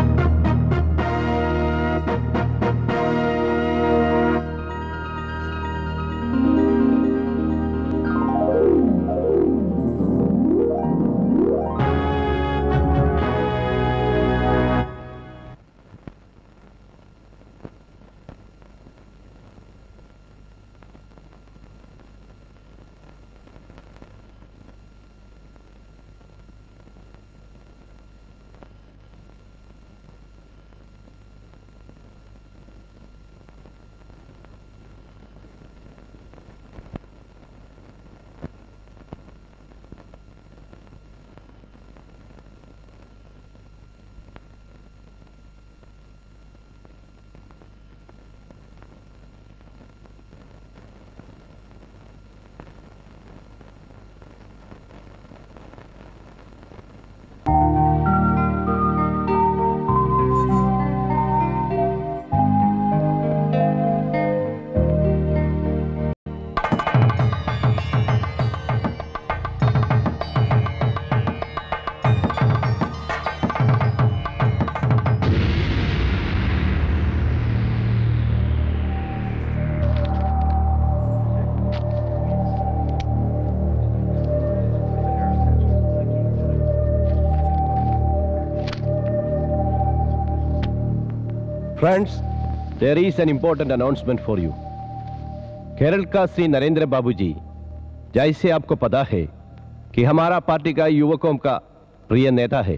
Friends, there is an important announcement for you. Kerala का श्री नरेंद्र बाबू जी जैसे आपको पता है कि हमारा पार्टी का युवकों का प्रिय नेता है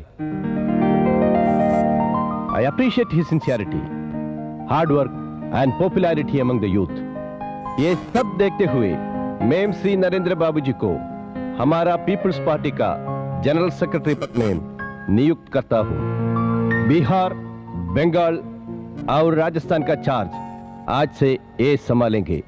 I appreciate his sincerity hard work and popularity among the youth ये सब देखते हुए मैं श्री नरेंद्र बाबू जी को हमारा पीपल्स पार्टी का जनरल सेक्रेटरी पद में नियुक्त करता हूं बिहार बंगाल और राजस्थान का चार्ज आज से ये संभालेंगे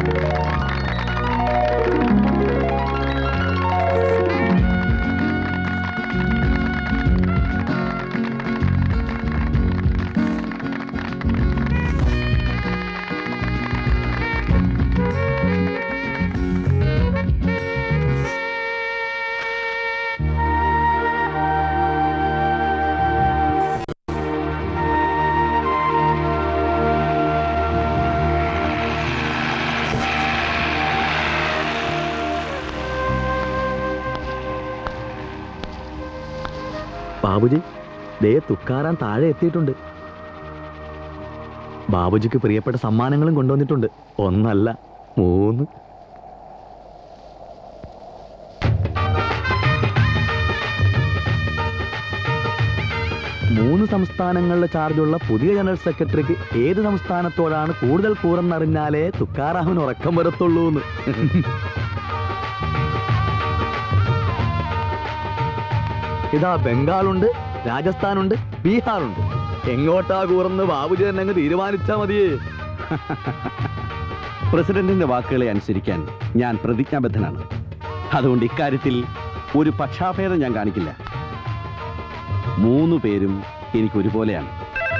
ബാബുജി ദേ തുക്കാറാൻ താഴെ എത്തിയിട്ടുണ്ട് ബാബുജിക്ക് പ്രിയപ്പെട്ട സമ്മാനങ്ങളും കൊണ്ടുവന്നിട്ടുണ്ട് ഒന്നല്ല മൂന്ന് മൂന്ന് സംസ്ഥാനങ്ങളിലെ ചാർജുള്ള പുതിയ ജനറൽ സെക്രട്ടറിക്ക് ഏത് സംസ്ഥാനത്തോടാണ് കൂടുതൽ കൂറെന്നറിഞ്ഞാലേ തുക്കാറാമിന് ഉറക്കം വരത്തുള്ളൂ എന്ന് ഇതാ ബംഗാളുണ്ട് രാജസ്ഥാനുണ്ട് ബീഹാറുണ്ട് എങ്ങോട്ടാ കൂറന്ന് ബാബുജി തന്നെ അങ്ങ് തീരുമാനിച്ചാ മതിയേ പ്രസിഡന്റിന്റെ വാക്കുകളെ അനുസരിക്കാൻ ഞാൻ പ്രതിജ്ഞാബദ്ധനാണ് അതുകൊണ്ട് ഇക്കാര്യത്തിൽ ഒരു പക്ഷാഭേദം ഞാൻ കാണിക്കില്ല മൂന്ന് പേരും എനിക്ക് ഒരുപോലെയാണ്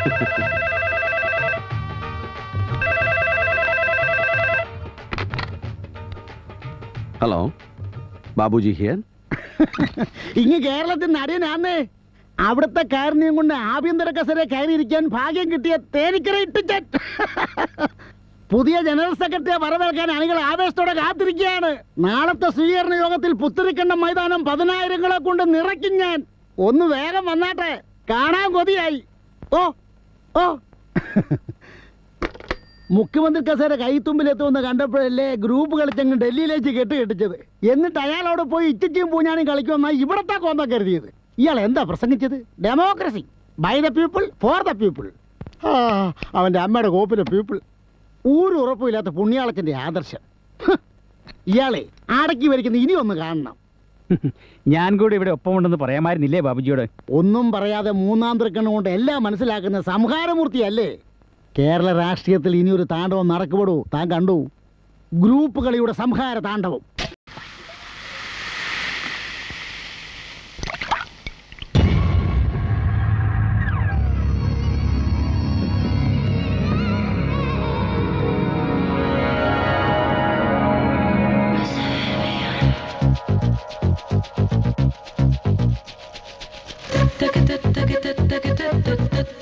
ഹലോ ബാബുജി ഹിയർ ഇങ്ങ് കേരളത്തിൽ നടിയനാന്നേ അവിടുത്തെ കാരണിയും കൊണ്ട് ആഭ്യന്തര കസരെ കയറിയിരിക്കാൻ ഭാഗ്യം കിട്ടിയ തേനിക്കര ഇട്ടിച്ചൻ പുതിയ ജനറൽ സെക്രട്ടറിയെ വരവേൽക്കാൻ അണികൾ ആവേശത്തോടെ കാത്തിരിക്കുകയാണ് നാളത്തെ സ്വീകരണ യോഗത്തിൽ പുത്തരിക്കണ്ട മൈതാനം പതിനായിരങ്ങളെ കൊണ്ട് നിറയ്ക്കും ഞാൻ ഒന്ന് വേഗം വന്നാട്ടെ കാണാൻ കൊതിയായി ഓ ഓ മുഖ്യമന്ത്രി കസേര കൈത്തുമ്പിലെത്തുമെന്ന് കണ്ടപ്പോഴല്ലേ ഗ്രൂപ്പ് കളിച്ചങ്ങ് ഡൽഹിയിലേക്ക് കെട്ട് കെട്ടിച്ചത് എന്നിട്ട് അയാളോട് പോയി ഇച്ചിച്ചിയും പൂഞ്ഞാനും കളിക്കുമെന്നാ ഇവിടത്തെ കോന്ന കരുതിയത് ഇയാൾ എന്താ പ്രസംഗിച്ചത് democracy by the people for the people അവന്റെ അമ്മയുടെ കോപ്പിലെ പീപ്പിൾ ഒരു ഉറപ്പുമില്ലാത്ത പുണ്യാളത്തിന്റെ ആദർശം ഹ്. ഇയാളെ അടക്കി വരിക്കുന്ന ഇനി ഒന്ന് കാണണം ഞാൻ കൂടി ഇവിടെ ഒപ്പമുണ്ടെന്ന് പറയാമായിരുന്നില്ലേ ബാബുജിയോട് ഒന്നും പറയാതെ മൂന്നാം തൃക്കണ്ണ് കൊണ്ട് എല്ലാം മനസ്സിലാക്കുന്ന സംഹാരമൂർത്തിയല്ലേ കേരള രാഷ്ട്രീയത്തിൽ ഇനിയൊരു താണ്ഡവം നടക്കുപെടൂ താൻ കണ്ടു ഗ്രൂപ്പ് കളിയുടെ സംഹാര താണ്ഡവം Thank you.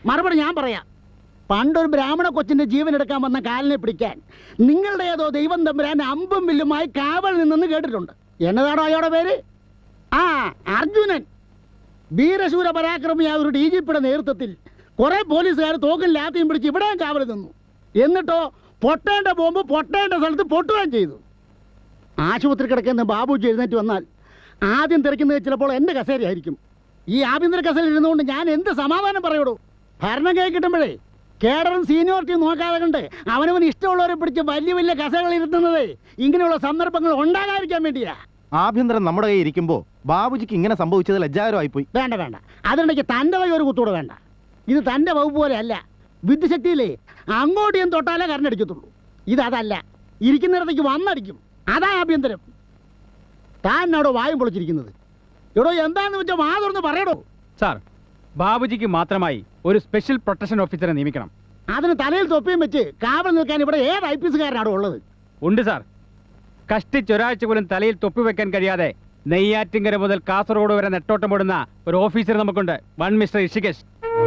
മറുപടി ഞാൻ പറയാം പണ്ടൊരു ബ്രാഹ്മണ കൊച്ചിന്റെ ജീവൻ എടുക്കാൻ വന്ന കാലിനെ പിടിക്കാൻ നിങ്ങളുടെ ഏതോ ദൈവം തമ്പുരാൻ അമ്പും വില്ലുമായി കാവൽ നിന്നെന്ന് കേട്ടിട്ടുണ്ട് എന്നതാണോ അയാളുടെ പേര് ആ അർജുനൻ വീരശൂര പരാക്രമിയായ ഒരു ഡി ജി പിയുടെ നേതൃത്വത്തിൽ കുറെ പോലീസുകാർ തോക്കും ലാത്തിയും പിടിച്ച് ഇവിടെയും കാവൽ നിന്നു എന്നിട്ടോ പൊട്ടേണ്ട ബോംബ് പൊട്ടേണ്ട സ്ഥലത്ത് പൊട്ടുകയും ചെയ്തു ആശുപത്രി കിടക്കുന്ന ബാബുജി എഴുന്നേറ്റ് വന്നാൽ ആദ്യം തിരക്കുന്നത് ചിലപ്പോൾ എൻ്റെ കസേരയായിരിക്കും ഈ ആഭ്യന്തര കസേര ഇരുന്നുകൊണ്ട് ഞാൻ എന്ത് സമാധാനം പറയുള്ളൂ ഭരണം കൈ കിട്ടുമ്പോഴേ കേഡറും സീനിയോറിറ്റിയും നോക്കാതെ കണ്ട് അവനവന് ഇഷ്ടമുള്ളവരെ പിടിച്ച് വലിയ വലിയ കസേരകൾ ഇരുത്തുന്നത് ഇങ്ങനെയുള്ള സന്ദർഭങ്ങൾ ഉണ്ടാകാതിരിക്കാൻ വേണ്ടിയാ ആഭ്യന്തരം നമ്മുടെ കയ്യിൽ ഇരിക്കുമ്പോ ബാബുജിക്ക് ഇങ്ങനെ സംഭവിച്ചത് ലജ്ജാകരമായി പോയി വേണ്ട വേണ്ട അതിനിടയ്ക്ക് തൻ്റെ വഴി ഒരു കുത്തൂടെ വേണ്ട ഇത് തൻ്റെ വകുപ്പ് പോലെ അല്ല വിദ്യുശക്തിയിലേ അങ്ങോട്ട് ഞാൻ തൊട്ടാലേ കറണ്ടടിക്കത്തുള്ളൂ ഇത് അതല്ല ഇരിക്കുന്നിടത്തേക്ക് വന്നടിക്കും അതാ ആഭ്യന്തരം താൻ അവിടെ വായും പൊളിച്ചിരിക്കുന്നത് എടോ എന്താന്ന് വെച്ചാൽ വാ തുറന്ന് പറയടോ സാർ ബാബുജിക്ക് മാത്രമായി ഒരു സ്പെഷ്യൽ പ്രൊട്ടക്ഷൻ ഓഫീസറെ നിയമിക്കണം അതിന് തലയിൽ തൊപ്പിയും വെച്ച് കാവൽ നിൽക്കാൻ ഇവിടെ ഏത് ഐ പി എസ്കാരനാണോ ഉള്ളത് ഉണ്ട് സാർ കഷ്ടിച്ചൊരാഴ്ച പോലും തലയിൽ തൊപ്പി വെക്കാൻ കഴിയാതെ നെയ്യാറ്റിങ്കര മുതൽ കാസർഗോഡ് വരെ നെട്ടോട്ടമിടുന്ന ഒരു ഓഫീസർ നമുക്കുണ്ട് one mister Ishikesh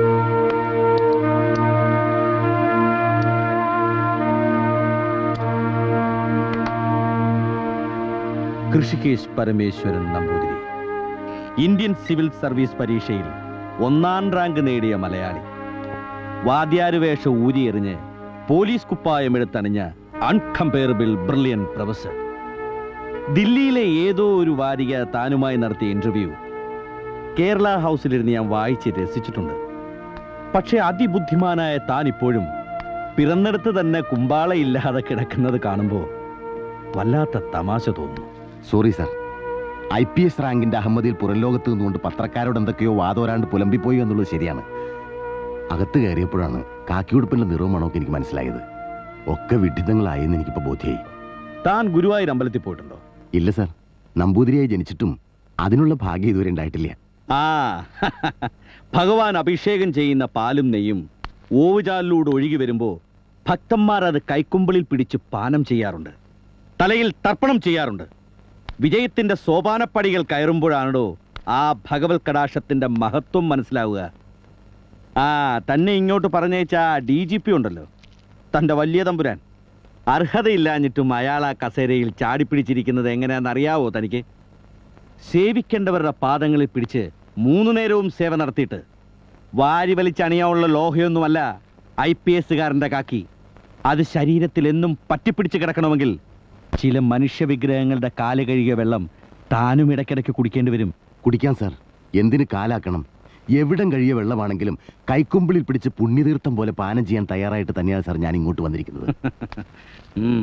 Krishikesh Parameswaran Namboothiri Indian civil service പരീക്ഷയിൽ ഒന്നാം റാങ്ക് നേടിയ മലയാളി വാദ്യാരുവേഷ ഊരിയെറിഞ്ഞ് പോലീസ് കുപ്പായം എടുത്തണിഞ്ഞ അൺകമ്പയറബിൾ ബ്രില്യൻ പ്രൊഫസർ ദില്ലിയിലെ ഏതോ ഒരു വാരിക താനുമായി നടത്തിയ ഇന്റർവ്യൂ കേരള ഹൗസിലിരുന്ന് ഞാൻ വായിച്ച് രസിച്ചിട്ടുണ്ട് പക്ഷേ അതിബുദ്ധിമാനായ താൻ ഇപ്പോഴും പിറന്നെടുത്ത് തന്നെ കുമ്പാളയില്ലാതെ കിടക്കുന്നത് കാണുമ്പോൾ വല്ലാത്ത തമാശ തോന്നുന്നു sorry sir I P S റാങ്കിന്റെ അഹമ്മദിയിൽ പുറംലോകത്ത് നിന്നുകൊണ്ട് പത്രക്കാരോട് എന്തൊക്കെയോ വാദോരാണ്ട് പുലമ്പിപ്പോയി എന്നുള്ളത് ശരിയാണ് അകത്ത് കയറിയപ്പോഴാണ് കാക്കിയുടുപ്പിന്റെ നിറവും മണമൊക്കെ എനിക്ക് മനസ്സിലായത് ഒക്കെ വിഡിതങ്ങളായെന്ന് എനിക്കിപ്പോ ബോധ്യമായി താൻ ഗുരുവായൂർ അമ്പലത്തിൽ പോയിട്ടുണ്ടോ ഇല്ല സാർ നമ്പൂതിരിയായി ജനിച്ചിട്ടും അതിനുള്ള ഭാഗ്യം ഇതുവരെ ഉണ്ടായിട്ടില്ല ആ ഭഗവാൻ അഭിഷേകം ചെയ്യുന്ന പാലും നെയ്യും ഓവുചാലിലൂടെ ഒഴുകി വരുമ്പോൾ ഭക്തന്മാർ അത് കൈക്കുമ്പിളിൽ പിടിച്ച് പാനം ചെയ്യാറുണ്ട് തലയിൽ തർപ്പണം ചെയ്യാറുണ്ട് വിജയത്തിന്റെ സോപാനപ്പടികൾ കയറുമ്പോഴാണോ ആ ഭഗവത് കടാക്ഷത്തിന്റെ മഹത്വം മനസ്സിലാവുക ആ തന്നെ ഇങ്ങോട്ട് പറഞ്ഞേച്ച ഡി ജി പി ഉണ്ടല്ലോ തന്റെ വലിയ തമ്പുരാൻ അർഹതയില്ലാഞ്ഞിട്ടും അയാൾ ആ കസേരയിൽ ചാടിപ്പിടിച്ചിരിക്കുന്നത് എങ്ങനെയാണെന്ന് അറിയാവോ തനിക്ക് സേവിക്കേണ്ടവരുടെ പാദങ്ങളിൽ പിടിച്ച് മൂന്നു നേരവും സേവ നടത്തിയിട്ട് വാരി വലിച്ചണിയാനുള്ള ലോഹയൊന്നുമല്ല ഐ പി എസുകാരൻ്റെ കാക്കി അത് ശരീരത്തിൽ എന്നും പറ്റിപ്പിടിച്ച് കിടക്കണമെങ്കിൽ ചില മനുഷ്യവിഗ്രഹങ്ങളുടെ കാല് കഴുകിയ വെള്ളം താനും ഇടയ്ക്കിടയ്ക്ക് കുടിക്കേണ്ടി വരും കുടിക്കാൻ സാർ എന്തിന് കാലാക്കണം എവിടം കഴിയ വെള്ളമാണെങ്കിലും കൈക്കുമ്പിളിൽ പിടിച്ച് പുണ്യതീർത്ഥം പോലെ പാനം ചെയ്യാൻ തയ്യാറായിട്ട് തന്നെയാണ് സാർ ഞാൻ ഇങ്ങോട്ട് വന്നിരിക്കുന്നത് ഉം.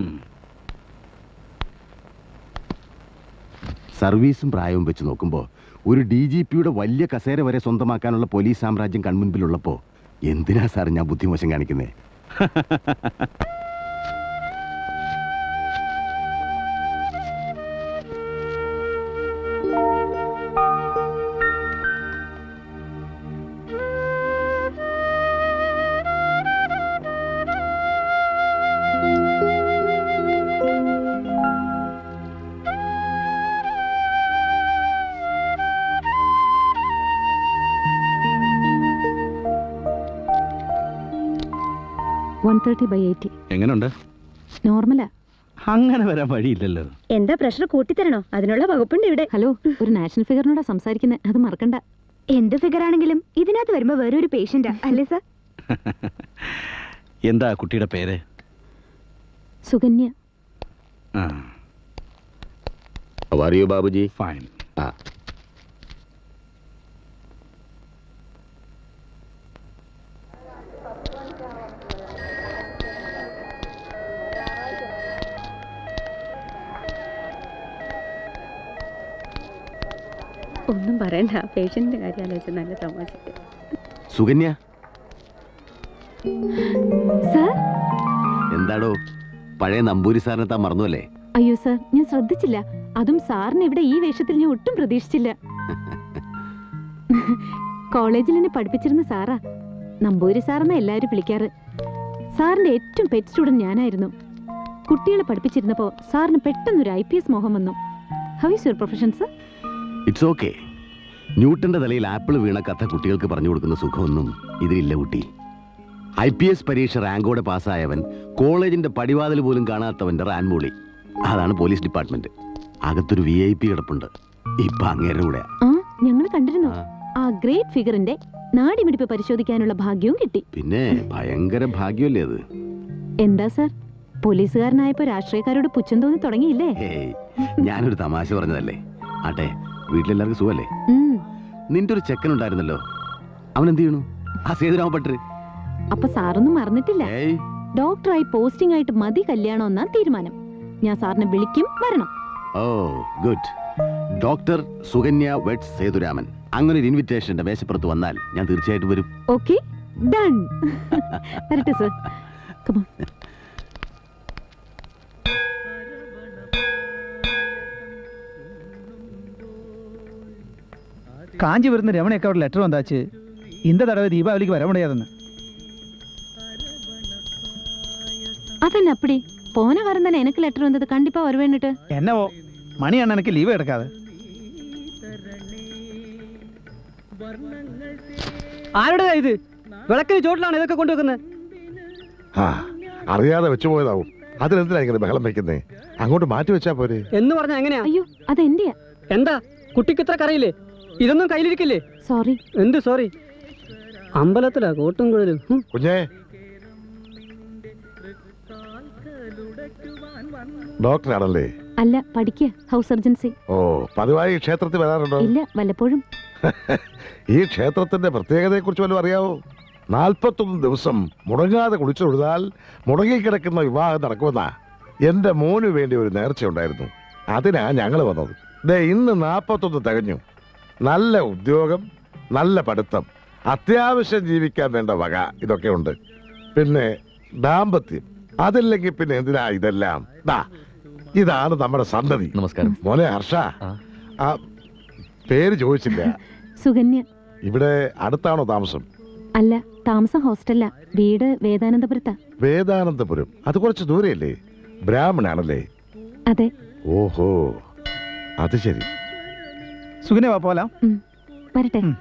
സർവീസും പ്രായവും വെച്ച് നോക്കുമ്പോൾ ഒരു ഡി ജി പിയുടെ വലിയ കസേര വരെ സ്വന്തമാക്കാനുള്ള പോലീസ് സാമ്രാജ്യം കൺമുൻപിലുള്ളപ്പോൾ എന്തിനാ സാർ ഞാൻ ബുദ്ധിമോശം കാണിക്കുന്നത് വൺ തേർട്ടി ബൈ എയ്റ്റി എങ്ങനുണ്ട് നോർമലാ അങ്ങനെ വരാൻ വഴിയില്ലല്ലോ എന്താ പ്രഷർ കൂട്ടിത്തരണോ അതിനുള്ള വകുപ്പുണ്ട് ഇവിടെ ഹലോ ഒരു നാഷണൽ ഫിഗറിനോടാ സംസാരിക്കുന്നത് അത് മറക്കണ്ട എന്ത് ഫിഗർ ആണെങ്കിലും ഇതിനകത്ത് വരുമ്പോ വേറൊരു പേഷ്യന്റാ അല്ലേ സർ എന്താ കുട്ടിയുടെ പേര് സുകന്യ ആ അറിയോ ബാബുജി ഫൈൻ ആ ഒന്നും പറയണ്ട പേഷ്യന്റിന്റെ കാര്യം ആലോചിച്ച് നല്ല തമാശ സുകന്യ സാർ എന്താടോ പഴയ നമ്പൂരി സാറിനെ താൻ മറന്നുവല്ലേ അയ്യോ സാർ ഞാൻ ശ്രദ്ധിച്ചില്ല അതും സാറിന് ഇവിടെ ഈ വേഷത്തിൽ ഞാൻ ഒട്ടും പ്രതീക്ഷിച്ചില്ല കോളേജിൽ എന്നെ പഠിപ്പിച്ചിരുന്ന സാറാ നമ്പൂരി സാറെന്ന എല്ലാവരും വിളിക്കാറ് സാറിന്റെ ഏറ്റവും പെറ്റ് സ്റ്റുഡന്റ് ഞാനായിരുന്നു കുട്ടികളെ പഠിപ്പിച്ചിരുന്നപ്പോൾ സാറിന് പെട്ടെന്നൊരു ഐ പി എസ് മോഹം വന്നു how is your profession sir it's okay ന്യൂട്ടന്റെ തലയിൽ ആപ്പിൾ വീണ കഥ കുട്ടികൾക്ക് പറഞ്ഞു കൊടുക്കുന്ന സുഖമൊന്നും ഇതിലില്ല കുട്ടി ഐ പി എസ് പരീക്ഷ റാങ്കോടെ പാസ്സായവൻ കോളേജിന്റെ പടിവാതിൽ പോലും കാണാത്തവന്റെ റാൻമൂളി അതാണ് പോലീസ് ഡിപ്പാർട്ട്മെന്റ് അകത്തൊരു വി ഐ പി കിടപ്പുണ്ട് ഇപ്പൊ അങ്ങേരുടെ കൂടെ ആ ഞങ്ങൾ കണ്ടിരുന്നു ആ. ആ ഗ്രേറ്റ് ഫിഗറിന്റെ നാടിമിടിപ്പ് പരിശോധിക്കാനുള്ള ഭാഗ്യവും കിട്ടി പിന്നെ ഭയങ്കര ഭാഗ്യമല്ലേ അത് എന്താ സാർ പോലീസുകാരനായപ്പോ രാഷ്ട്രീയക്കാരോട് പുച്ഛം തോന്നി തുടങ്ങിയില്ലേ ഹേയ് ഞാനൊരു തമാശ പറഞ്ഞതല്ലേ ആട്ടെ വീട്ടിലെല്ലാവർക്കും സുഖല്ലേ ഉം. നിന്റെ ഒരു ചെക്കൻ ഉണ്ടായിരുന്നല്ലോ അവൻ എന്ത് ചെയ്യണു ആ സേതുരാമ പട്ടര് അപ്പൊ സാറൊന്നും മറന്നിട്ടില്ല ഏയ് ഡോക്ടറായി പോസ്റ്റിംഗ് ആയിട്ട് മതി കല്യാണം എന്നാ തീരുമാനം ഞാൻ സാറിനെ വിളിക്കും വരണം oh good doctor Sukanya weds Sethuraman അങ്ങനെ ഒരു ഇൻവിറ്റേഷൻ എന്റെ മേശപ്പുറത്ത് വന്നാൽ ഞാൻ തീർച്ചയായിട്ടും വരും ഓക്കെ ഡൺ വരട്ടെ സർ കമോൺ காஞ்சிபுரத்து ரமணியக்கா ஒரு லெட்டர் வந்தாச்சு இந்த தடவை தீபாவளிக்கு வர முடியாதுன்னு அதென்ன அப்படி போன வாரம் தானே எனக்கு லெட்டர் வந்தது கண்டிப்பா வருவேன்னுட்டு என்னவோ மணி அண்ணனுக்கு லீவு எடுக்காது ആരുടേതാ ഇത് വിളക്കിന് ചോട്ടിലാണ് ഇതൊക്കെ കൊണ്ടുവെക്കുന്നത് ആ അറിയാതെ വെച്ചു പോയതാവും അതിനെന്തിനാ ഇങ്ങനെ ബഹളം വെക്കുന്നേ അങ്ങോട്ട് മാറ്റി വെച്ചാ പോരെ എന്ന് പറഞ്ഞ എങ്ങനെയാ അയ്യോ അതെന്റെയാ എന്താ കുട്ടിക്ക് ഇത്ര കറിയില്ലേ ഇതൊന്നും കയ്യിലിരിക്കില്ലേ സോറി എന്ത് സോറി അമ്പലത്തിലാ കോട്ടും കുഴലും ഹും. കുഞ്ഞേ ഡോക്ടറാണല്ലേ അല്ല പഠിക്കുക ഹൗസ് സർജൻസി ഓ പതിവായി ഈ ക്ഷേത്രത്തിൽ വരാറുണ്ടോ ഇല്ല വല്ലപ്പോഴും ഈ ക്ഷേത്രത്തിന്റെ പ്രത്യേകതയെ കുറിച്ച് വല്ലതും അറിയാവോ നാൽപ്പത്തൊന്ന് ദിവസം മുടങ്ങാതെ കുളിച്ചു തൊഴുതാൽ മുടങ്ങിക്കിടക്കുന്ന വിവാഹം നടക്കുമെന്നാ എന്റെ മോന് വേണ്ടി ഒരു നേർച്ച ഉണ്ടായിരുന്നു അതിനാ ഞങ്ങൾ വന്നത് ദേ ഇന്ന് നാൽപ്പത്തൊന്ന് തികഞ്ഞു നല്ല ഉദ്യോഗം നല്ല പഠിത്തം അത്യാവശ്യം ജീവിക്കാൻ വേണ്ട വക ഇതൊക്കെ ഉണ്ട് പിന്നെ ദാമ്പത്യം അതില്ലെങ്കിൽ പിന്നെ എന്തിനാ ഇതെല്ലാം ദാ ഇതാണ് നമ്മുടെ സന്തതി നമസ്കാരം മോനെ ഹർഷ ആ. ആ പേര് ചോദിച്ചില്ല സുകന്യ ഇവിടെ അടുത്താണോ താമസം അല്ല താമസം ഹോസ്റ്റല്ല വീട് വേദാനന്ദപുരത്താ വേദാനന്ദപുരം അത് കുറച്ച് ദൂരെയല്ലേ ബ്രാഹ്മണാണല്ലേ അതെ ഓഹോ അത് ശരി சுகினே வா போலாம் വരട്ടെ ഉം.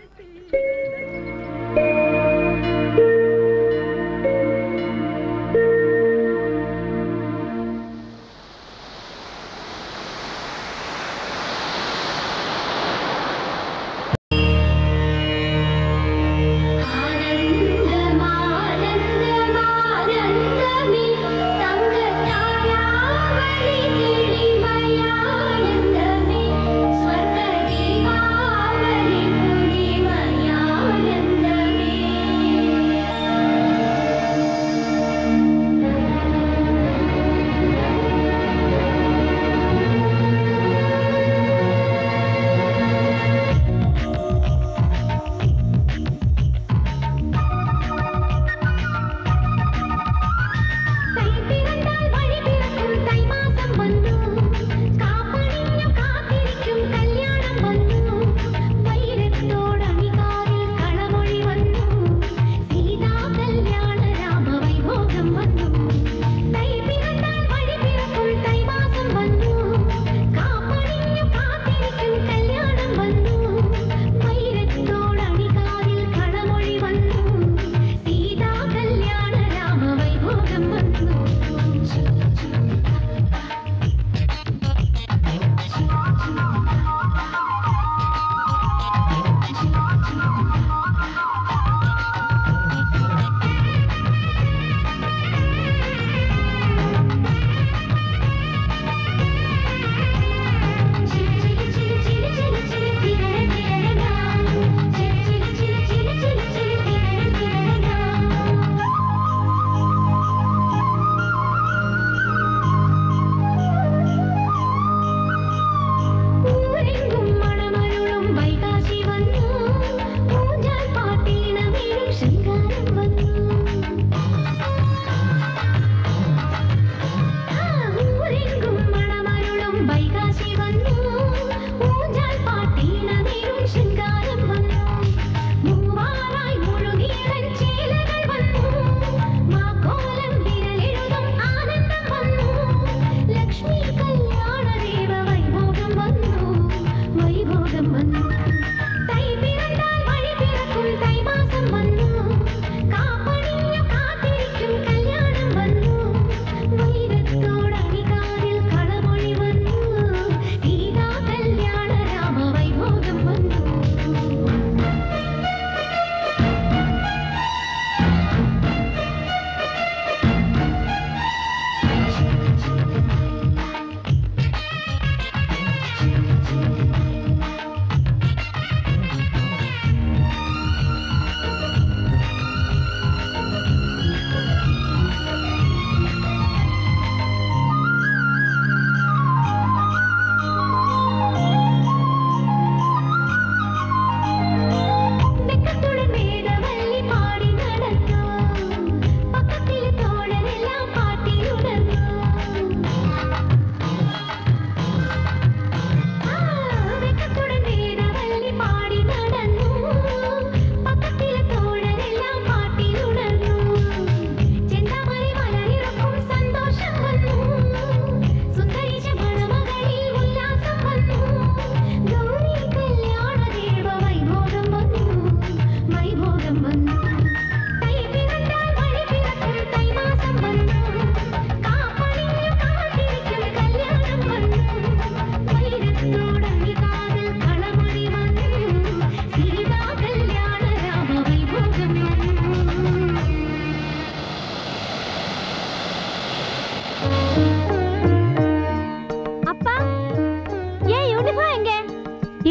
ആനന്ദമാനന്ദമേ തങ്കത്താരാവളി തെളിമയാനന്ദമേ സ്വർഗദീപാവലി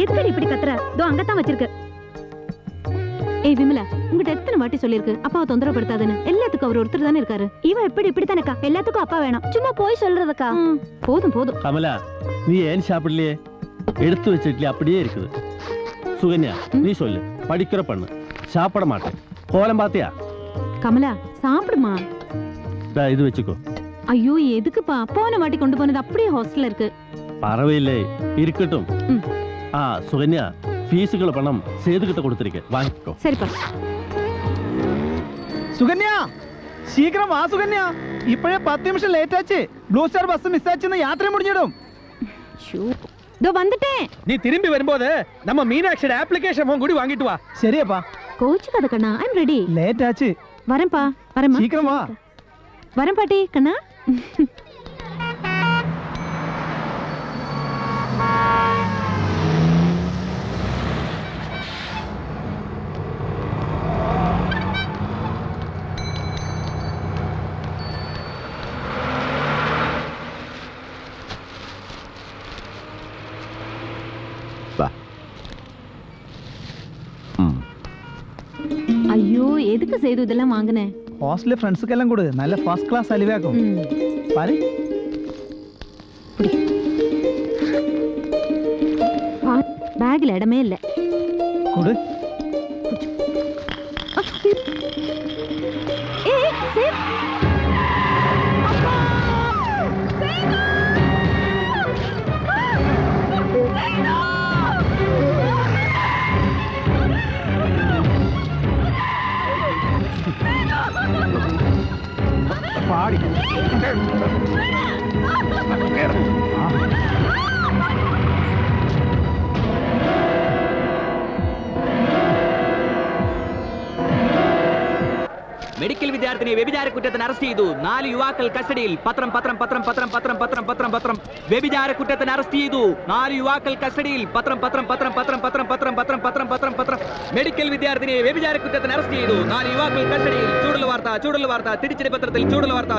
எதுக்கடி இப்படி கத்துற இதோ அங்கத்தான் வச்சிருக்கு ஏய் விமலா உங்ககிட்ட எத்தனை வாட்டி சொல்லியிருக்கு அப்பாவை தொந்தரவுப்படுத்தாதுன்னு எல்லாத்துக்கும் அவர் ஒருத்தர் தானே இருக்காரு இவன் எப்படி இப்படி தானக்கா எல்லாத்துக்கும் அப்பா வேணும் சும்மா போய் சொல்றதுக்கா ம், போதும் போதும் கமலா நீ ஏன் சாப்பிடலையே எடுத்து வச்ச இட்லி அப்படியே இருக்குது சுகன்யா நீ சொல்லு படிக்கிற பண்ணு சாப்பிட மாட்டேன் கோலம் பாத்தியா கமலா சாப்பிடுமா இந்தா, இது வச்சுக்கோ ஐயோ எதுக்குப்பா போன வாட்டி கொண்டு போனது அப்படியே ஹாஸ்டல்ல இருக்கு பரவாயில்லை இருக்கட்டும் ம். ஆ சுகன்யா ஃபீஸுக்குள்ள பணம் சேதுகிட்ட கொடுத்துருக்கேன் வாங்கிக்கோ சரிப்பா സുകന്യ ശീഘ്രം വാ സുകന്യ ഇപ്പോഴേ പത്ത് നിമിഷം ലേറ്റ് ആச்சு ப்ளூ ஸ்டார் பஸ் மிஸ் ஆச்சுன்னு யாத்திரை முடிஞ்சிடும் இதோ வந்துட்டேன் நீ திரும்பி வரும்போது நம்ம மீனாட்சியோட அப்ளிகேஷன் கூடி வாங்கிட்டு வா ശരിയപ്പാ கோச்சுக்காத கண்ணா ஐம் ரெடி ലേറ്റ് ആச்சு வரேன்ப்பா வரேம்மா ശീഘ്രം വാ வரேன் பாட்டி கண்ணா വാ ഉം. ஐயோ எதுக்கு செய்து இதெல்லாம் வாங்கினேன் ഹോസ്റ്റലിലെ ഫ്രണ്ട്സുക്കെല്ലാം കൂടെ നല്ല ഫസ്റ്റ് ക്ലാസ് അലിവാക്കും ம். പാര് பேக்ல இடமே இல்ல കൊടു ஏய் சேவ் പാടി മെഡിക്കൽ വിദ്യാർത്ഥിനിയെ വ്യഭിചാര കുറ്റത്തിന് അറസ്റ്റ് ചെയ്തു നാല് യുവാക്കൾ കസ്റ്റഡിയിൽ പത്രം പത്രം പത്രം പത്രം പത്രം പത്രം പത്രം പത്രം വ്യഭിചാര കുറ്റത്തിന് അറസ്റ്റ് ചെയ്തു നാല് യുവാക്കൾ കസ്റ്റഡിയിൽ പത്രം പത്രം പത്രം പത്രം പത്രം പത്രം പത്രം പത്രം പത്രം പത്രം മെഡിക്കൽ വിദ്യാർത്ഥിനിയെ വ്യഭിചാര കുറ്റത്തിന് അറസ്റ്റ് ചെയ്തു നാല് യുവാക്കൾ കസ്റ്റഡിയിൽ ചൂടുള്ള വാർത്ത ചൂടുള്ള വാർത്ത തിരിച്ചടി പത്രത്തിൽ ചൂടുള്ള വാർത്ത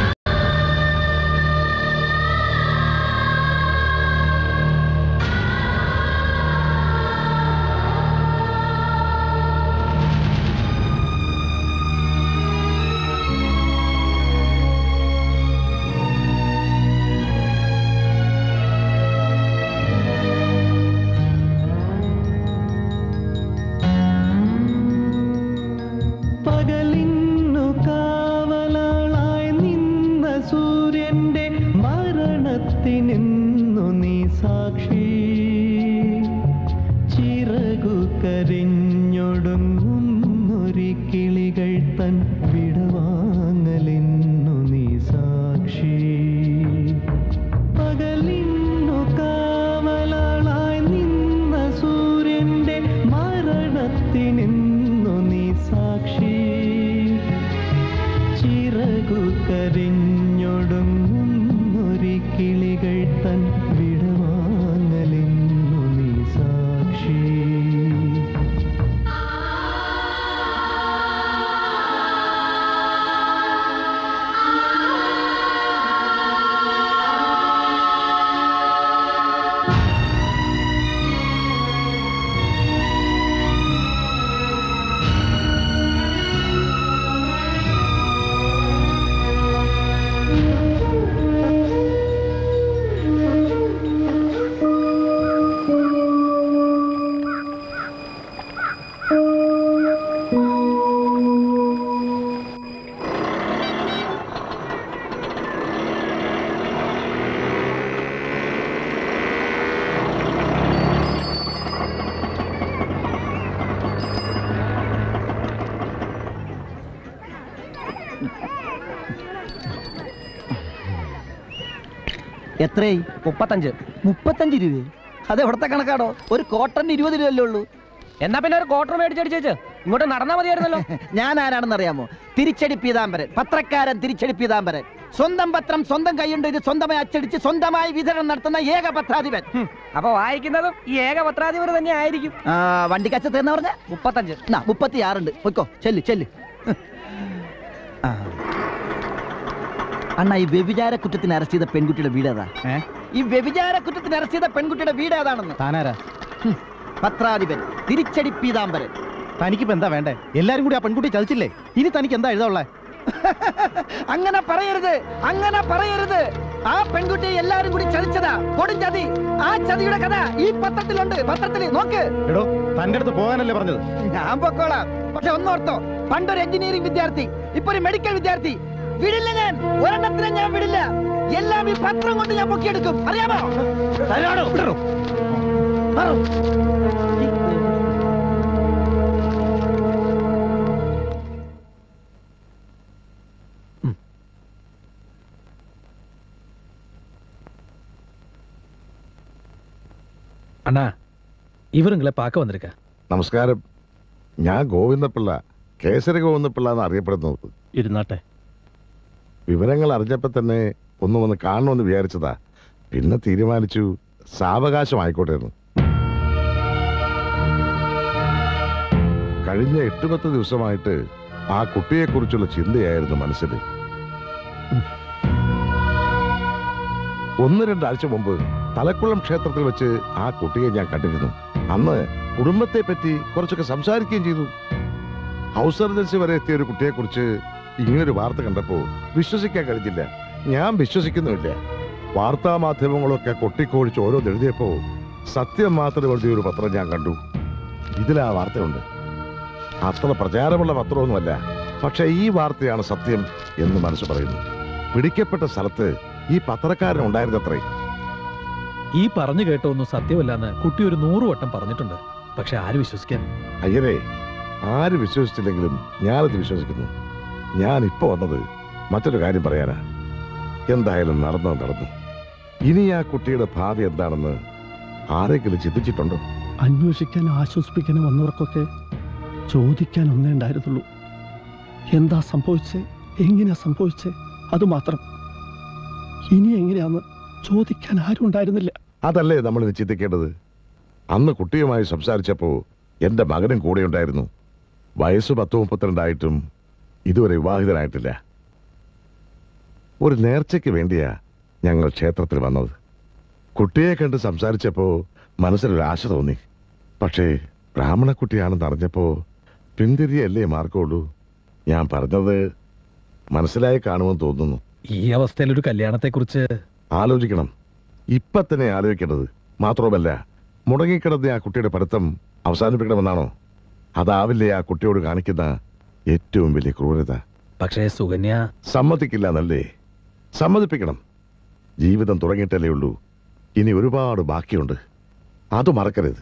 പകലിന്നു കാവലാളായി നിന്ന സൂര്യന്റെ മരണത്തിനിന്നു നീ സാക്ഷി ചിറകു കരിഞ്ഞൊടുങ്ങുന്നൊരി കിളികൾ തൻ വിടവാങ്ങലിന്നു നീ സാക്ഷി പകലിന്നു കാവലാളായി നിന്ന സൂര്യന്റെ മരണത്തിനിന്നു നീ സാക്ഷി ചിറകു കരിഞ്ഞൊടുങ്ങുന്നൊരി കിളികൾ തൻ വിടവാങ്ങലിന്നു നീ സാക്ഷി എത്രയായി മുപ്പത്തഞ്ച് മുപ്പത്തഞ്ച് രൂപ അത് എവിടത്തെ കണക്കാടോ ഒരു കോട്ടൺ ഇരുപത് രൂപയല്ലേ ഉള്ളൂ എന്നാ പിന്നെ ഒരു ക്വാർട്ടർ മേടിച്ചടിച്ചേച്ച് ഇങ്ങോട്ട് നടന്നാ മതിയായിരുന്നല്ലോ ഞാൻ ആരാണെന്ന് അറിയാമോ തിരിച്ചടി പീതാംബരൻ പത്രക്കാരൻ തിരിച്ചടി പീതാംബരൻ സ്വന്തം പത്രം സ്വന്തം കൈയുണ്ട് ഇത് സ്വന്തമായി അച്ചടിച്ച് സ്വന്തമായി വിതരണം നടത്തുന്ന ഏക പത്രാധിപൻ അപ്പൊ വായിക്കുന്നതും ഈ ഏക പത്രാധിപർ തന്നെ ആയിരിക്കും ആ, വണ്ടി കച്ചത്ത് എന്ന് പറഞ്ഞ മുപ്പത്തഞ്ച് മുപ്പത്തി ആറുണ്ട് പൊയ്ക്കോ ചെല്ല് ചെല്ല് ആ. അണ്ണാ ഈ വ്യഭിചാര കുറ്റത്തിന് അറസ്റ്റ് ചെയ്ത പെൺകുട്ടിയുടെ വീട് ഏതാ ഈ വ്യഭിചാര കുറ്റത്തിന് അറസ്റ്റ് ചെയ്ത പെൺകുട്ടിയുടെ വീട് ഏതാണെന്ന് താനാരാ പത്രാധിപൻ തിരിച്ചടി പീതാംബരൻ തനിക്കിപ്പോ എന്താ വേണ്ടേ എല്ലാരും കൂടി ആ പെൺകുട്ടി ചതിച്ചില്ലേ ഇനി തനിക്ക് എന്താ എഴുതാനുള്ളേ അങ്ങനെ പറയരുത് അങ്ങനെ പറയരുത് ആ പെൺകുട്ടിയെ എല്ലാരും കൂടി ചതിച്ചതാ കൊടും ചതി ആ ചതിയുടെ കഥ ഈ പത്രത്തിലുണ്ട് പത്രത്തിൽ നോക്ക് എടോ തന്റെ അടുത്ത് പോകാനല്ലേ പറഞ്ഞത് ഞാൻ പൊക്കോളാം പക്ഷെ ഒന്നോർത്തോ പണ്ടൊരു എഞ്ചിനീയറിംഗ് വിദ്യാർത്ഥി ഇപ്പൊ ഒരു മെഡിക്കൽ വിദ്യാർത്ഥി വിടില്ല ഞാൻ ഒരെണ്ണത്തിനെ ഞാൻ വിടില്ല എല്ലാം ഈ പത്രം കൊണ്ട് ഞാൻ പൊക്കിയെടുക്കും അറിയാമോ മാറോ. அண்ணா இவருங்களை பார்க்க வந்திருக்க നമസ്കാരം ഞാൻ ഗോവിന്ദപിള്ള കേസരി ഗോവിന്ദപിള്ള എന്ന് അറിയപ്പെടുന്നത് ഇരുന്നാട്ടെ വിവരങ്ങൾ അറിഞ്ഞപ്പോൾ തന്നെ ഒന്ന് വന്ന് കാണണമെന്ന് വിചാരിച്ചതാ പിന്നെ തീരുമാനിച്ചു സാവകാശമായിക്കോട്ടെ എന്ന് കഴിഞ്ഞ എട്ട് പത്ത് ദിവസമായിട്ട് ആ കുട്ടിയെക്കുറിച്ചുള്ള ചിന്തയായിരുന്നു മനസ്സിൽ ഒന്ന് രണ്ടാഴ്ച മുമ്പ് തലക്കുളം ക്ഷേത്രത്തിൽ വെച്ച് ആ കുട്ടിയെ ഞാൻ കണ്ടിരുന്നു അന്ന് കുടുംബത്തെ പറ്റി കുറച്ചൊക്കെ സംസാരിക്കുകയും ചെയ്തു ഹൗസ് സർജൻസി വരെ എത്തിയ ഒരു കുട്ടിയെക്കുറിച്ച് ഇങ്ങനൊരു വാർത്ത കണ്ടപ്പോൾ വിശ്വസിക്കാൻ കഴിഞ്ഞില്ല ഞാൻ വിശ്വസിക്കുന്നുമില്ല വാർത്താ മാധ്യമങ്ങളൊക്കെ കൊട്ടിക്കോഴിച്ച് ഓരോന്ന് എഴുതിയപ്പോൾ സത്യം മാത്രം എഴുതിയ ഒരു പത്രം ഞാൻ കണ്ടു ഇതിലാ വാർത്തയുണ്ട് അത്ര പ്രചാരമുള്ള പത്രമൊന്നുമല്ല പക്ഷെ ഈ വാർത്തയാണ് സത്യം എന്ന് മനസ്സ് പറയുന്നു പിടിക്കപ്പെട്ട സ്ഥലത്ത് ഈ പത്രക്കാരൻ ഉണ്ടായിരുന്നത്രേ ഈ പറഞ്ഞു കേട്ടൊന്നും സത്യമല്ലെന്ന് കുട്ടി ഒരു നൂറ് വട്ടം പറഞ്ഞിട്ടുണ്ട് പക്ഷെ ആര് വിശ്വസിക്കാൻ അയ്യരെ ആര് വിശ്വസിച്ചില്ലെങ്കിലും ഞാനത് വിശ്വസിക്കുന്നു ഞാൻ ഇപ്പൊ വന്നത് മറ്റൊരു കാര്യം പറയാനാ എന്തായാലും നടന്നു നടന്നു ഇനി ആ കുട്ടിയുടെ ഭാവി എന്താണെന്ന് ആരെങ്കിലും ചിന്തിച്ചിട്ടുണ്ടോ അന്വേഷിക്കാനും ആശ്വസിപ്പിക്കാനും വന്നവർക്കൊക്കെ ചോദിക്കാൻ ഒന്നേ ഉണ്ടായിരുന്നുള്ളൂ എന്താ സംഭവിച്ചേ എങ്ങനെയാ സംഭവിച്ചേ അതുമാത്രം ഇനി എങ്ങനെയാന്ന് ചോദിക്കാൻ ആരും ഉണ്ടായിരുന്നില്ല അതല്ലേ നമ്മൾ ഇനി ചിന്തിക്കേണ്ടത് അന്ന് കുട്ടിയുമായി സംസാരിച്ചപ്പോൾ എൻ്റെ മകനും കൂടെ ഉണ്ടായിരുന്നു വയസ്സ് പത്ത് മുപ്പത്തിരണ്ടായിട്ടും ഇതുവരെ വിവാഹിതനായിട്ടില്ല ഒരു നേർച്ചയ്ക്ക് വേണ്ടിയാ ഞങ്ങൾ ക്ഷേത്രത്തിൽ വന്നത് കുട്ടിയെ കണ്ട് സംസാരിച്ചപ്പോൾ മനസ്സിലൊരു ആശ തോന്നി പക്ഷേ ബ്രാഹ്മണക്കുട്ടിയാണെന്ന് അറിഞ്ഞപ്പോൾ പിന്തിരിയല്ലേ മാർക്കുള്ളൂ ഞാൻ പറഞ്ഞത് മനസ്സിലായി കാണുമെന്ന് തോന്നുന്നു ഈ അവസ്ഥയിൽ ഒരു കല്യാണത്തെക്കുറിച്ച് ആലോചിക്കണം ഇപ്പൊ തന്നെ ആലോചിക്കേണ്ടത് മാത്രവുമല്ല മുടങ്ങിക്കിടന്ന ആ കുട്ടിയുടെ പഠിത്തം അവസാനിപ്പിക്കണമെന്നാണോ അതാവില്ലേ ആ കുട്ടിയോട് കാണിക്കുന്ന ഏറ്റവും വലിയ ക്രൂരത പക്ഷേ സുകന്യ സമ്മതിക്കില്ല എന്നല്ലേ സമ്മതിപ്പിക്കണം ജീവിതം തുടങ്ങിയിട്ടല്ലേ ഉള്ളൂ ഇനി ഒരുപാട് ബാക്കിയുണ്ട് അത് മറക്കരുത്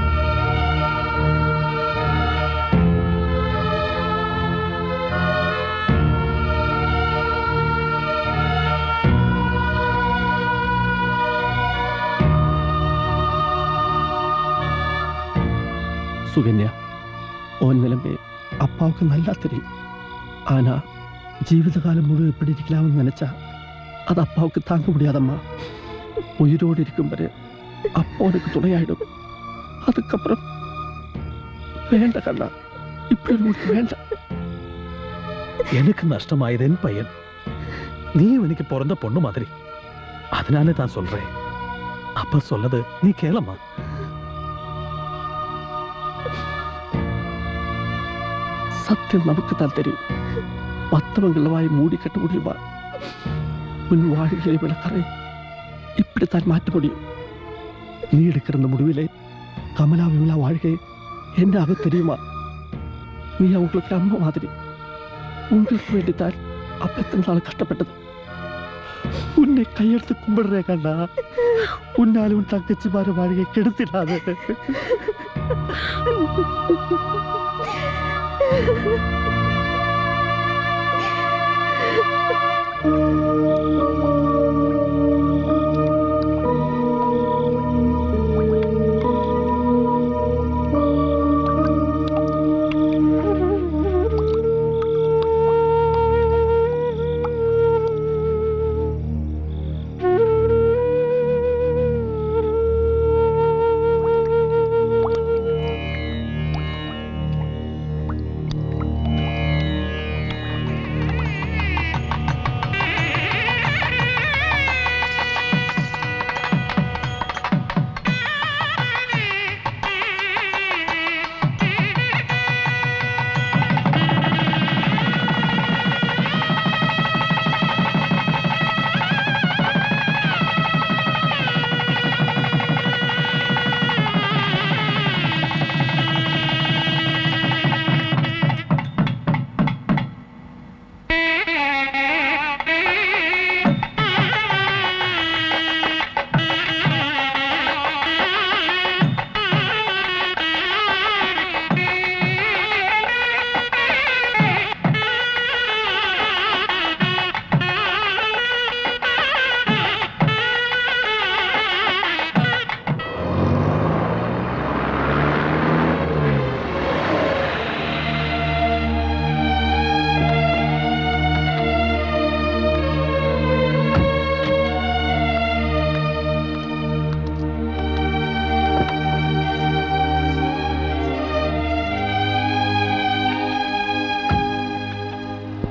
സുകന്യ ഓൻ നിലമ്പേ അപ്പാவுக்கு நல்லா தெரியும் ஆனா ஜீவிதகாலம் முழு இப்படி இருக்கலாம்னு நினைச்சா அது அப்பாவுக்கு தாங்க முடியாதம்மா உயிரோடு இருக்கும் வரை அப்பா உனக்கு துணையாயிடும் அதுக்கப்புறம் வேண்ட கண்ணா இப்படி உனக்கு வேண்டாம் எனக்கு நஷ்டமாயது என் பையன் நீ எனக்கு பிறந்த பொண்ணு மாதிரி அதனால தான் சொல்றேன் அப்ப சொல்லது நீ கேளம்மா சத்தியம் நமக்கு தான் தெரியும் மற்றவங்கள வாய் மூடி கட்ட முடியுமா உன் வாழ்க்கையை விளக்கறை இப்படித்தான் மாற்ற முடியும் நீ எடுக்கிற இந்த முடிவிலே கமலா விமலா வாழ்க்கை என்ன ஆக தெரியுமா நீ அவங்களுக்கு அம்மா மாதிரி உங்களுக்கு வேண்டித்தான் அப்ப எத்தனை நாள் கஷ்டப்பட்டது உன்னை கையெடுத்து கும்பிடுறே கண்ணா உன்னால உன் தங்கச்சி மாற வாழ்க்கை கெடுத்திடாத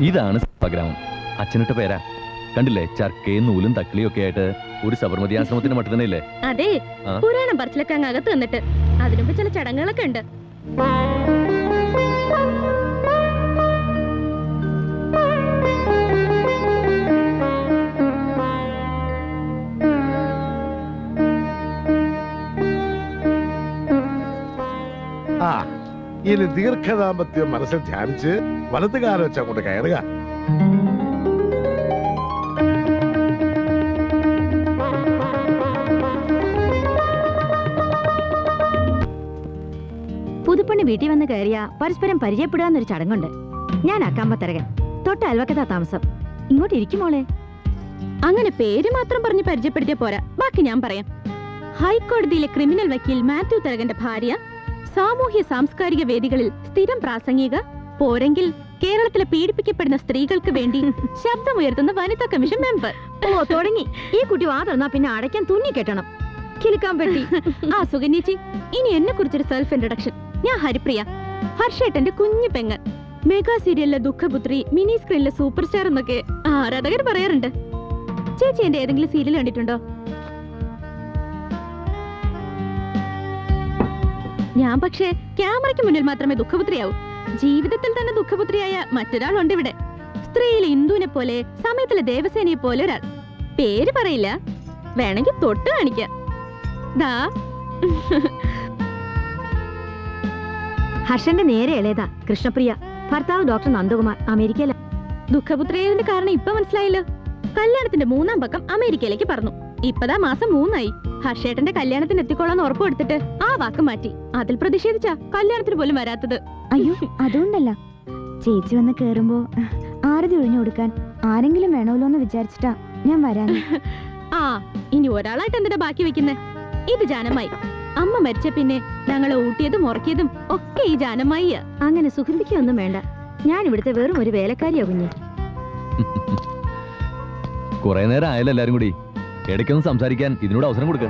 ഇതാണ് സഭാഗ്രാമം അച്ഛനിട്ട പേരാ കണ്ടില്ലേ ചർക്കയും നൂലും തക്കിളിയും ഒക്കെ ആയിട്ട് ഒരു സബർമതി ആശ്രമത്തിന്റെ മട്ടിൽ തന്നെ ഇല്ലേ അതെ ആ. പുരാണം പറച്ചിലൊക്കെ അങ്ങ് അകത്ത് നിന്നിട്ട് അതിനുമ്പ് ചില ചടങ്ങുകളൊക്കെ ഉണ്ട് ആ ഇനി ദീർഘദാമ്പത്യം മനസ്സിൽ ധ്യാനിച്ച് വലതുകാലം വെച്ച് അങ്ങോട്ട് കയറുക പുതുപ്പണി വീട്ടിൽ വന്ന് കയറിയ പരസ്പരം പരിചയപ്പെടുക എന്നൊരു ചടങ്ങുണ്ട് ഞാൻ അക്കാമ്പത്തരകൻ തൊട്ട് അയൽവക്കത്താ താമസം ഇങ്ങോട്ട് ഇരിക്കുമോളെ അങ്ങനെ പേര് മാത്രം പറഞ്ഞ് പരിചയപ്പെടുത്തിയ പോരാ ബാക്കി ഞാൻ പറയാം ഹൈക്കോടതിയിലെ ക്രിമിനൽ വക്കീൽ മാത്യു തരകന്റെ ഭാര്യ സാമൂഹ്യ സാംസ്കാരിക വേദികളിൽ സ്ഥിരം പ്രാസംഗിക പോരെങ്കിൽ കേരളത്തിലെ പീഡിപ്പിക്കപ്പെടുന്ന സ്ത്രീകൾക്ക് വേണ്ടി ശബ്ദമുയർത്തുന്ന വനിതാ കമ്മീഷൻ മെമ്പർ ഓ തുടങ്ങി ഈ കുട്ടി വാ തുറന്നാ പിന്നെ അടയ്ക്കാൻ തുന്നി കെട്ടണം കിലുക്കാൻ പറ്റി ആ സുകന്യേച്ചി ഇനി എന്നെ കുറിച്ചൊരു സെൽഫ് ഇൻട്രഡക്ഷൻ ഞാൻ ഹരിപ്രിയ ഹർഷേട്ടന്റെ കുഞ്ഞു പെങ്ങൻ മെഗാ സീരിയലിലെ ദുഃഖപുത്രി മിനി സ്ക്രീനിലെ സൂപ്പർ സ്റ്റാർ എന്നൊക്കെ ആരാധകർ പറയാറുണ്ട് ചേച്ചി എന്റെ ഏതെങ്കിലും സീരിയൽ കണ്ടിട്ടുണ്ടോ ഞാൻ പക്ഷേ ക്യാമറയ്ക്ക് മുന്നിൽ മാത്രമേ ദുഃഖപുത്രിയാവൂ ജീവിതത്തിൽ തന്നെ ദുഃഖപുത്രിയായ മറ്റൊരാളുണ്ട് ഇവിടെ സ്ത്രീയിലെ ഇന്ദുവിനെ പോലെ സമയത്തിലെ ദേവസേനയെ പോലെ ഒരാൾ പേര് പറയില്ല വേണമെങ്കിൽ തൊട്ട് കാണിക്കാം ദാ ഹർഷന്റെ നേരെ ഇളയതാ കൃഷ്ണപ്രിയ ഭർത്താവ് ഡോക്ടർ നന്ദകുമാർ അമേരിക്കയില ദുഃഖപുത്രയായതിന്റെ കാരണം ഇപ്പൊ മനസ്സിലായല്ലോ കല്യാണത്തിന്റെ മൂന്നാം പക്കം അമേരിക്കയിലേക്ക് പറഞ്ഞു ഇപ്പതാ മാസം മൂന്നായി ഹർഷേട്ടന്റെ കല്യാണത്തിന് എത്തിക്കൊള്ളാന്ന് ഉറപ്പ് കൊടുത്തിട്ട് ആ വാക്ക് മാറ്റി അതിൽ പ്രതിഷേധിച്ചാ കല്യാണത്തിന് പോലും വരാത്തത് അയ്യോ അതുകൊണ്ടല്ല ചേച്ചി വന്ന് കേറുമ്പോ ആരതി ഒഴിഞ്ഞു കൊടുക്കാൻ ആരെങ്കിലും വേണമല്ലോ എന്ന് വിചാരിച്ചിട്ടാ ഞാൻ വരാൻ ആ ഇനി ഒരാളായിട്ട് എന്തിനാ ബാക്കി വെക്കുന്നേ ഇത് ജാനമായി അമ്മ മരിച്ച പിന്നെ ഞങ്ങളെ ഊട്ടിയതും ഉറക്കിയതും ഒക്കെ ഈ ജാനമായിയാ അങ്ങനെ സുഖിപ്പിക്കൊന്നും വേണ്ട ഞാൻ ഇവിടുത്തെ വെറും ഒരു വേലക്കാരിയാ കുഞ്ഞ് കുറെ നേരം ആയല്ലോ എല്ലാരും കൂടി ഇടയ്ക്കൊന്ന് സംസാരിക്കാൻ ഇതിനോട് അവസരം കൊടുക്ക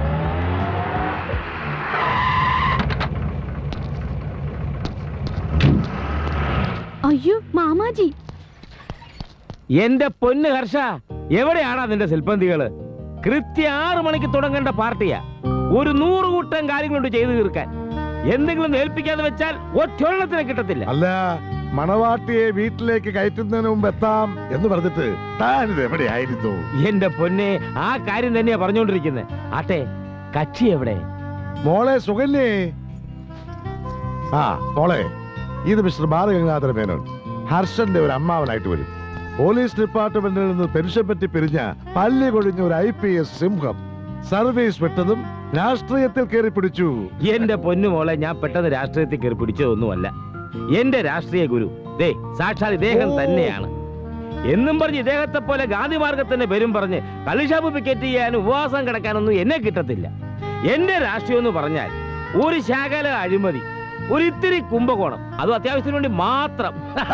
അയ്യോ മാമാജി എന്റെ പൊന്ന് ഹർഷ എവിടെയാണ് അതിന്റെ ശില്പന്തികള് കൃത്യ ആറ് മണിക്ക് തുടങ്ങേണ്ട പാർട്ടിയാ ഒരു നൂറ് കൂട്ടം കാര്യങ്ങളുണ്ട് ചെയ്തു തീർക്കാൻ എന്തെങ്കിലും ഏൽപ്പിക്കാതെ വെച്ചാൽ ഒറ്റൊരെണ്ണത്തിന് കിട്ടത്തില്ല അല്ല മണവാട്ടിയെ വീട്ടിലേക്ക് കയറ്റുന്നതിന് മുമ്പ് എത്താം എന്ന് പറഞ്ഞിട്ട് താനിത് എവിടെയായിരുന്നു എന്റെ പൊന്നെ ആ കാര്യം തന്നെയാ പറഞ്ഞുകൊണ്ടിരിക്കുന്നത് ആട്ടെ കക്ഷി എവിടെ മോളെ സുകന്യേ ആ മോളെ ഇത് മിസ്റ്റർ ബാലഗംഗാധര മേനോൻ ഹർഷന്റെ ഒരു അമ്മാവനായിട്ട് വരും പോലീസ് ഡിപ്പാർട്ട്മെന്റിൽ നിന്ന് പെൻഷൻ പറ്റി പിരിഞ്ഞ പല്ലി കൊഴിഞ്ഞ ഒരു ഐ പി എസ് സിംഹം സർവീസ് വിട്ടതും രാഷ്ട്രീയത്തിൽ കയറി പിടിച്ചു എന്റെ പൊന്നു മോളെ ഞാൻ പെട്ടെന്ന് രാഷ്ട്രീയത്തിൽ കയറി പിടിച്ചതൊന്നുമല്ല എന്റെ രാഷ്ട്രീയ ഗുരു ദേ സാക്ഷാൽ ഇദ്ദേഹം തന്നെയാണ് എന്നും പറഞ്ഞ് ഇദ്ദേഹത്തെ പോലെ ഗാന്ധി മാർഗത്തിന്റെ പേരും പറഞ്ഞ് കളിഷാപ്പ് പിക്കറ്റ് ചെയ്യാനും ഉപവാസം കിടക്കാനൊന്നും എന്നെ കിട്ടത്തില്ല എന്റെ രാഷ്ട്രീയം എന്ന് പറഞ്ഞാൽ ഒരു ശകല അഴിമതി ഒരു ഇത്തിരി കുംഭകോണം അതും അത്യാവശ്യത്തിന് വേണ്ടി മാത്രം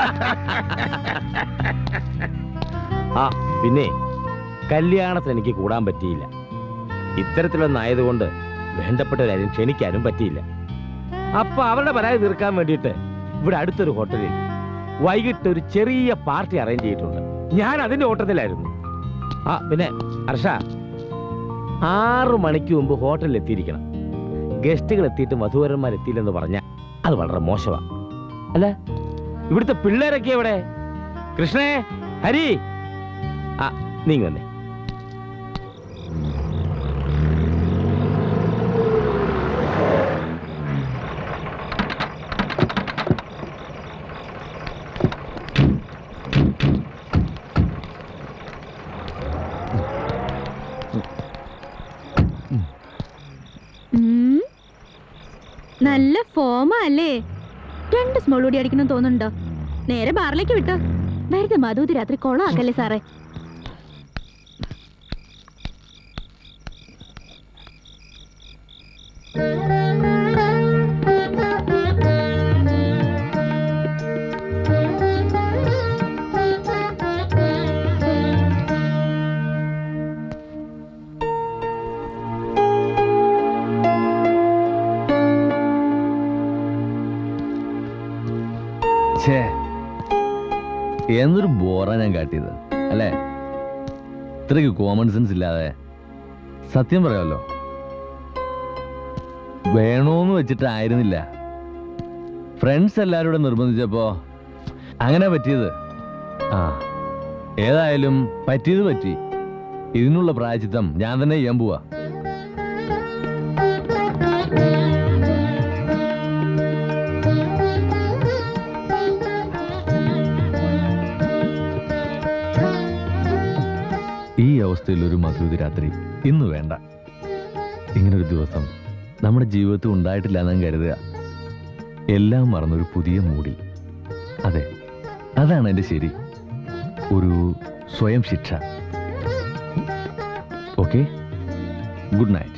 ആ പിന്നെ കല്യാണത്തിന് എനിക്ക് കൂടാൻ പറ്റിയില്ല ഇത്തരത്തിലൊന്നായതുകൊണ്ട് വേണ്ടപ്പെട്ടവരാരും ക്ഷണിക്കാനും പറ്റിയില്ല അപ്പൊ അവരുടെ പരാതി തീർക്കാൻ വേണ്ടിയിട്ട് ഇവിടെ അടുത്തൊരു ഹോട്ടലിൽ വൈകിട്ട് ഒരു ചെറിയ പാർട്ടി അറേഞ്ച് ചെയ്തിട്ടുണ്ട് ഞാൻ അതിന്റെ ഓട്ടത്തിലായിരുന്നു ആ പിന്നെ ഹർഷ ആറു മണിക്ക് മുമ്പ് ഹോട്ടലിൽ എത്തിയിരിക്കണം ഗസ്റ്റുകൾ എത്തിയിട്ട് വധുവരന്മാർ എത്തിയില്ലെന്ന് പറഞ്ഞാൽ അത് വളരെ മോശമാ അല്ല ഇവിടുത്തെ പിള്ളേരൊക്കെ എവിടെ കൃഷ്ണേ ഹരി ആ നീങ്ങ വന്നേ ഉം. നല്ല ഫോമാ അല്ലേ രണ്ട് സ്മോൾ കൂടി അടിക്കണം തോന്നുന്നുണ്ടോ നേരെ ബാറിലേക്ക് വിട്ടോ വെറുതെ മധുതി രാത്രി കൊളാക്കല്ലേ സാറേ ഛേ എന്തൊരു ബോറാ ഞാൻ കാട്ടിയത് അല്ലേ ഇത്രയ്ക്ക് കോമൺ സെൻസ് ഇല്ലാതെ സത്യം പറയാമല്ലോ വേണോന്ന് വെച്ചിട്ടായിരുന്നില്ല ഫ്രണ്ട്സ് എല്ലാവരും കൂടെ നിർബന്ധിച്ചപ്പോ അങ്ങനെ പറ്റിയത് ആ ഏതായാലും പറ്റിയത് പറ്റി ഇതിനുള്ള പ്രായച്ചിത്തം ഞാൻ തന്നെ ചെയ്യാൻ പോവാ ഈ അവസ്ഥയിൽ ഒരു മധുരതി രാത്രി ഇന്ന് വേണ്ട ഇങ്ങനൊരു ദിവസം നമ്മുടെ ജീവിതത്തിൽ ഉണ്ടായിട്ടില്ല എന്ന് കരുതുക എല്ലാം മറന്നൊരു പുതിയ മൂഡിൽ അതെ അതാണ് എൻ്റെ ശരി ഒരു സ്വയം ശിക്ഷ ഓക്കെ ഗുഡ് നൈറ്റ്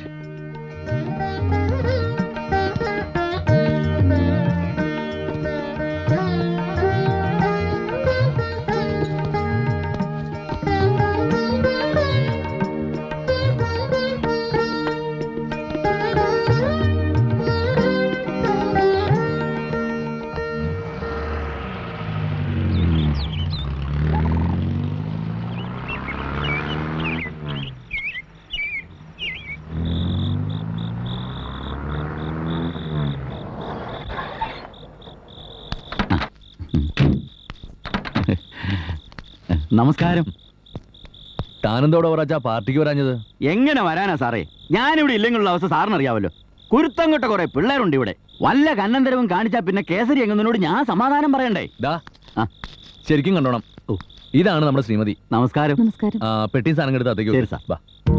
നമസ്കാരം താനെന്തോടെ പറയാ പാർട്ടിക്ക് വരാഞ്ഞത് എങ്ങനെ വരാനാ സാറേ ഞാനിവിടെ ഇല്ലെങ്കിലുള്ള അവസ്ഥ സാറിന് അറിയാവല്ലോ കുരുത്തം കുറെ പിള്ളേരുണ്ട് ഇവിടെ വല്ല കണ്ണന്തരവും കാണിച്ചാ പിന്നെ കേസരി എങ്ങുന്നതിനോട് ഞാൻ സമാധാനം പറയണ്ടേ ദാ ശരിക്കും കണ്ടോണം ഇതാണ് നമ്മുടെ ശ്രീമതി നമസ്കാരം നമസ്കാരം ആ പെട്ടി സാധനം എടുത്ത് അത്തേക്ക് ശരി, സാർ. വാ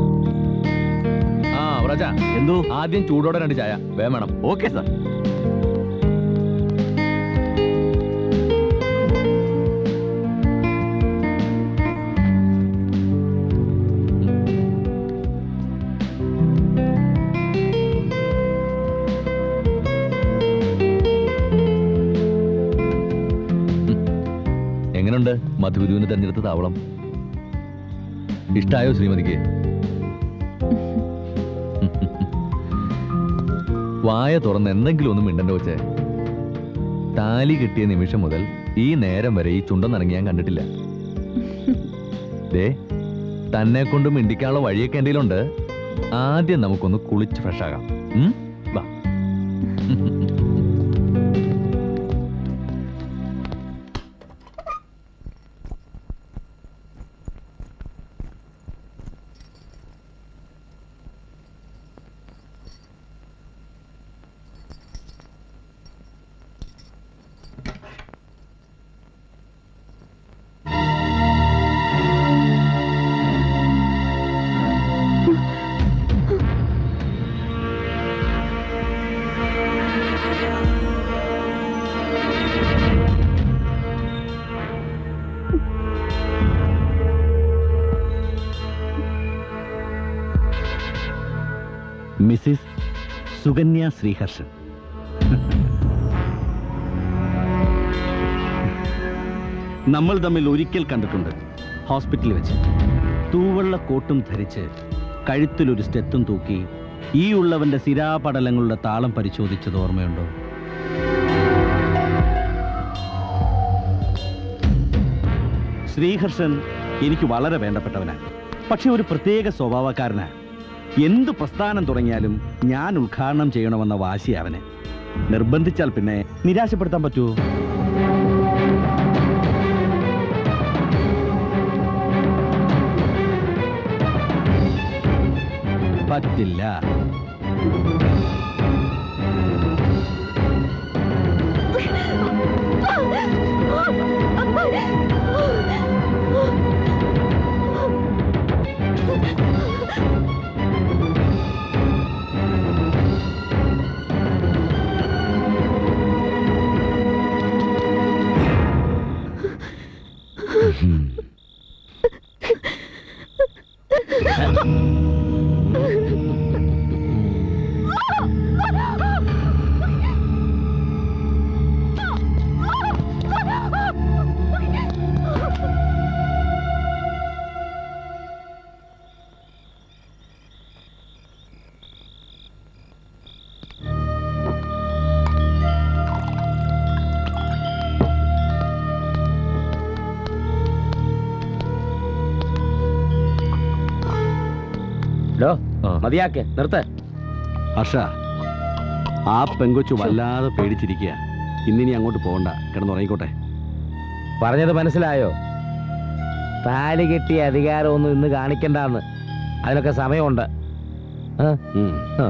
ആ വറാച്ച എന്തോ ആദ്യം ചൂടോടെ രണ്ട് ചായ വേം വേണം ഓക്കെ സാർ എങ്ങനുണ്ട് മധുവിധുവിന് തെരഞ്ഞെടുത്ത താവളം ഇഷ്ടായോ ശ്രീമതിക്ക് വായ തുറന്ന് എന്തെങ്കിലും ഒന്നും മിണ്ടണ്ട വെച്ചേ താലി കിട്ടിയ നിമിഷം മുതൽ ഈ നേരം വരെ ഈ ചുണ്ടെന്നിറങ്ങി ഞാൻ കണ്ടിട്ടില്ല ദേ തന്നെ കൊണ്ട് മിണ്ടിക്കാനുള്ള വഴിയൊക്കെ എന്തെങ്കിലുണ്ട് ആദ്യം നമുക്കൊന്ന് കുളിച്ച് ഫ്രഷ് ആകാം ഉം? വാ മിസ്സിസ് സുകന്യ ശ്രീഹർഷൻ നമ്മൾ തമ്മിൽ ഒരിക്കൽ കണ്ടിട്ടുണ്ട് ഹോസ്പിറ്റലിൽ വെച്ച് തൂവള്ള കോട്ടും ധരിച്ച് കഴുത്തിലൊരു സ്റ്റെത്തും തൂക്കി ഈ ഉള്ളവന്റെ സിരാപടലങ്ങളുടെ താളം പരിശോധിച്ചത് ഓർമ്മയുണ്ടോ ശ്രീഹർഷൻ എനിക്ക് വളരെ വേണ്ടപ്പെട്ടവനാണ് പക്ഷെ ഒരു പ്രത്യേക സ്വഭാവക്കാരനാണ് എന്ത് പ്രസ്ഥാനം തുടങ്ങിയാലും ഞാൻ ഉദ്ഘാടനം ചെയ്യണമെന്ന വാശി അവന് നിർബന്ധിച്ചാൽ പിന്നെ നിരാശപ്പെടുത്താൻ പറ്റുമോ പറ്റില്ല മതിയാക്ക് നിർത്ത് ഹർഷ ആ പെങ്കൊച്ചു വല്ലാതെ പേടിച്ചിരിക്കുക ഇന്നിനി അങ്ങോട്ട് പോകണ്ട കിടന്നുറങ്ങിക്കോട്ടെ പറഞ്ഞത് മനസ്സിലായോ താലി കെട്ടിയ അധികാരമൊന്നും ഇന്ന് കാണിക്കണ്ടെന്ന് അതിനൊക്കെ സമയമുണ്ട് ആ? ആ.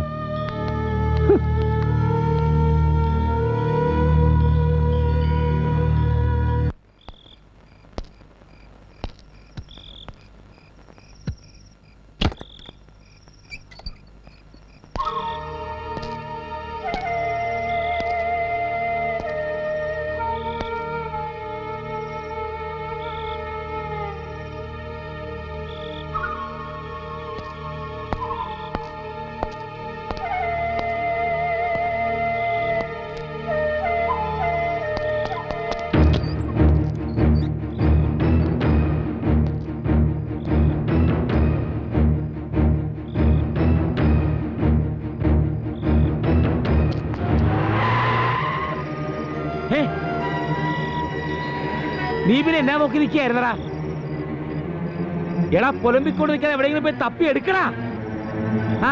ഹേ, നീ പിന്നെ എന്നാ നോക്കി നിൽക്കുകയായിരുന്നടാ എടാ പൊലമ്പിക്കൊണ്ട് നിൽക്കാൻ എവിടെയെങ്കിലും പോയി തപ്പി എടുക്കടാ ആ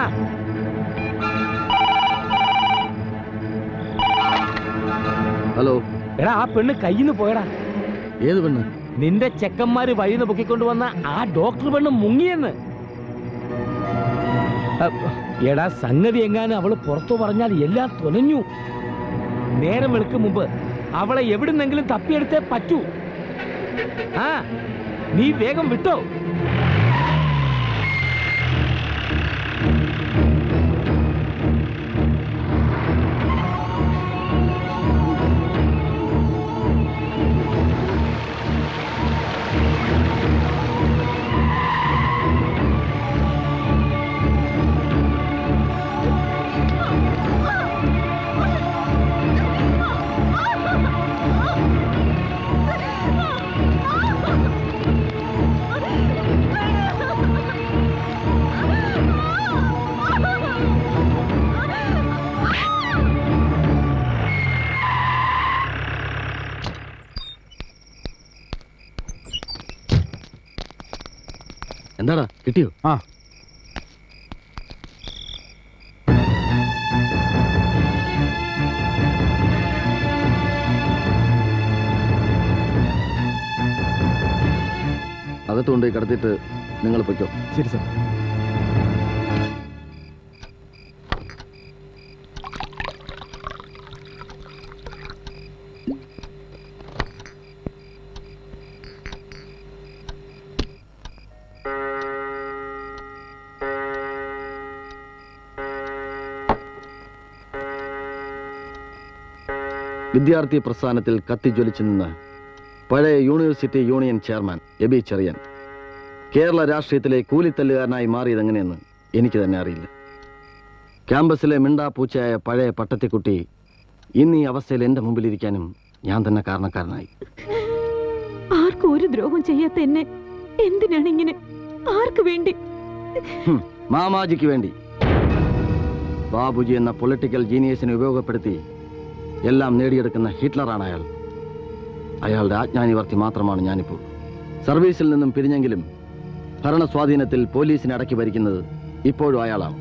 ഹലോ എടാ ആ പെണ്ണ് കയ്യിന്ന് പോയടാ ഏത് പെണ്ണ് നിന്റെ ചെക്കന്മാര് വഴിന്ന് പൊക്കിക്കൊണ്ട് വന്ന ആ ഡോക്ടർ പെണ്ണ് മുങ്ങിയെന്ന് അ, എടാ സംഗതി എങ്ങാനും അവള് പുറത്തു പറഞ്ഞാൽ എല്ലാം തുലഞ്ഞു നേരം വെളുക്കും മുമ്പ് അവളെ എവിടുന്നെങ്കിലും തപ്പിയെടുത്തേ പറ്റൂ ആ നീ വേഗം വിട്ടോ എന്താടാ കിട്ടിയോ ആ അകത്ത് കൊണ്ടുപോയി കിടത്തിയിട്ട് നിങ്ങൾ പൊയ്ക്കോ ശരി സാർ വിദ്യാർത്ഥി പ്രസ്ഥാനത്തിൽ കത്തിജ്വലിച്ചു നിന്ന് പഴയ university union chairman Eby Cherian Kerala രാഷ്ട്രീയത്തിലെ കൂലിത്തല്ലുകാരനായി മാറിയതെങ്ങനെയെന്ന് എനിക്ക് തന്നെ അറിയില്ല ക്യാമ്പസിലെ മിണ്ടാപ്പൂച്ചയായ പഴയ പട്ടത്തിക്കുട്ടി ഇന്ന് ഈ അവസ്ഥയിൽ എൻ്റെ മുമ്പിലിരിക്കാനും ഞാൻ തന്നെ കാരണക്കാരനായി ആർക്കും ഒരു ദ്രോഹം ചെയ്യാത്ത എന്നെ എന്തിനാണ് ഇങ്ങനെ ആർക്ക് വേണ്ടി ഹും, മാമാജിക്ക് വേണ്ടി ബാബുജി എന്ന പൊളിറ്റിക്കൽ ജീനിയസിനെ ഉപയോഗപ്പെടുത്തി എല്ലാം നേടിയെടുക്കുന്ന ഹിറ്റ്ലറാണ് അയാൾ അയാളുടെ ആജ്ഞാനിവർത്തി മാത്രമാണ് ഞാനിപ്പോൾ സർവീസിൽ നിന്നും പിരിഞ്ഞെങ്കിലും ഭരണ സ്വാധീനത്തിൽ പോലീസിനെ അടക്കി ഭരിക്കുന്നത് ഇപ്പോഴും അയാളാണ്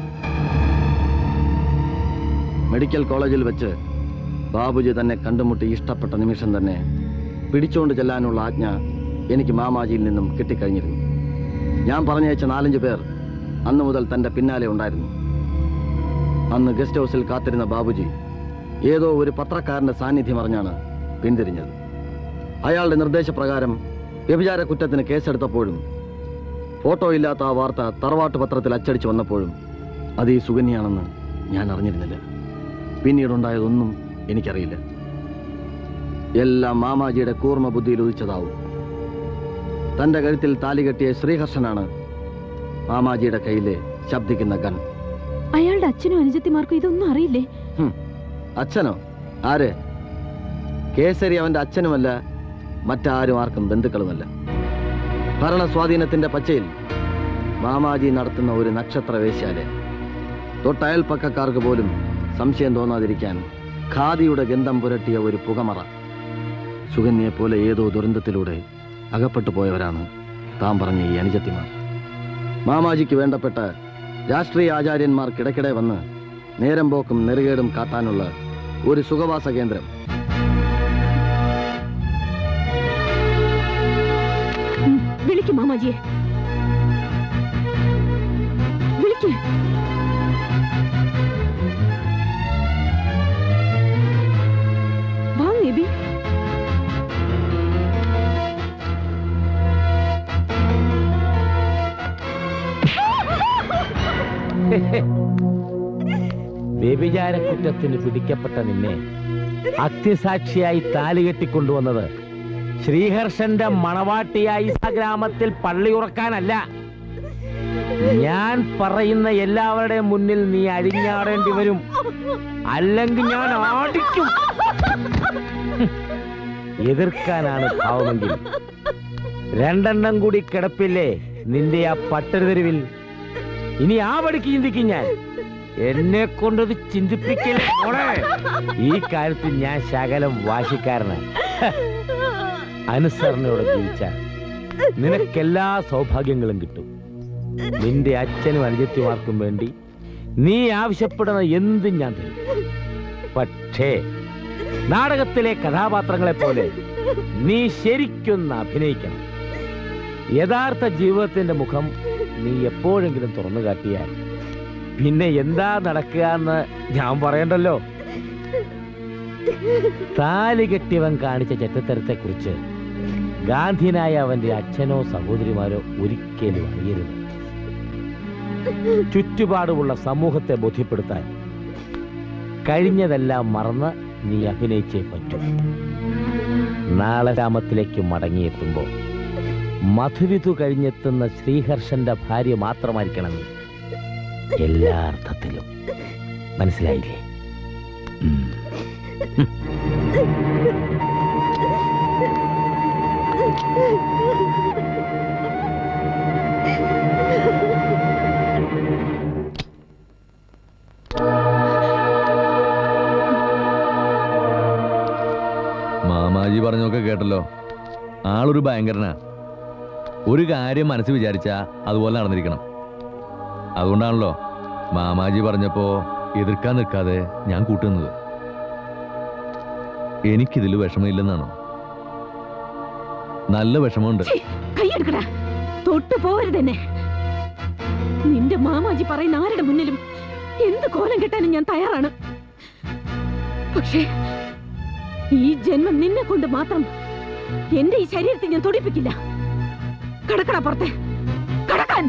മെഡിക്കൽ കോളേജിൽ വെച്ച് ബാബുജി തന്നെ കണ്ടുമുട്ടി ഇഷ്ടപ്പെട്ട നിമിഷം തന്നെ പിടിച്ചുകൊണ്ട് ചെല്ലാനുള്ള ആജ്ഞ എനിക്ക് മാമാജിയിൽ നിന്നും കിട്ടിക്കഴിഞ്ഞിരുന്നു ഞാൻ പറഞ്ഞയച്ച നാലഞ്ച് പേർ അന്ന് മുതൽ തന്റെ പിന്നാലെ ഉണ്ടായിരുന്നു അന്ന് ഗസ്റ്റ് ഹൗസിൽ കാത്തിരുന്ന ബാബുജി ഏതോ ഒരു പത്രക്കാരന്റെ സാന്നിധ്യം അറിഞ്ഞാണ് പിന്തിരിഞ്ഞത് അയാളുടെ നിർദ്ദേശപ്രകാരം വ്യഭിചാര കുറ്റത്തിന് കേസെടുത്തപ്പോഴും ഫോട്ടോ ഇല്ലാത്ത ആ വാർത്ത തറവാട്ട് പത്രത്തിൽ അച്ചടിച്ചു വന്നപ്പോഴും അത് ഈ സുകന്യാണെന്ന് ഞാൻ അറിഞ്ഞിരുന്നില്ല പിന്നീടുണ്ടായതൊന്നും എനിക്കറിയില്ല എല്ലാം മാമാജിയുടെ കൂർമ്മ ബുദ്ധിയിൽ ഉദിച്ചതാവും തന്റെ കഴുത്തിൽ താലി കെട്ടിയ ശ്രീഹർഷനാണ് മാമാജിയുടെ കയ്യിലെ ശബ്ദിക്കുന്ന ഗൺ അയാളുടെ അച്ഛനും അനുജത്തിമാർക്കും ഇതൊന്നും അറിയില്ലേ ഹും. അച്ഛനോ ആര് കേസരി അവന്റെ അച്ഛനുമല്ല മറ്റാരും ആർക്കും ബന്ധുക്കളുമല്ല ഭരണ സ്വാധീനത്തിന്റെ പച്ചയിൽ മാമാജി നടത്തുന്ന ഒരു നക്ഷത്ര വേശ്യാലയം തൊട്ടയൽപ്പക്കക്കാർക്ക് പോലും സംശയം തോന്നാതിരിക്കാൻ ഖാദിയുടെ ഗന്ധം പുരട്ടിയ ഒരു പുകമറ സുകന്യെ പോലെ ഏതോ ദുരന്തത്തിലൂടെ അകപ്പെട്ടു പോയവരാണ് താൻ പറഞ്ഞ ഈ അനുജത്തിമാർ മാമാജിക്ക് വേണ്ടപ്പെട്ട രാഷ്ട്രീയ ആചാര്യന്മാർക്കിടയ്ക്കിടെ വന്ന് നേരം പോക്കും നെറുകേടും കാട്ടാനുള്ള ഒരു സുഖവാസ കേന്ദ്രം വിളിക്കും മാമാജിയെ വിളിക്ക് വാ നബി വ്യഭിചാര കുറ്റത്തിന് പിടിക്കപ്പെട്ട നിന്നെ അത്യസാക്ഷിയായി താലി കെട്ടിക്കൊണ്ടുവന്നത് ശ്രീഹർഷന്റെ മണവാട്ടിയായി ആ ഗ്രാമത്തിൽ പള്ളി ഉറക്കാനല്ല ഞാൻ പറയുന്ന എല്ലാവരുടെയും മുന്നിൽ നീ അഴിഞ്ഞാടേണ്ടി വരും അല്ലെങ്കിൽ ഞാൻ ആടിക്കും ഹും. എതിർക്കാനാണ് ഭാവമെങ്കിൽ രണ്ടെണ്ണം കൂടി കിടപ്പില്ലേ നിന്റെ ആ പട്ടരുതെരുവിൽ ഇനി ആ പടിക്ക് ചിന്തിക്കും ഞാൻ എന്നെ കൊണ്ടത് ചിന്തിപ്പിക്കില്ല മോളെ ഈ കാര്യത്തിൽ ഞാൻ ശകലം വാശിക്കാരനാണ് ഹ. അനുസരണയോടെ ജീവിച്ചാൽ നിനക്കെല്ലാ സൗഭാഗ്യങ്ങളും കിട്ടും നിന്റെ അച്ഛനും അനുജത്തിമാർക്കും വേണ്ടി നീ ആവശ്യപ്പെടുന്ന എന്തും ഞാൻ തരും പക്ഷേ നാടകത്തിലെ കഥാപാത്രങ്ങളെ പോലെ നീ ശരിക്കൊന്ന് അഭിനയിക്കണം യഥാർത്ഥ ജീവിതത്തിന്റെ മുഖം നീ എപ്പോഴെങ്കിലും തുറന്നു കാട്ടിയാൽ പിന്നെ എന്താ നടക്കുക എന്ന് ഞാൻ പറയണ്ടല്ലോ താലി കെട്ടിയവൻ കാണിച്ച ചെറ്റത്തരത്തെ കുറിച്ച് ഗാന്ധിനായ അവന്റെ അച്ഛനോ സഹോദരിമാരോ ഒരിക്കലും അറിയരുത് ചുറ്റുപാടുമുള്ള സമൂഹത്തെ ബോധ്യപ്പെടുത്താൻ കഴിഞ്ഞതെല്ലാം മറന്ന് നീ അഭിനയിച്ചേ പറ്റൂ നാളെ ഗ്രാമത്തിലേക്ക് മടങ്ങിയെത്തുമ്പോൾ മധുവിധു കഴിഞ്ഞെത്തുന്ന ശ്രീഹർഷന്റെ ഭാര്യ മാത്രമായിരിക്കണം നീ എല്ലാ അർത്ഥത്തിലും മനസ്സിലായില്ലേ ഉം. മാമാജി പറഞ്ഞൊക്കെ കേട്ടല്ലോ ആളൊരു ഭയങ്കരനാ ഒരു കാര്യം മനസ്സിൽ വിചാരിച്ച അതുപോലെ നടന്നിരിക്കണം അതുകൊണ്ടാണല്ലോ മാമാജി പറഞ്ഞപ്പോ എതിർക്കാൻ നിൽക്കാതെ ഞാൻ കൂട്ടുന്നത് എനിക്കിതിൽ വിഷമമില്ലെന്നാണോ നല്ല വിഷമമുണ്ട് കൈയെടുക്കടാ തൊട്ടു പോവരുതെന്നെ നിന്റെ മാമാജി പറയുന്ന ആരുടെ മുന്നിലും എന്ത് കോലം കെട്ടാനും ഞാൻ തയ്യാറാണ് പക്ഷേ ഈ ജന്മം നിന്നെ കൊണ്ട് മാത്രം എന്റെ ഈ ശരീരത്തെ ഞാൻ തുടിപ്പിക്കില്ല കടക്കട പുറത്തെ കടക്കാൻ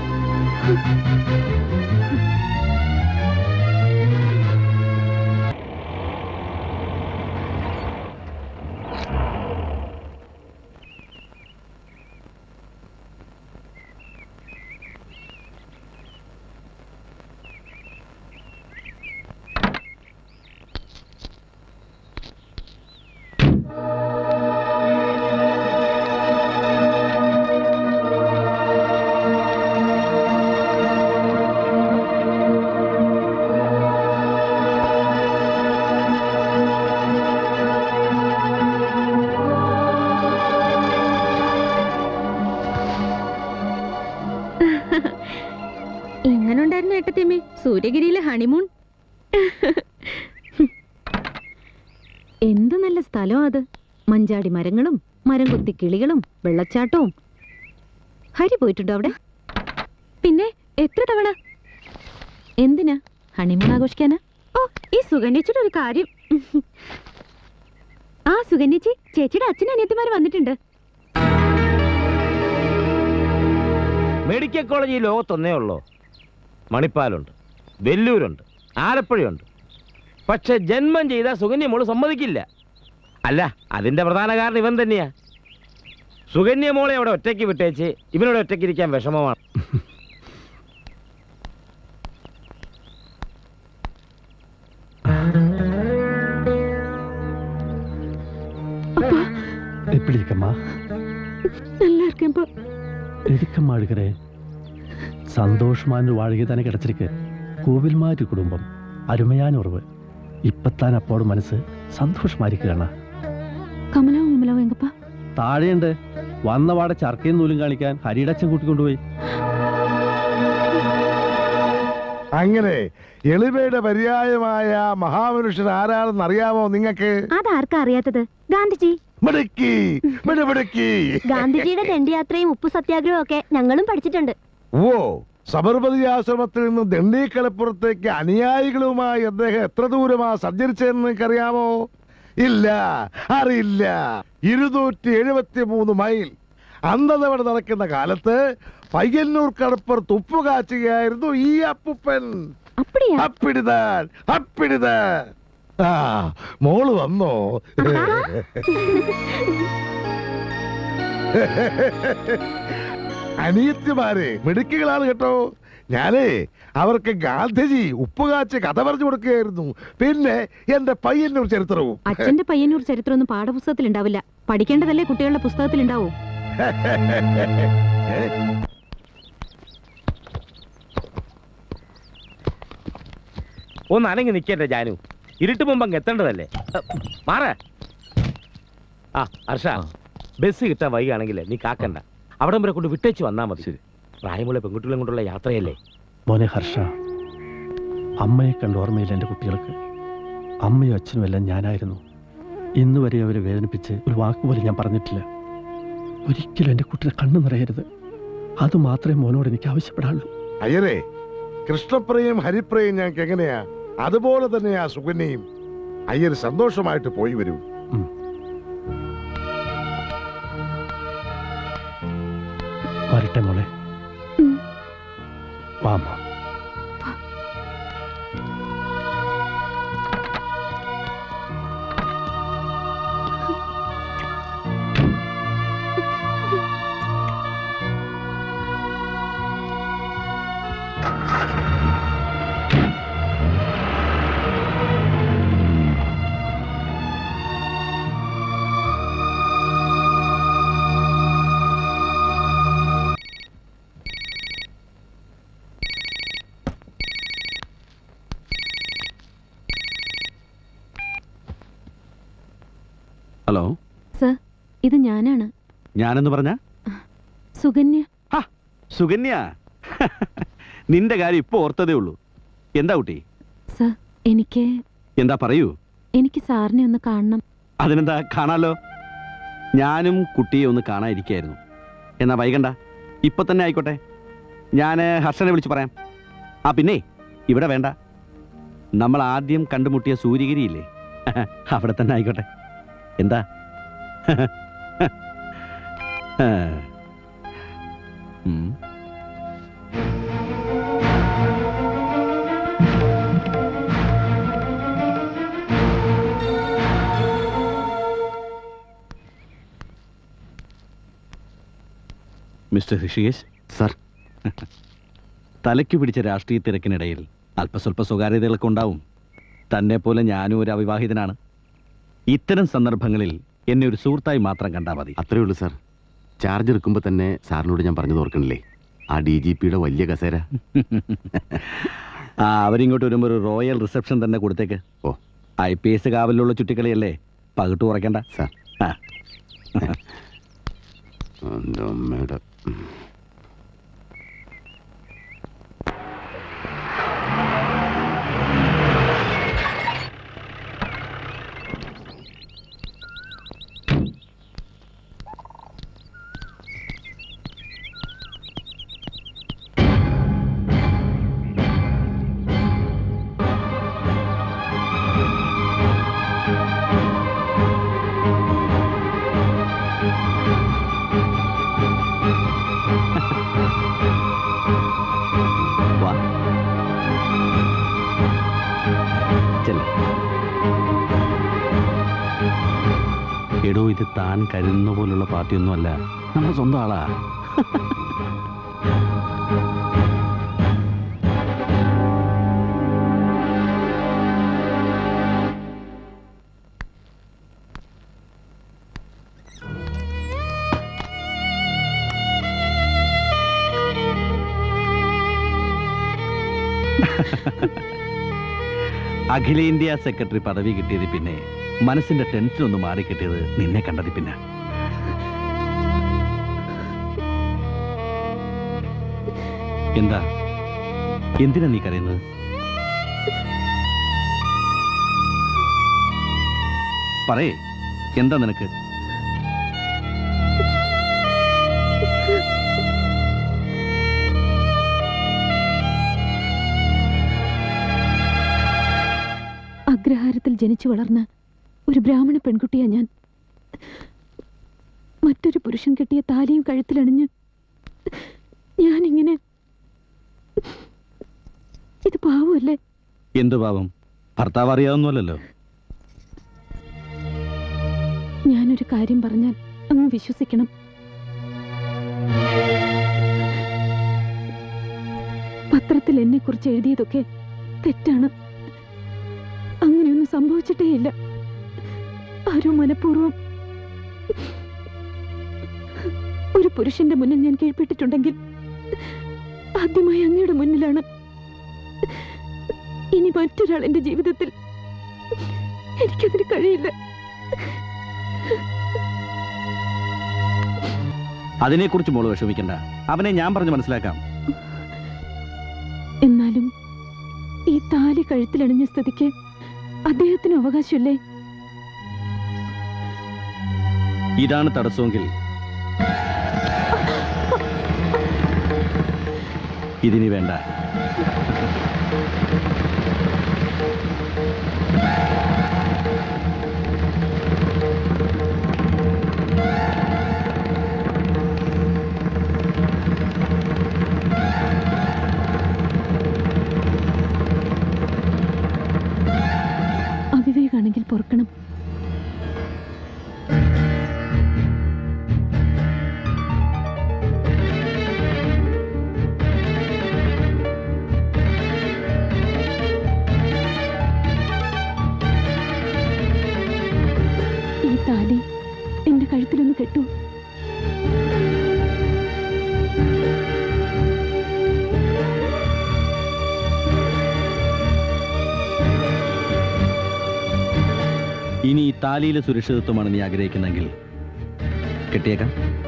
എങ്ങനെ ഉണ്ടായിരുന്നു ഏട്ടത്തിയമ്മേ സൂര്യഗിരിയിലെ ഹണിമൂൺ എന്ത് നല്ല സ്ഥലം അത് മഞ്ചാടി മരങ്ങളും മരം കൊത്തി കിളികളും വെള്ളച്ചാട്ടവും ഹരി പോയിട്ടുണ്ടോ അവിടെ പിന്നെ എത്ര തവണ എന്തിനാ ഹണിമൂൺ ആഘോഷിക്കാനാ ഓ ഈ സുകന്യച്ചിയുടെ ഒരു കാര്യം ആ സുകന്യച്ചി ചേച്ചിയുടെ അച്ഛനും അനിയത്തിമാർ വന്നിട്ടുണ്ട് മെഡിക്കൽ കോളേജ് ഈ ലോകത്തൊന്നേ ഉള്ളൂ മണിപ്പാലുണ്ട് വെല്ലൂരുണ്ട് ആലപ്പുഴയുണ്ട് പക്ഷെ ജന്മം ചെയ്ത സുകന്യ മോള് സമ്മതിക്കില്ല അല്ല അതിന്റെ പ്രധാന കാരണം ഇവൻ തന്നെയാ സുകന്യ മോളെ അവിടെ ഒറ്റയ്ക്ക് വിട്ടേച്ച് ഇവനോട് ഒറ്റയ്ക്ക് ഇരിക്കാൻ വിഷമമാണ് எப்படி இருக்கம்மா நல்லா இருக்கேன்ப்பா எதுக்கம்மா அழுகிறே சந்தோஷமான வாழ்க்கை தானே கிடைச்சிருக்கு கோவில் மாதிரி குடும்பம் அருமையான உறவு இப்பத்தான் அப்போட மனசு சந்தோஷமா இருக்கிறானா കമലാവും വിമലാവും എങ്കപ്പാ താഴെയുണ്ട് വന്ന വാടെ ചർക്കയും നൂലും കാണിക്കാൻ ഹരിയുടെ അച്ഛൻ കൂട്ടിക്കൊണ്ടുപോയി അങ്ങനെ എളിമയുടെ പര്യായമായ മഹാമനുഷ്യൻ ആരാണെന്ന് അറിയാമോ നിങ്ങൾക്ക് അതാർക്കാ അറിയാത്തത് ഗാന്ധിജി മിടുക്കി മിടുമിടുക്കി ഗാന്ധിജിയുടെ ദണ്ഡിയാത്രയും ഉപ്പു സത്യാഗ്രഹവും ഒക്കെ ഞങ്ങളും പഠിച്ചിട്ടുണ്ട് ഓ സബർമതി ആശ്രമത്തിൽ നിന്ന് ദണ്ഡീക്കടപ്പുറത്തേക്ക് അനുയായികളുമായി അദ്ദേഹം എത്ര ദൂരമാ സഞ്ചരിച്ചതെന്ന് നിങ്ങൾക്കറിയാമോ ഇല്ല അറിയില്ല ഇരുന്നൂറ്റി എഴുപത്തി മൂന്ന് മൈൽ അന്നതവിടെ നടക്കുന്ന കാലത്ത് പയ്യന്നൂർ കടപ്പുറത്ത് ഉപ്പ് കാച്ചുകയായിരുന്നു ഈ അപ്പുപ്പൻ അപ്പിടുതാൻ അപ്പിടുതാൻ ആ മോള് വന്നോ അനിയത്തിമാരെ മിടുക്കികളാണ് കേട്ടോ ഞാനേ അവർക്ക് ഗാന്ധിജി ഉപ്പ് കാച്ച് കഥ പറഞ്ഞു കൊടുക്കുകയായിരുന്നു പിന്നെ എന്റെ പയ്യന്നൂർ ചരിത്രവും അച്ഛന്റെ പയ്യന്നൂർ ചരിത്രമൊന്നും പാഠപുസ്തകത്തിൽ ഉണ്ടാവില്ല പഠിക്കേണ്ടതല്ലേ കുട്ടികളുടെ പുസ്തകത്തിൽ ഉണ്ടാവൂ ഒന്ന് അനങ്ങി നിൽക്കേണ്ട ജാനു ഇരുട്ട് മുമ്പ് അങ്ങ് എത്തേണ്ടതല്ലേ മാറ ആ ഹർഷ ബസ് കിട്ടാൻ വൈകുകയാണെങ്കിൽ നീ കാക്കണ്ട അവിടെ വരെ കൊണ്ട് വിട്ടേച്ച് വന്നാ മതി പ്രായമുള്ള പെൺകുട്ടികളെ കൊണ്ടുള്ള യാത്രയല്ലേ മോനെ ഹർഷ അമ്മയെ കണ്ട് ഓർമ്മയില്ല എൻ്റെ കുട്ടികൾക്ക് അമ്മയും അച്ഛനും എല്ലാം ഞാനായിരുന്നു ഇന്ന് വരെ അവരെ വേദനിപ്പിച്ച് ഒരു വാക്ക് പോലും ഞാൻ പറഞ്ഞിട്ടില്ല ഒരിക്കലും എൻ്റെ കുട്ടിയുടെ കണ്ണു നിറയരുത് അത് മാത്രമേ മോനോട് എനിക്ക് ആവശ്യപ്പെടാനുള്ളൂ അയ്യരേ കൃഷ്ണപ്രിയം ഹരിപ്രിയം ഞങ്ങൾക്ക് എങ്ങനെയാ അതുപോലെ തന്നെയാ സുകന്യയും അയ്യർ സന്തോഷമായിട്ട് പോയി വരൂ വരട്ടെ മോളെ വാമ്മ ഹലോ സർ ഇത് ഞാനാണ് ഞാനെന്ന് പറഞ്ഞ സുകന്യ സുകന്യ നിന്റെ കാര്യം ഇപ്പൊ ഓർത്തതേ ഉള്ളൂ എന്താ കുട്ടി സർ എനിക്ക് എന്താ പറയൂ എനിക്ക് സാറിനെ ഒന്ന് കാണണം അതിനെന്താ കാണാലോ ഞാനും കുട്ടിയെ ഒന്ന് കാണാതിരിക്കായിരുന്നു എന്നാ വൈകണ്ട ഇപ്പൊ തന്നെ ആയിക്കോട്ടെ ഞാൻ ഹർഷനെ വിളിച്ച് പറയാം ആ പിന്നെ ഇവിടെ വേണ്ട നമ്മൾ ആദ്യം കണ്ടുമുട്ടിയ സൂര്യഗിരിയില്ലേ അവിടെ തന്നെ ആയിക്കോട്ടെ എന്താ ഉം. മിസ്റ്റർ ഋഷികേശ് സർ തലയ്ക്ക് പിടിച്ച രാഷ്ട്രീയ തിരക്കിനിടയിൽ അല്പസ്വല്പ സ്വകാര്യതകളൊക്കെ ഉണ്ടാവും തന്നെ പോലെ ഞാനും ഒരു അവിവാഹിതനാണ് ഇത്തരം സന്ദർഭങ്ങളിൽ എന്നെ ഒരു സുഹൃത്തായി മാത്രം കണ്ടാൽ മതി അത്രേ ഉള്ളൂ സാർ ചാർജ് എടുക്കുമ്പോൾ തന്നെ സാറിനോട് ഞാൻ പറഞ്ഞത് ഓർക്കണില്ലേ ആ ഡി ജി പിയുടെ വലിയ കസേര ആ അവരിങ്ങോട്ട് വരുമ്പോൾ ഒരു റോയൽ റിസപ്ഷൻ തന്നെ കൊടുത്തേക്ക് ഓ ഐ പി എസ് കാവലിലുള്ള ചുറ്റിക്കളിയല്ലേ പകിട്ട് കുറയ്ക്കണ്ട സാർ ആ എൻ്റെ അമ്മയുടെ വാ ചെല്ല്. എടോ ഇത് താൻ കരുതുന്ന പോലുള്ള പാർട്ടിയൊന്നുമല്ല നമ്മുടെ സ്വന്തം ആളാ അഖിലേന്ത്യാ സെക്രട്ടറി പദവി കിട്ടിയത് പിന്നെ മനസ്സിന്റെ ടെൻഷൻ ഒന്ന് മാറിക്കിട്ടിയത് നിന്നെ കണ്ടത് പിന്നെ എന്താ എന്തിനാ നീ കരയുന്നത് പറയേ എന്താ നിനക്ക് അഗ്രഹാരത്തിൽ ജനിച്ചു വളർന്ന ഒരു ബ്രാഹ്മണ പെൺകുട്ടിയാ ഞാൻ മറ്റൊരു പുരുഷൻ കെട്ടിയ താലിയും കഴുത്തിലണിഞ്ഞ് ഞാനിങ്ങനെ ഇത് പാവമല്ലേ എന്തു പാവം ഭർത്താവ് അറിയാവുന്നല്ലോ ഞാനൊരു കാര്യം പറഞ്ഞാൽ അങ്ങ് വിശ്വസിക്കണം പത്രത്തിൽ എന്നെ കുറിച്ച് എഴുതിയതൊക്കെ തെറ്റാണ് അങ്ങനെയൊന്നും സംഭവിച്ചിട്ടേയില്ല ആരോ മനഃപൂർവ്വം ഒരു പുരുഷന്റെ മുന്നിൽ ഞാൻ കീഴ്പ്പെട്ടിട്ടുണ്ടെങ്കിൽ ആദ്യമായി അങ്ങയുടെ മുന്നിലാണ് ഇനി മറ്റൊരാൾ എന്റെ ജീവിതത്തിൽ എനിക്കതിന് കഴിയില്ല അതിനെക്കുറിച്ച് മോള് വിഷമിക്കണ്ട അവനെ ഞാൻ പറഞ്ഞ് മനസ്സിലാക്കാം എന്നാലും ഈ താലി കഴുത്തിലണിഞ്ഞ സ്ഥിതിക്ക് അദ്ദേഹത്തിന് അവകാശമില്ലേ ഇതാണ് തടസ്സമെങ്കിൽ ഇതിനി വേണ്ട അവിവേകാണെങ്കിൽ പൊറുക്കണം ഈ താലി എന്റെ കഴുത്തിലൊന്ന് കെട്ടു ഇനി ഈ താലിയിലെ സുരക്ഷിതത്വമാണ് നീ ആഗ്രഹിക്കുന്നെങ്കിൽ കെട്ടിയേക്കാം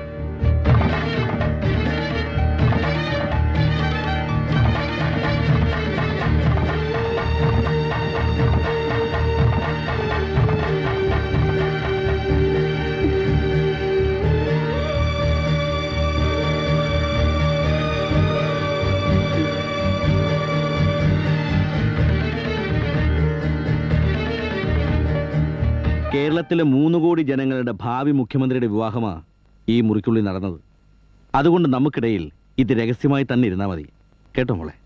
കേരളത്തിലെ മൂന്ന് കോടി ജനങ്ങളുടെ ഭാവി മുഖ്യമന്ത്രിയുടെ വിവാഹമാ ഈ മുറിക്കുള്ളിൽ നടന്നത് അതുകൊണ്ട് നമുക്കിടയിൽ ഇത് രഹസ്യമായി തന്നെ ഇരുന്നാൽ മതി കേട്ടോ മോളെ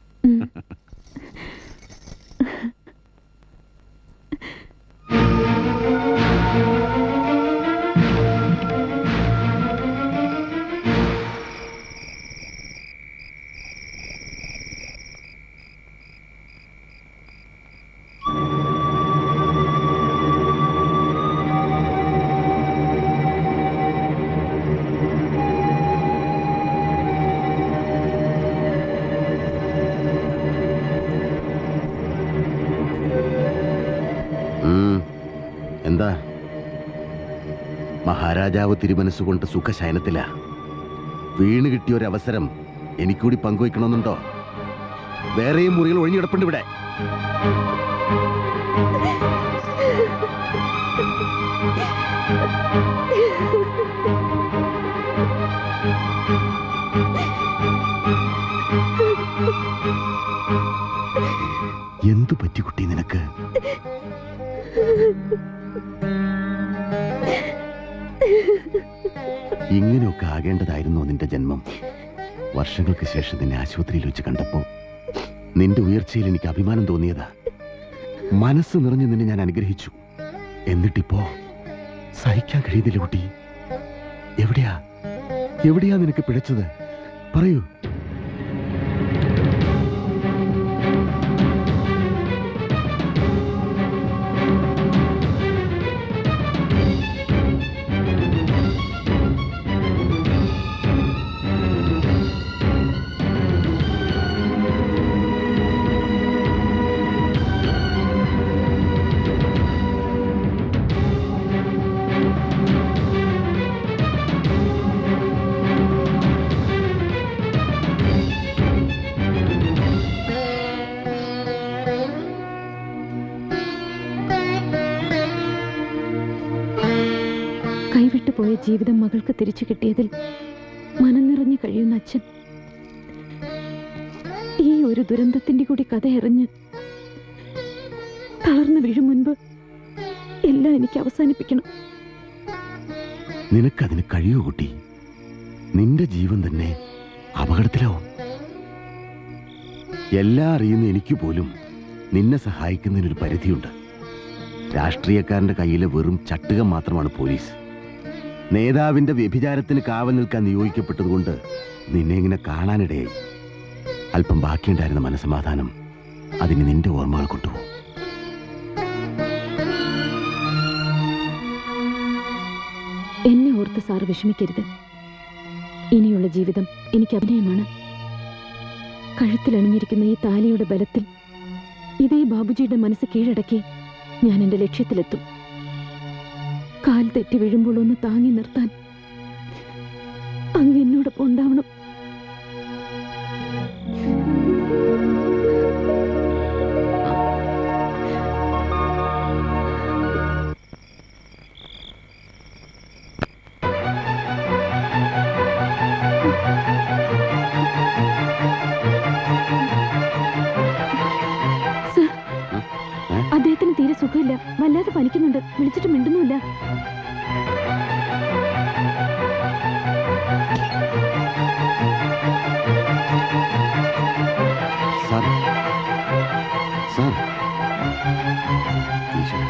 ഉം. എന്താ മഹാരാജാവ് തിരുമനസ്സുകൊണ്ട് സുഖശയനത്തില വീണ് കിട്ടിയ ഒരു അവസരം എനിക്കൂടി പങ്കുവയ്ക്കണമെന്നുണ്ടോ വേറെയും മുറികൾ ഒഴിഞ്ഞിടപ്പുണ്ട് ഇവിടെ എന്തു പറ്റി കുട്ടി നിനക്ക് ഇങ്ങനെയൊക്കെ ആകേണ്ടതായിരുന്നോ നിന്റെ ജന്മം വർഷങ്ങൾക്ക് ശേഷം നിന്നെ ആശുപത്രിയിൽ വെച്ച് കണ്ടപ്പോ നിന്റെ ഉയർച്ചയിൽ എനിക്ക് അഭിമാനം തോന്നിയതാ മനസ്സ് നിറഞ്ഞ് നിന്നെ ഞാൻ അനുഗ്രഹിച്ചു എന്നിട്ടിപ്പോ സഹിക്കാൻ കഴിയുന്നില്ല കുട്ടി എവിടെയാ എവിടെയാ നിനക്ക് പിഴച്ചത് പറയൂ തിരിച്ചു കിട്ടിയതിൽ മനം നിറഞ്ഞു കഴിയുന്ന അച്ഛൻ ഈ ഒരു ദുരന്തത്തിന്റെ കൂടി കഥ എറിഞ്ഞ് തളർന്നു വീഴും മുൻപ് എല്ലാം എനിക്ക് അവസാനിപ്പിക്കണം നിനക്കതിന് കഴിയൂ കുട്ടി നിന്റെ ജീവൻ തന്നെ അപകടത്തിലാവും എല്ലാം അറിയുന്ന എനിക്ക് പോലും നിന്നെ സഹായിക്കുന്നതിനൊരു പരിധിയുണ്ട് രാഷ്ട്രീയക്കാരന്റെ കയ്യിലെ വെറും ചട്ടുകം മാത്രമാണ് പോലീസ് നേതാവിന്റെ വ്യഭിചാരത്തിന് കാവൽ നിൽക്കാൻ നിയോഗിക്കപ്പെട്ടതുകൊണ്ട് നിന്നെ ഇങ്ങനെ കാണാനിടയായി അല്പം ബാക്കിയുണ്ടായിരുന്ന മനസമാധാനം അതിന് നിന്റെ ഓർമ്മകൾ കൊണ്ടുപോകും എന്നെ ഓർത്ത് സാർ വിഷമിക്കരുത് ഇനിയുള്ള ജീവിതം എനിക്ക് അഭിനയമാണ് കഴുത്തിലണിഞ്ഞിരിക്കുന്ന ഈ താലിയുടെ ബലത്തിൽ ഇതേ ബാബുജിയുടെ മനസ്സ് കീഴടക്കി ഞാൻ എന്റെ ലക്ഷ്യത്തിലെത്തും കാൽ തെറ്റി വീഴുമ്പോൾ ഒന്ന് താങ്ങി നിർത്താൻ അങ്ങ് എന്നോടൊപ്പം ഉണ്ടാവണം സർ അദ്ദേഹത്തിന് തീരെ സുഖമില്ല വല്ലാതെ പനിക്കുന്നുണ്ട് വിളിച്ചിട്ട് മിണ്ടുന്നുമില്ല സാർ സാർ ഈശ്വര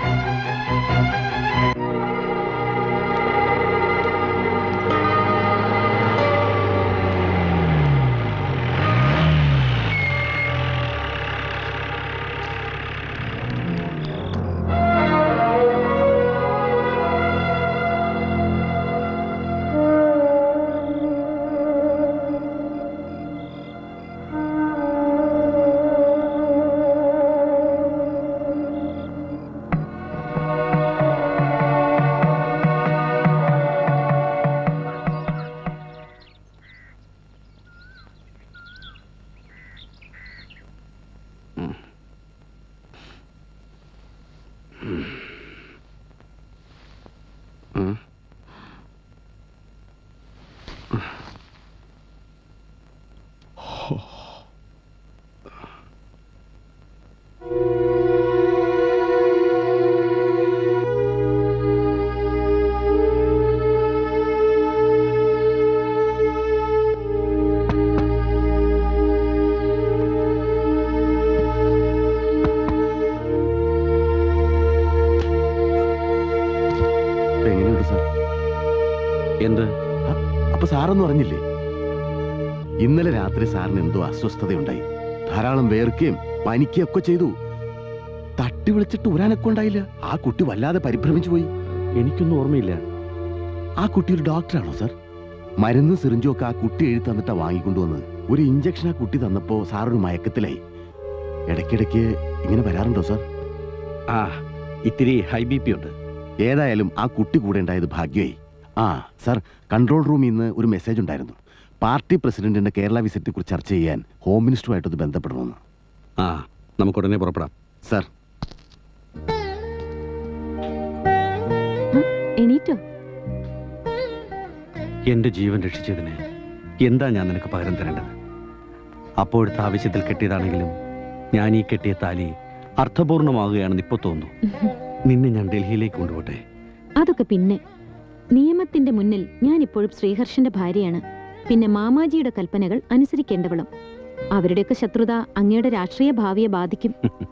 ഇപ്പൊ എങ്ങനെയുണ്ട് സാർ എന്ത് അപ്പൊ സാറൊന്നും അറിഞ്ഞില്ലേ ഇന്നലെ രാത്രി സാറിന് എന്തോ അസ്വസ്ഥതയുണ്ടായി ധാരാളം വേർക്കുകയും പനിക്കുകയൊക്കെ ചെയ്തു തട്ടി വിളിച്ചിട്ട് ഊരാനൊക്കെ ഉണ്ടായില്ല ആ കുട്ടി വല്ലാതെ പരിഭ്രമിച്ചു പോയി എനിക്കൊന്നും ഓർമ്മയില്ല ആ കുട്ടി ഒരു ഡോക്ടറാണോ സാർ മരുന്ന് സിറിഞ്ചും ഒക്കെ ആ കുട്ടി എഴുതി തന്നിട്ടാ വാങ്ങിക്കൊണ്ടുവന്ന് ഒരു ഇഞ്ചക്ഷൻ ആ കുട്ടി തന്നപ്പോ സാർ ഒരു മയക്കത്തിലായി ഇടയ്ക്കിടയ്ക്ക് ഇങ്ങനെ വരാറുണ്ടോ സാർ ആ ഇത്തിരി ഹൈ ബി പി ഉണ്ട് ഏതായാലും ആ കുട്ടി കൂടെ ഉണ്ടായത് ഭാഗ്യമായി ആ സാർ കൺട്രോൾ റൂമിൽ നിന്ന് ഒരു മെസ്സേജ് ഉണ്ടായിരുന്നു പാർട്ടി പ്രസിഡന്റിന്റെ കേരള വിസിറ്റിനെ കുറിച്ച് ചർച്ച ചെയ്യാൻ ഹോം മിനിസ്റ്ററുമായിട്ടൊന്ന് ബന്ധപ്പെടണമെന്ന് ആ നമുക്ക് ഉടനെ പുറപ്പെടാം സാർ എണീറ്റോ എന്റെ ജീവൻ രക്ഷിച്ചതിന് എന്താ ഞാൻ നിനക്ക് പകരം തരേണ്ടത് അപ്പോഴത്തെ ആവശ്യത്തിൽ കെട്ടിയതാണെങ്കിലും ഞാൻ ഈ കെട്ടിയ താലി അർത്ഥപൂർണമാവുകയാണെന്ന് ഇപ്പൊ തോന്നുന്നു നിന്നെ ഞാൻ ഡൽഹിയിലേക്ക് കൊണ്ടുപോട്ടെ അതൊക്കെ പിന്നെ നിയമത്തിന്റെ മുന്നിൽ ഞാൻ ഇപ്പോഴും ശ്രീഹർഷന്റെ ഭാര്യയാണ് പിന്നെ മാമാജിയുടെ കൽപ്പനകൾ അനുസരിക്കേണ്ടവളും അവരുടെയൊക്കെ ശത്രുത അങ്ങയുടെ രാഷ്ട്രീയ ഭാവിയെ ബാധിക്കും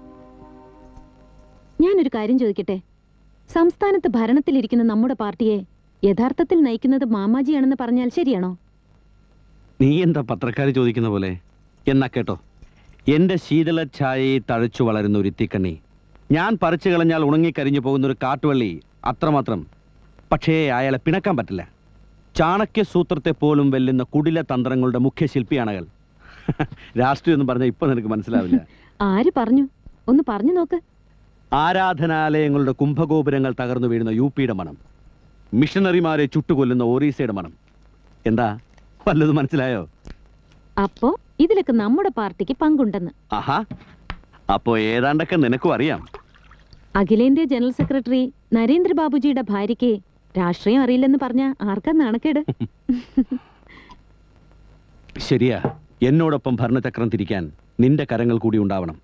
ഞാനൊരു കാര്യം ചോദിക്കട്ടെ സംസ്ഥാനത്ത് ഭരണത്തിലിരിക്കുന്ന നമ്മുടെ പാർട്ടിയെ യഥാർത്ഥത്തിൽ നയിക്കുന്നത് മാമാജിയാണെന്ന് പറഞ്ഞാൽ ശരിയാണോ നീ എന്താ പത്രക്കാർ ചോദിക്കുന്ന പോലെ എന്നാ കേട്ടോ എന്റെ ശീതള ഛായയെ തഴച്ചു വളരുന്ന ഒരു ഇത്തിക്കണ്ണി ഞാൻ പറിച്ചു കളഞ്ഞാൽ ഉണങ്ങിക്കരിഞ്ഞു പോകുന്ന ഒരു കാട്ടുവള്ളി അത്രമാത്രം പക്ഷേ അയാളെ പിണക്കാൻ പറ്റില്ല ചാണക്യ സൂത്രത്തെ പോലും വെല്ലുന്ന കുടില തന്ത്രങ്ങളുടെ മുഖ്യ ശില്പിയാണ് അയാൾ രാഷ്ട്രീയം എന്ന് പറഞ്ഞാൽ ഇപ്പൊ നിനക്ക് മനസ്സിലാവില്ല ആര് പറഞ്ഞു ഒന്ന് പറഞ്ഞു നോക്ക് ആരാധനാലയങ്ങളുടെ കുംഭഗോപുരങ്ങൾ തകർന്നു വീഴുന്ന യു പിയുടെ മണം മിഷണറിമാരെ ചുട്ടുകൊല്ലുന്ന ഒറീസയുടെ മണം എന്താ വല്ലതും മനസ്സിലായോ അപ്പോ ഇതിലൊക്കെ നമ്മുടെ പാർട്ടിക്ക് പങ്കുണ്ടെന്ന് ആഹാ അപ്പോ ഏതാണ്ടൊക്കെ നിനക്കും അറിയാം അഖിലേന്ത്യാ ജനറൽ സെക്രട്ടറി നരേന്ദ്രബാബുജിയുടെ ഭാര്യയ്ക്ക് രാഷ്ട്രീയം അറിയില്ലെന്ന് പറഞ്ഞ ആർക്കാ നാണക്കേട് ശരിയാ എന്നോടൊപ്പം ഭരണചക്രം തിരിക്കാൻ നിന്റെ കരങ്ങൾ കൂടി ഉണ്ടാവണം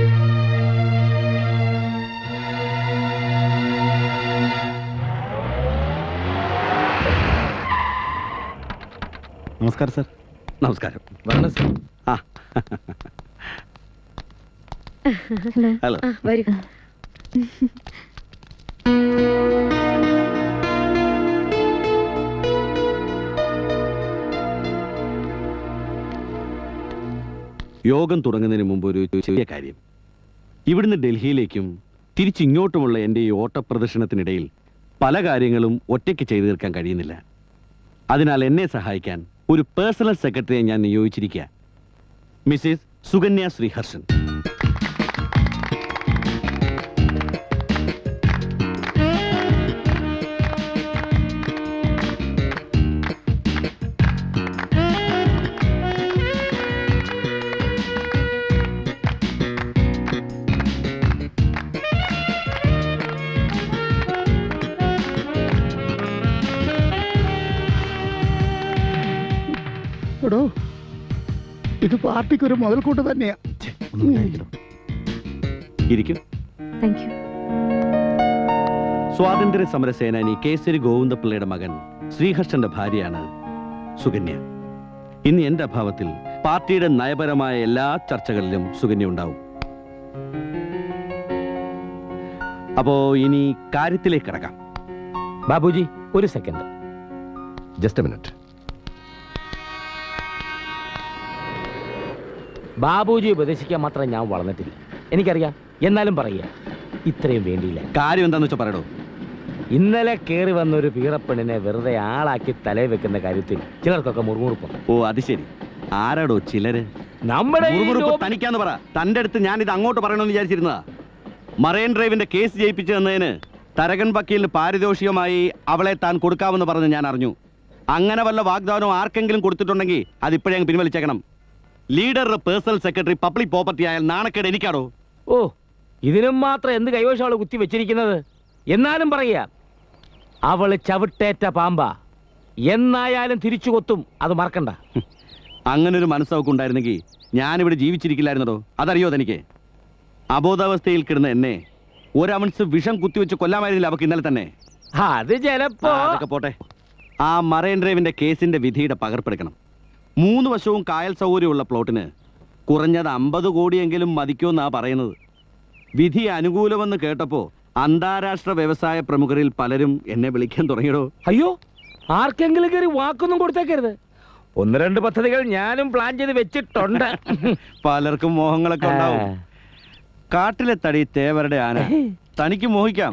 നമസ്കാരം സർ നമസ്കാരം വരണം സർ ആ ഹലോ ഹലോ ആ വരൂ യോഗം തുടങ്ങുന്നതിന് മുമ്പ് ഒരു ചെറിയ കാര്യം ഇവിടുന്ന് ഡൽഹിയിലേക്കും തിരിച്ചിങ്ങോട്ടുമുള്ള എൻ്റെ ഈ ഓട്ടപ്രദർശനത്തിനിടയിൽ പല കാര്യങ്ങളും ഒറ്റയ്ക്ക് ചെയ്തു തീർക്കാൻ കഴിയുന്നില്ല അതിനാൽ എന്നെ സഹായിക്കാൻ ഒരു പേഴ്സണൽ സെക്രട്ടറിയെ ഞാൻ നിയോഗിച്ചിരിക്കുക മിസ്സിസ് സുകന്യ ശ്രീഹർഷൻ എടോ ഇത് പാർട്ടിക്ക് ഒരു മുതൽക്കൂട്ട് തന്നെയാ ഇരിക്കും താങ്ക് യു സ്വാതന്ത്ര്യ സമര സേനാനി കേസരി ഗോവിന്ദപിള്ളയുടെ മകൻ ശ്രീഹർഷന്റെ ഭാര്യയാണ് സുകന്യ ഇന്ന് എന്റെ അഭാവത്തിൽ പാർട്ടിയുടെ നയപരമായ എല്ലാ ചർച്ചകളിലും സുകന്യ ഉണ്ടാവും അപ്പോ ഇനി കാര്യത്തിലേക്ക് കിടക്കാം ബാബുജി ഒരു സെക്കൻഡ് ജസ്റ്റ് മിനിറ്റ് ബാബുജി ഉപദേശിക്കാൻ മാത്രം ഞാൻ വളർന്നിട്ടില്ല എനിക്കറിയാം എന്നാലും പറയുക ഇത്രയും വേണ്ടിയില്ല കാര്യം എന്താന്ന് വെച്ചാൽ പറയടോ ഇന്നലെ കയറി വന്ന ഒരു പീറപ്പെണ്ണിനെ വെറുതെ ആളാക്കി തലയിൽ വെക്കുന്ന കാര്യത്തിൽ ചിലർക്കൊക്കെ മുറുമുറുപ്പം ഓ അത് ശരി ആരാടോ ചിലര് നമ്മുടെ ഈ മുറുമുറുപ്പ് ലോബി- തനിക്കാന്ന് പറ തന്റെ അടുത്ത് ഞാൻ ഇത് അങ്ങോട്ട് പറയണമെന്ന് വിചാരിച്ചിരുന്നതാ മറൈൻ ഡ്രൈവിന്റെ കേസ് ജയിപ്പിച്ചു തന്നതിന് തരകൻ വക്കീലിന് പാരിതോഷികമായി അവളെ താൻ കൊടുക്കാമെന്ന് പറഞ്ഞ് ഞാൻ അറിഞ്ഞു അങ്ങനെ വല്ല വാഗ്ദാനവും ആർക്കെങ്കിലും കൊടുത്തിട്ടുണ്ടെങ്കിൽ അതിപ്പോഴേ അങ്ങ് പിൻവലിച്ചേക്കണം ലീഡറുടെ പേഴ്സണൽ സെക്രട്ടറി പബ്ലിക് പ്രോപ്പർട്ടി ആയാൽ നാണക്കേട് എനിക്കാടോ ഓ ഇതിനും മാത്രം എന്ത് കൈവശം അവള് കുത്തി വെച്ചിരിക്കുന്നത് എന്നാലും പറയുക അവള് ചവിട്ടേറ്റ പാമ്പ എന്നായാലും തിരിച്ചു കൊത്തും അത് മറക്കണ്ട അങ്ങനെ ഒരു മനസ്സവക്ക് ഉണ്ടായിരുന്നെങ്കിൽ ഞാനിവിടെ ജീവിച്ചിരിക്കില്ലായിരുന്നടോ അതറിയോ തനിക്ക് അബോധാവസ്ഥയിൽ കിടന്ന എന്നെ ഒരവൺസ് വിഷം കുത്തിവെച്ച് കൊല്ലാമായിരുന്നില്ല അവക്ക് ഇന്നലെ തന്നെ അത് ചിലപ്പോ ആ, അതൊക്കെ പോട്ടെ ആ മറൈൻ ഡ്രൈവിന്റെ കേസിന്റെ വിധിയുടെ പകർപ്പെടുക്കണം മൂന്ന് വശവും കായൽ സൗകര്യമുള്ള പ്ലോട്ടിന് കുറഞ്ഞത് അമ്പത് കോടിയെങ്കിലും മതിക്കുമെന്നാ പറയുന്നത് വിധി അനുകൂലമെന്ന് കേട്ടപ്പോ അന്താരാഷ്ട്ര വ്യവസായ പ്രമുഖരിൽ പലരും എന്നെ വിളിക്കാൻ തുടങ്ങിയടോ അയ്യോ ആർക്കെങ്കിലും കയറി വാക്കൊന്നും കൊടുത്തേക്കരുത് ഒന്ന് രണ്ട് പദ്ധതികൾ ഞാനും പ്ലാൻ ചെയ്ത് വെച്ചിട്ടുണ്ട് പലർക്കും മോഹങ്ങളൊക്കെ ഉണ്ടാവും കാട്ടിലെ തടി തേവരുടെ ആന തനിക്ക് മോഹിക്കാം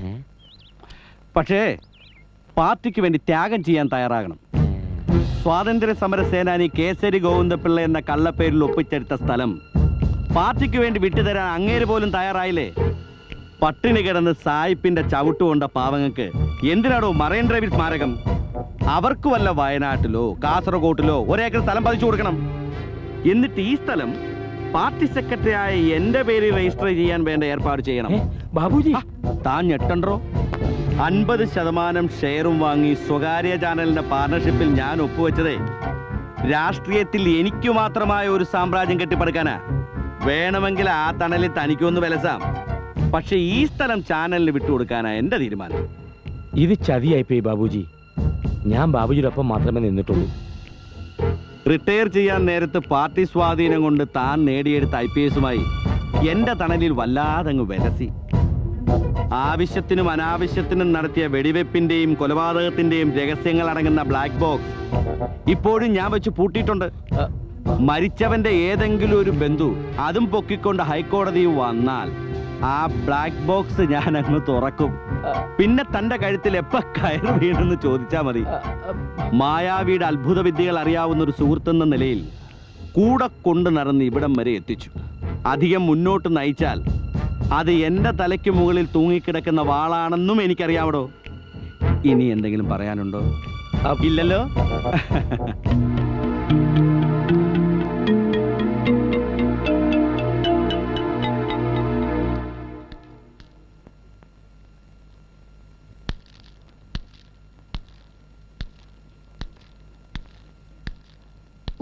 പക്ഷേ പാർട്ടിക്ക് വേണ്ടി ത്യാഗം ചെയ്യാൻ തയ്യാറാകണം സ്വാതന്ത്ര്യ സമര സേനാനി കേസരി ഗോവിന്ദപിള്ള എന്ന കള്ളപ്പേരിൽ ഒപ്പിച്ചെടുത്ത സ്ഥലം പാർട്ടിക്ക് വേണ്ടി വിട്ടുതരാൻ അങ്ങേര് പോലും തയ്യാറായില്ലേ പട്ടിണി കിടന്ന് സായിപ്പിന്റെ ചവിട്ടുകൊണ്ട പാവങ്ങൾക്ക് എന്തിനാടോ മറൈൻ ഡ്രൈവിൽ സ്മാരകം അവർക്ക് വല്ല വയനാട്ടിലോ കാസർഗോട്ടിലോ ഒരേക്കർ സ്ഥലം പതിച്ചു കൊടുക്കണം എന്നിട്ട് ഈ സ്ഥലം പാർട്ടി സെക്രട്ടറി ആയ എന്റെ പേര് രജിസ്റ്റർ ചെയ്യാൻ വേണ്ട ഏർപ്പാട് ചെയ്യണം ബാബുജി താൻ ഞെട്ടണ്ടോ അൻപത് ശതമാനം ഷെയറും വാങ്ങി സ്വകാര്യ ചാനലിന്റെ പാർട്ണർഷിപ്പിൽ ഞാൻ ഒപ്പുവെച്ചതേ രാഷ്ട്രീയത്തിൽ എനിക്ക് മാത്രമായ ഒരു സാമ്രാജ്യം കെട്ടിപ്പടുക്കാനാ വേണമെങ്കിൽ ആ തണലിൽ തനിക്കൊന്ന് വിലസാം പക്ഷെ ഈ സ്ഥലം ചാനലിന് വിട്ടുകൊടുക്കാനാ എന്റെ തീരുമാനം ഇത് ചതിയായിപ്പോയി ബാബുജി ഞാൻ ബാബുജിയുടെ ഒപ്പം മാത്രമേ നിന്നിട്ടുള്ളൂ റിട്ടയർ ചെയ്യാൻ നേരത്ത് പാർട്ടി സ്വാധീനം കൊണ്ട് താൻ നേടിയെടുത്ത ഐ പി എസുമായി എന്റെ തണലിൽ വല്ലാതങ്ങ് വിലസി ആവശ്യത്തിനും അനാവശ്യത്തിനും നടത്തിയ വെടിവെപ്പിന്റെയും കൊലപാതകത്തിന്റെയും രഹസ്യങ്ങൾ അടങ്ങുന്ന ബ്ലാക്ക് ബോക്സ് ഇപ്പോഴും ഞാൻ വെച്ച് പൂട്ടിയിട്ടുണ്ട് മരിച്ചവന്റെ ഏതെങ്കിലും ഒരു ബന്ധു അതും പൊക്കിക്കൊണ്ട് ഹൈക്കോടതി വന്നാൽ ആ ബ്ലാക്ക് ബോക്സ് ഞാൻ അങ്ങ് തുറക്കും പിന്നെ തന്റെ കഴുത്തിൽ എപ്പ കയറ് വീണെന്ന് ചോദിച്ചാ മതി മായാവിയുടെ അത്ഭുത വിദ്യകൾ അറിയാവുന്ന ഒരു സുഹൃത്തെന്ന നിലയിൽ കൂടെ കൊണ്ട് നടന്ന് ഇവിടം വരെ എത്തിച്ചു അധികം മുന്നോട്ട് നയിച്ചാൽ അത് എന്റെ തലയ്ക്ക് മുകളിൽ തൂങ്ങിക്കിടക്കുന്ന വാളാണെന്നും എനിക്കറിയാവടോ ഇനി എന്തെങ്കിലും പറയാനുണ്ടോ ഇല്ലല്ലോ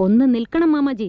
ഒന്ന് നിൽക്കണം മാമാജി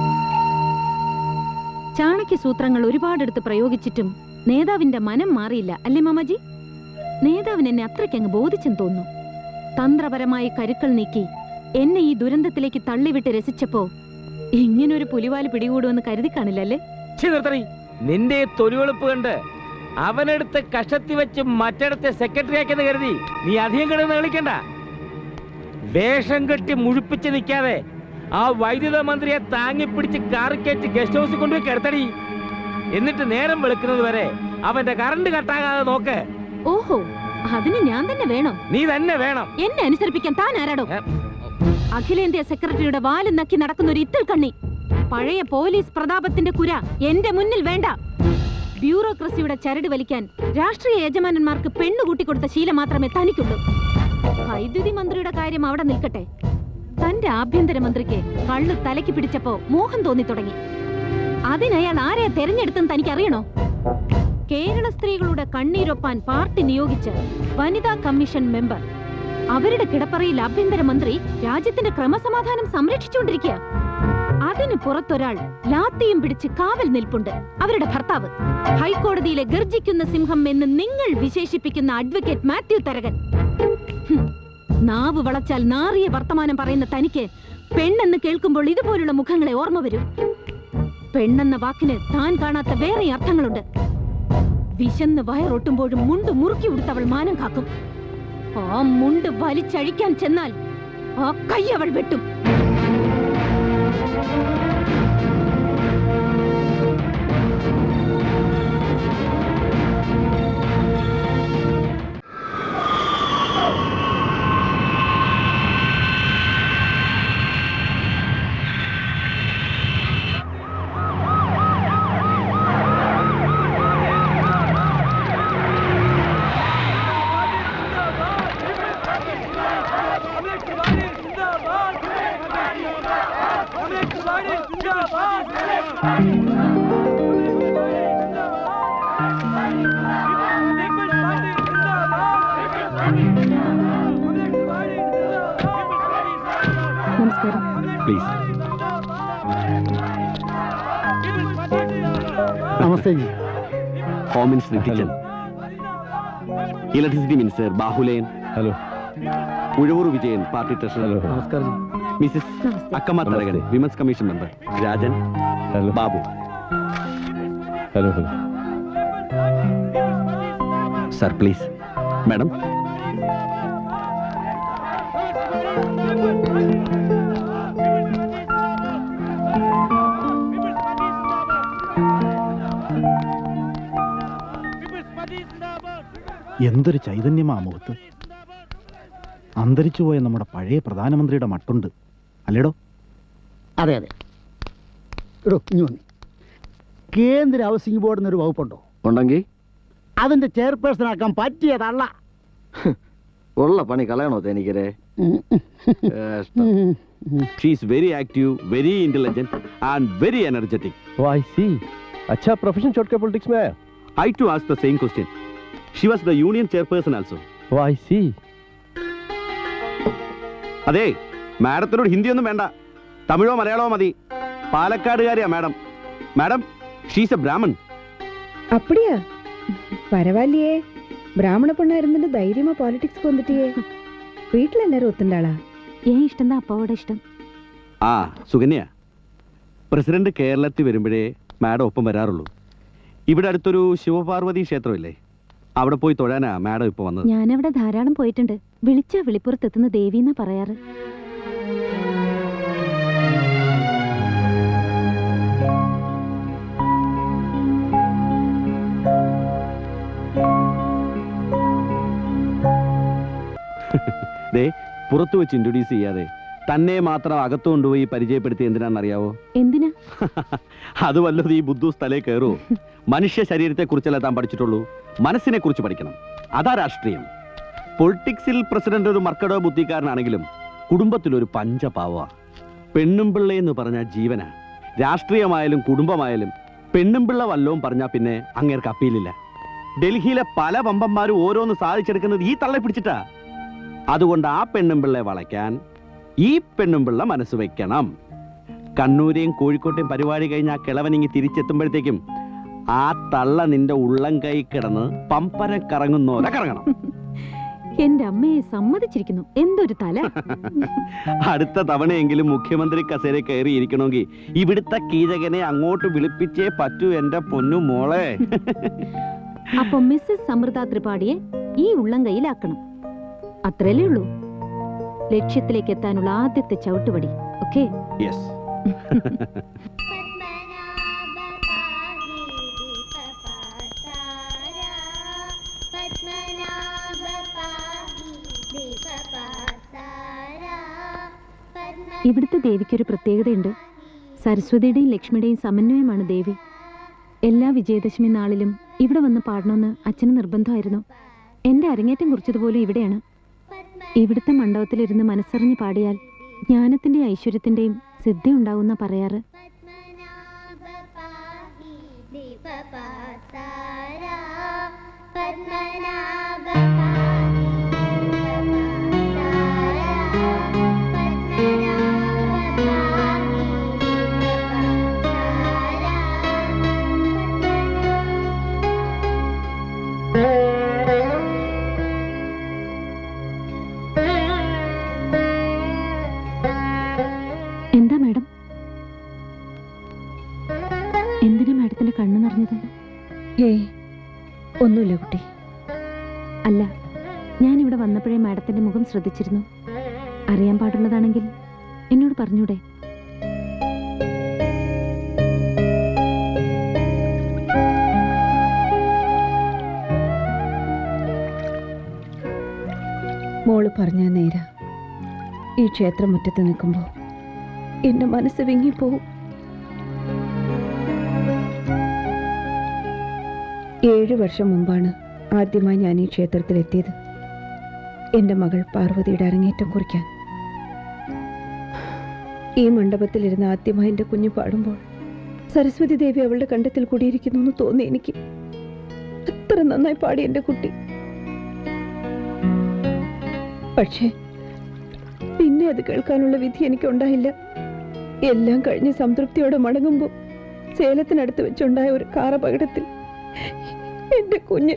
ചാണക്യ സൂത്രങ്ങൾ ഒരുപാടെടുത്ത് പ്രയോഗിച്ചിട്ടും നേതാവിന്റെ മനം മാറിയില്ല അല്ലേ മാമാജി നേതാവിന് എന്നെ അത്രയ്ക്കങ്ങ് ബോധിച്ചെന്ന് തോന്നുന്നു തന്ത്രപരമായ കരുക്കൾ നീക്കി എന്നെ ഈ ദുരന്തത്തിലേക്ക് തള്ളിവിട്ട് രസിച്ചപ്പോ ഇങ്ങനൊരു പുലിവാല് പിടികൂടുമെന്ന് കരുതി കാണില്ലല്ലേ ഛി, നിർത്തടി നിന്റെ ഈ തൊലിവെളുപ്പ് കണ്ട് അവനെടുത്ത് കഷത്തി വെച്ച് മറ്റിടത്തെ സെക്രട്ടറി ആക്കിയെന്ന് കരുതി നീ അധികം കിടന്ന് കളിക്കണ്ട വേഷം കെട്ടി മുഴിപ്പിച്ച് നിൽക്കാതെ ആ വൈദ്യുത മന്ത്രിയെ താങ്ങിപ്പിടിച്ച് കാറിക്കയറ്റി ഗസ്റ്റ് ഹൗസിൽ കൊണ്ടുപോയി കിടത്തടി എന്നിട്ട് നേരം വെളുക്കുന്നത് വരെ അവന്റെ കറണ്ട് കട്ടാകാതെ നോക്ക് ഓഹോ അതിന് ഞാൻ തന്നെ വേണോ നീ തന്നെ വേണം എന്നെ അനുസരിപ്പിക്കാൻ താൻ ആരാടോ അഖിലേന്ത്യാ സെക്രട്ടറിയുടെ വാലും നക്കി നടക്കുന്ന ഒരു ഇത്തിൽ കണ്ണി പഴയ പോലീസ് പ്രതാപത്തിന്റെ കുര എന്റെ മുന്നിൽ വേണ്ട ബ്യൂറോക്രസിയുടെ ചരട് വലിക്കാൻ രാഷ്ട്രീയ യജമാനന്മാർക്ക് പെണ്ണു കൂട്ടിക്കൊടുത്ത ശീലം മാത്രമേ തനിക്കുള്ളൂ വൈദ്യുതി മന്ത്രിയുടെ കാര്യം അവിടെ നിൽക്കട്ടെ തന്റെ ആഭ്യന്തരമന്ത്രിക്ക് കള്ളു തലയ്ക്ക് പിടിച്ചപ്പോ മോഹം തോന്നി തുടങ്ങി അതിനയാൾ ആരെ തെരഞ്ഞെടുത്തെന്ന് തനിക്കറിയണോ കേരള സ്ത്രീകളുടെ കണ്ണീരൊപ്പാൻ പാർട്ടി നിയോഗിച്ച വനിതാ കമ്മീഷൻ മെമ്പർ അവരുടെ കിടപ്പറയിൽ ആഭ്യന്തരമന്ത്രി രാജ്യത്തിന്റെ ക്രമസമാധാനം സംരക്ഷിച്ചുകൊണ്ടിരിക്കുക അതിന് പുറത്തൊരാൾ ലാത്തിയും പിടിച്ച് കാവൽ നിൽപ്പുണ്ട് അവരുടെ ഭർത്താവ് ഹൈക്കോടതിയിലെ ഗർജിക്കുന്ന സിംഹം എന്ന് നിങ്ങൾ വിശേഷിപ്പിക്കുന്ന അഡ്വക്കേറ്റ് മാത്യു തരകൻ ഹും, നാവ് വളച്ചാൽ നാറിയ വർത്തമാനം പറയുന്ന തനിക്ക് പെണ്ണെന്ന് കേൾക്കുമ്പോൾ ഇതുപോലുള്ള മുഖങ്ങളെ ഓർമ്മ വരും പെണ്ണെന്ന വാക്കിന് താൻ കാണാത്ത വേറെ അർത്ഥങ്ങളുണ്ട് വിശന്ന് വയറൊട്ടുമ്പോഴും മുണ്ട് മുറുക്കി ഉടുത്തവൾ മാനം കാക്കും ആ മുണ്ട് വലിച്ചഴിക്കാൻ ചെന്നാൽ ആ കൈ അവൾ വെട്ടും നമസ്കാരം പ്ലീസ് നമസ്തേ ജി home minister kitchen electricity minister Bahulean hello Uzhavoor Vijayan party treasurer നമസ്കാരം Mrs Akkamma Tharakan women's commission member Rajan hello Babu hello hello sir please madam എന്തൊരു ചൈതന്യമാ മുഖത്ത് അന്തരിച്ചുപോയ നമ്മുടെ പഴയ പ്രധാനമന്ത്രിയുടെ മട്ടുണ്ട് അല്ലേടോ അതെ അതെ എടോ ഇനി വന്നേ കേന്ദ്ര ഹൗസിംഗ് ബോർഡിന് ഒരു വകുപ്പുണ്ടോ ഉണ്ടെങ്കിൽ അതിന്റെ ചെയർപേഴ്സൺ ആക്കാൻ പറ്റിയതല്ല ഉള്ള പണി കളയണോ തേനിക്കരെ she's very active very intelligent and very energetic Oh, I see. अच्छा प्रोफेशन छोड़ के पॉलिटिक्स में आया I too asked the same question. She was the union chairperson also. Oh, I see. അതെ മാഡത്തിനോട് ഹിന്ദിയൊന്നും വേണ്ട തമിഴോ മലയാളമോ മതി പാലക്കാടുകാരിയാ madam madam she's a Brahmin அப்படியா பரவாயில்லையே பிராமண பொண்ணா இருந்துட்டு தைரியமா பாலிடிக்ஸ்க்கு வந்துட்டியே வீட்டுல எல்லாரும் ஒத்துண்டாளா ഏൻ ഇഷ്ടം എന്താ അപ്പാവോടെ ഇഷ്ടം ആ സുകന്യ പ്രസിഡന്റ് കേരളത്തിൽ വരുമ്പോഴേ മാഡം ഒപ്പം വരാറുള്ളൂ ഇവിടെ അടുത്തൊരു ശിവപാർവതി ക്ഷേത്രമില്ലേ അവിടെ പോയി തൊഴാനാ മാഡം ഇപ്പൊ വന്നത് ഞാനവിടെ ധാരാളം പോയിട്ടുണ്ട് വിളിച്ചാ വിളിപ്പുറത്തെത്തുന്ന ദേവിന്നാ പറയാറ് ദേ പുറത്തു വെച്ച് ഇൻട്രൊഡ്യൂസ് ചെയ്യാതെ തന്നെ മാത്രം അകത്തു കൊണ്ടുപോയി പരിചയപ്പെടുത്തി എന്തിനാണെന്നറിയാവോ എന്തിനാ അത് വല്ലതും ഈ ബുദ്ധു സ്ഥലേ കയറൂ മനുഷ്യ ശരീരത്തെ കുറിച്ചല്ല താൻ പഠിച്ചിട്ടുള്ളൂ മനസ്സിനെ കുറിച്ച് പഠിക്കണം അതാ രാഷ്ട്രീയം പൊളിറ്റിക്സിൽ പ്രസിഡന്റ് ഒരു മർക്കടോ ബുദ്ധിക്കാരനാണെങ്കിലും കുടുംബത്തിലൊരു പഞ്ചപാവ പെണ്ണും പിള്ള എന്ന് പറഞ്ഞാൽ ജീവനാ രാഷ്ട്രീയമായാലും കുടുംബമായാലും പെണ്ണും പിള്ള വല്ലവും പറഞ്ഞാൽ പിന്നെ അങ്ങേർക്ക് അപ്പീലില്ല ഡൽഹിയിലെ പല വമ്പന്മാരും ഓരോന്ന് സാധിച്ചെടുക്കുന്നത് ഈ തള്ളെ പിടിച്ചിട്ടാ അതുകൊണ്ട് ആ പെണ്ണും പിള്ളയെ വളയ്ക്കാൻ ഈ പെണ്ണും പിള്ള മനസ്സ് വെക്കണം കണ്ണൂരെയും കോഴിക്കോട്ടെയും പരിപാടി കഴിഞ്ഞ് ആ കിളവനിങ്ങി തിരിച്ചെത്തുമ്പോഴത്തേക്കും ആ തള്ള നിന്റെ ഉള്ളം കൈ കിടന്ന് പമ്പരം കറങ്ങുന്നോലെ കറങ്ങണം എന്റെ അമ്മയെ സമ്മതിച്ചിരിക്കുന്നു എന്തൊരു തല അടുത്ത തവണയെങ്കിലും മുഖ്യമന്ത്രി കസേര കയറിയിരിക്കണമെങ്കിൽ ഇവിടുത്തെ കീചകനെ അങ്ങോട്ട് വിളിപ്പിച്ചേ പറ്റൂ എന്റെ പൊന്നു മോളെ അപ്പൊ മിസ്സസ് സമൃദ്ധ ത്രിപാഠിയെ ഈ ഉള്ളം കയ്യിലാക്കണം അത്രയല്ലേ ഉള്ളൂ ലക്ഷ്യത്തിലേക്ക് എത്താനുള്ള ആദ്യത്തെ ചവിട്ടുപടി ഓക്കെ യെസ് ഇവിടുത്തെ ദേവിക്കൊരു പ്രത്യേകതയുണ്ട് സരസ്വതിയുടെയും ലക്ഷ്മിയുടെയും സമന്വയമാണ് ദേവി എല്ലാ വിജയദശമി നാളിലും ഇവിടെ വന്ന് പാടണമെന്ന് അച്ഛന് നിർബന്ധമായിരുന്നു എന്റെ അരങ്ങേറ്റം കുറിച്ചതുപോലും ഇവിടെയാണ് ഇവിടുത്തെ മണ്ഡപത്തിലിരുന്ന് മനസ്സറിഞ്ഞ് പാടിയാൽ ജ്ഞാനത്തിന്റെയും ഐശ്വര്യത്തിന്റെയും സിദ്ധി ഉണ്ടാവുന്ന പറയാറ് എന്താ മാഡം എന്തിനാ മാഡത്തിന്റെ കണ്ണു നിറഞ്ഞത് ഏയ് ഒന്നുമില്ല കുട്ടി അല്ല ഞാൻ ഇവിടെ വന്നപ്പോഴേ മാഡത്തിന്റെ മുഖം ശ്രദ്ധിച്ചിരുന്നു അറിയാൻ പാടുള്ളതാണെങ്കിൽ എന്നോട് പറഞ്ഞൂടെ മോള് പറഞ്ഞ നേര ഈ ക്ഷേത്രമുറ്റത്ത് നിൽക്കുമ്പോൾ എന്റെ മനസ്സ് വിങ്ങിപ്പോവും ഏഴു വർഷം മുമ്പാണ് ആദ്യമായി ഞാൻ ഈ ക്ഷേത്രത്തിലെത്തിയത് എൻ്റെ മകൾ പാർവതിയുടെ അരങ്ങേറ്റം കുറിക്കാൻ ഈ മണ്ഡപത്തിലിരുന്ന് ആദ്യമായി എൻ്റെ കുഞ്ഞു പാടുമ്പോൾ സരസ്വതി ദേവി അവളുടെ കണ്ടത്തിൽ കൂടിയിരിക്കുന്നു എന്ന് തോന്നി എനിക്ക് അത്ര നന്നായി പാടി എൻ്റെ കുട്ടി പക്ഷേ പിന്നെ അത് കേൾക്കാനുള്ള വിധി എനിക്കുണ്ടായില്ല എല്ലാം കഴിഞ്ഞ് സംതൃപ്തിയോടെ മടങ്ങുമ്പോൾ സേലത്തിനടുത്ത് വെച്ചുണ്ടായ ഒരു കാർ അപകടത്തിൽ എന്റെ കുഞ്ഞ്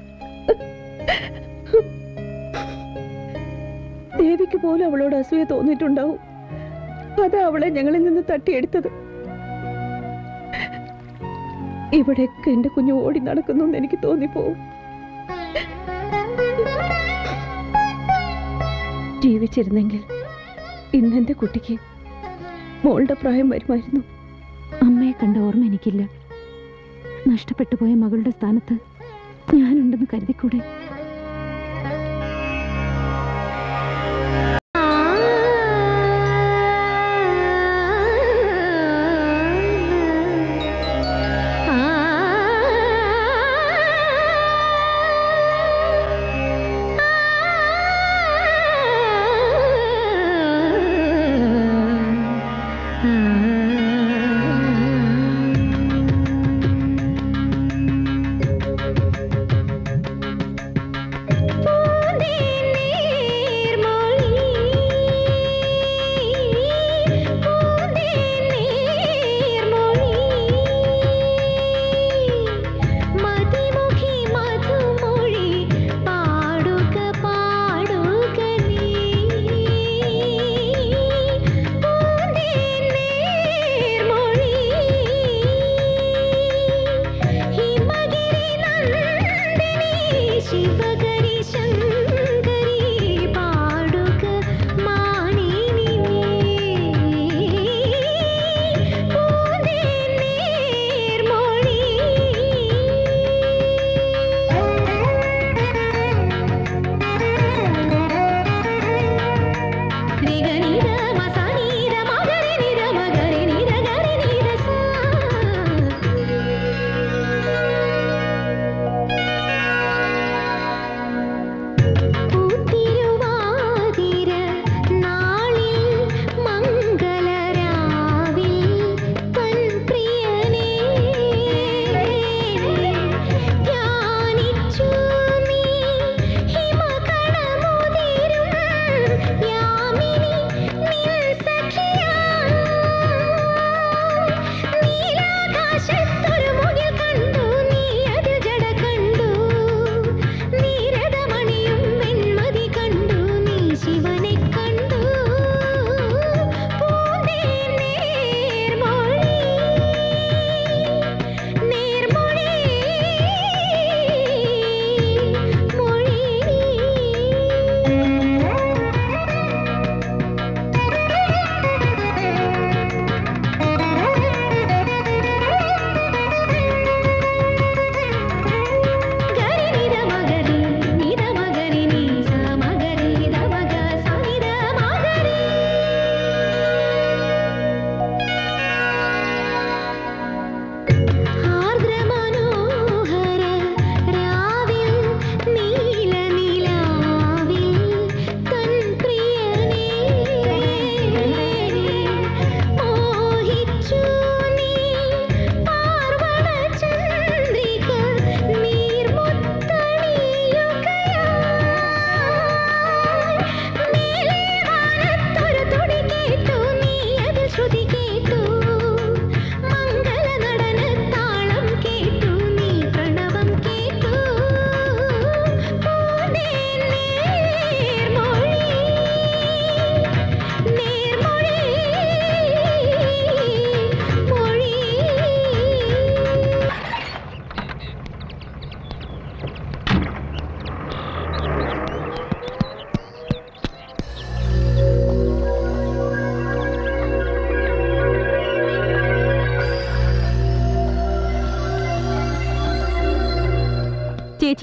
ദേവിക്ക് പോലും അവളോട് അസൂയ തോന്നിയിട്ടുണ്ടാവും അതാ അവളെ ഞങ്ങളിൽ നിന്ന് തട്ടിയെടുത്തത് ഇവിടെയൊക്കെ എന്റെ കുഞ്ഞ് ഓടി നടക്കുന്നു എന്ന് എനിക്ക് തോന്നിപ്പോവും ജീവിച്ചിരുന്നെങ്കിൽ ഇന്നെന്റെ കുട്ടിക്ക് മോളുടെ പ്രായം വരുമായിരുന്നു അമ്മയെ കണ്ട ഓർമ്മ എനിക്കില്ല നഷ്ടപ്പെട്ടു പോയ മകളുടെ സ്ഥാനത്ത് ഞാനുണ്ടെന്ന് കരുതിക്കൂടെ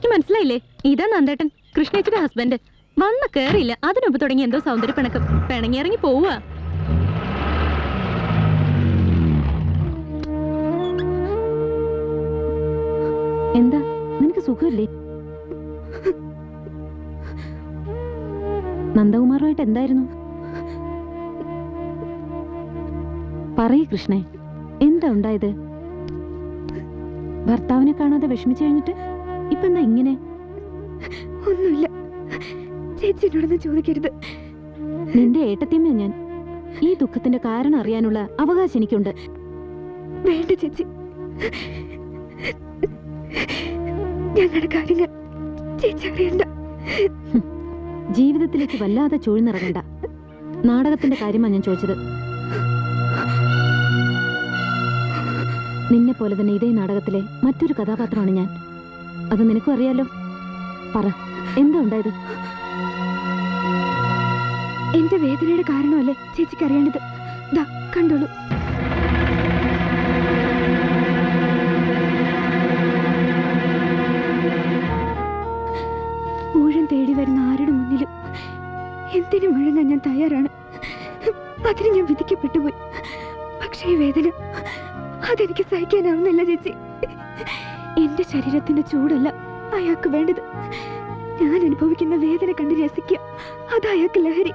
മനസ്സിലായില്ലേ ഇതാ നന്ദേട്ടൻ കൃഷ്ണേച്ചിയുടെ ഹസ്ബൻഡ് വന്ന കേറിയില്ല അതിനുമ്പ് തുടങ്ങി എന്തോ സൗന്ദര്യ പിണക്കം പിണങ്ങി ഇറങ്ങി പോവുക എന്താ നിനക്ക് സുഖമില്ലേ നന്ദകുമാറുമായിട്ട് എന്തായിരുന്നു പറയ് കൃഷ്ണേ എന്താ ഉണ്ടായത് ഭർത്താവിനെ കാണാതെ വിഷമിച്ചു കഴിഞ്ഞിട്ട് ഇപ്പൊ എന്താ ഇങ്ങനെ ഒന്നുമില്ല ചേച്ചി എന്നോടൊന്നും ചോദിക്കരുത് നിന്റെ ഏട്ടത്തിയമ്മ ഞാൻ ഈ ദുഃഖത്തിന്റെ കാരണം അറിയാനുള്ള അവകാശം എനിക്കുണ്ട് വേണ്ട ചേച്ചി ഞങ്ങളുടെ കാര്യങ്ങൾ ചേച്ചി അറിയണ്ട ജീവിതത്തിലേക്ക് വല്ലാതെ ചൂഴ്ന്നിറങ്ങണ്ട നാടകത്തിന്റെ കാര്യമാണ് ഞാൻ ചോദിച്ചത് നിന്നെ പോലെ തന്നെ ഇതേ നാടകത്തിലെ മറ്റൊരു കഥാപാത്രമാണ് ഞാൻ അത് നിനക്കും അറിയാലോ പറ എന്താ ഉണ്ടായത് എന്റെ വേദനയുടെ കാരണമല്ലേ ചേച്ചിക്ക് അറിയേണ്ടത് ദാ കണ്ടോളൂ ഊഴം തേടി വരുന്ന ആരുടെ മുന്നിലും എന്തിനും വഴങ്ങാൻ ഞാൻ തയ്യാറാണ് അതിന് ഞാൻ വിധിക്കപ്പെട്ടു പോയി പക്ഷേ ഈ വേദന അതെനിക്ക് സഹിക്കാനാവുന്നില്ല ചേച്ചി എന്റെ ശരീരത്തിന്റെ ചൂടല്ല അയാൾക്ക് വേണ്ടത് ഞാൻ അനുഭവിക്കുന്ന വേദന കണ്ട് രസിക്കുക അത് അയാൾക്ക് ലഹരി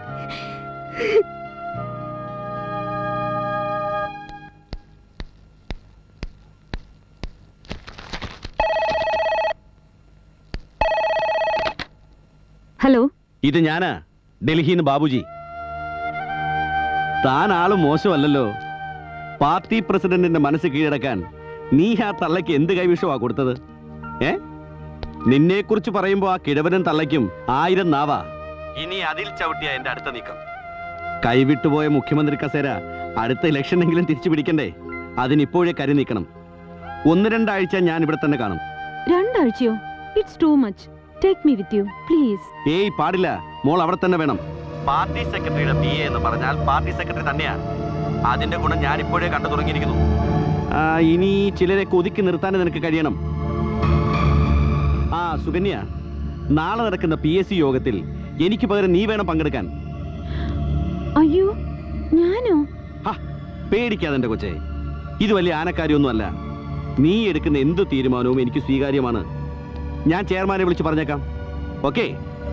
ഹലോ ഇത് ഞാനാ ഡൽഹിന്ന് ബാബുജി താൻ ആള് മോശമല്ലല്ലോ പാർട്ടി പ്രസിഡന്റിന്റെ മനസ്സ് കീഴടക്കാൻ നീ ആ തള്ളയ്ക്ക് എന്ത് കൈവിഷമാ കൊടുത്തത് ഏ നിന്നെ കുറിച്ച് പറയുമ്പോ ആ കിഴവനും തള്ളയ്ക്കും ആയിരം നാവാ ഇനി അതിൽ ചവിട്ടിയ എന്റെ അടുത്ത നീക്കം കൈവിട്ടുപോയ മുഖ്യമന്ത്രി കസേര അടുത്ത ഇലക്ഷനെങ്കിലും തിരിച്ചു പിടിക്കണ്ടേ അതിനിപ്പോഴേ കരി നീക്കണം ഒന്ന് രണ്ടാഴ്ച ഞാൻ ഇവിടെ തന്നെ കാണും രണ്ടാഴ്ചയോ it's too much take me with you please ഏയ് പാടില്ല മോൾ അവിടെ തന്നെ വേണം പാർട്ടി സെക്രട്ടറിയുടെ പി എന്ന് പറഞ്ഞാൽ പാർട്ടി സെക്രട്ടറി തന്നെയാ അതിന്റെ ഗുണം ഞാൻ ഇപ്പോഴേ കണ്ടു തുടങ്ങിയിരിക്കുന്നു ആ, ഇനി ചിലരെ ഒതുക്കി നിർത്താൻ നിനക്ക് കഴിയണം ആ സുകന്യ നാളെ നടക്കുന്ന പി എസ് സി യോഗത്തിൽ എനിക്ക് പകരം നീ വേണം പങ്കെടുക്കാൻ അയ്യോ ഞാനോ പേടിക്കാതെ എന്റെ കൊച്ചേ ഇത് വലിയ ആനക്കാര്യമൊന്നുമല്ല നീ എടുക്കുന്ന എന്ത് തീരുമാനവും എനിക്ക് സ്വീകാര്യമാണ് ഞാൻ ചെയർമാനെ വിളിച്ച് പറഞ്ഞേക്കാം ഓക്കേ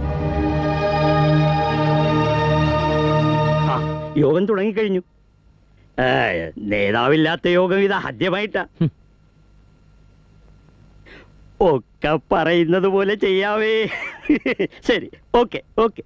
യോഗം തുടങ്ങിക്കഴിഞ്ഞു ഏ, നേതാവില്ലാത്ത യോഗം ഇത് ആദ്യമായിട്ടാ ഒക്കെ പറയുന്നത് പോലെ ചെയ്യാവേ ശരി ഓക്കെ ഓക്കെ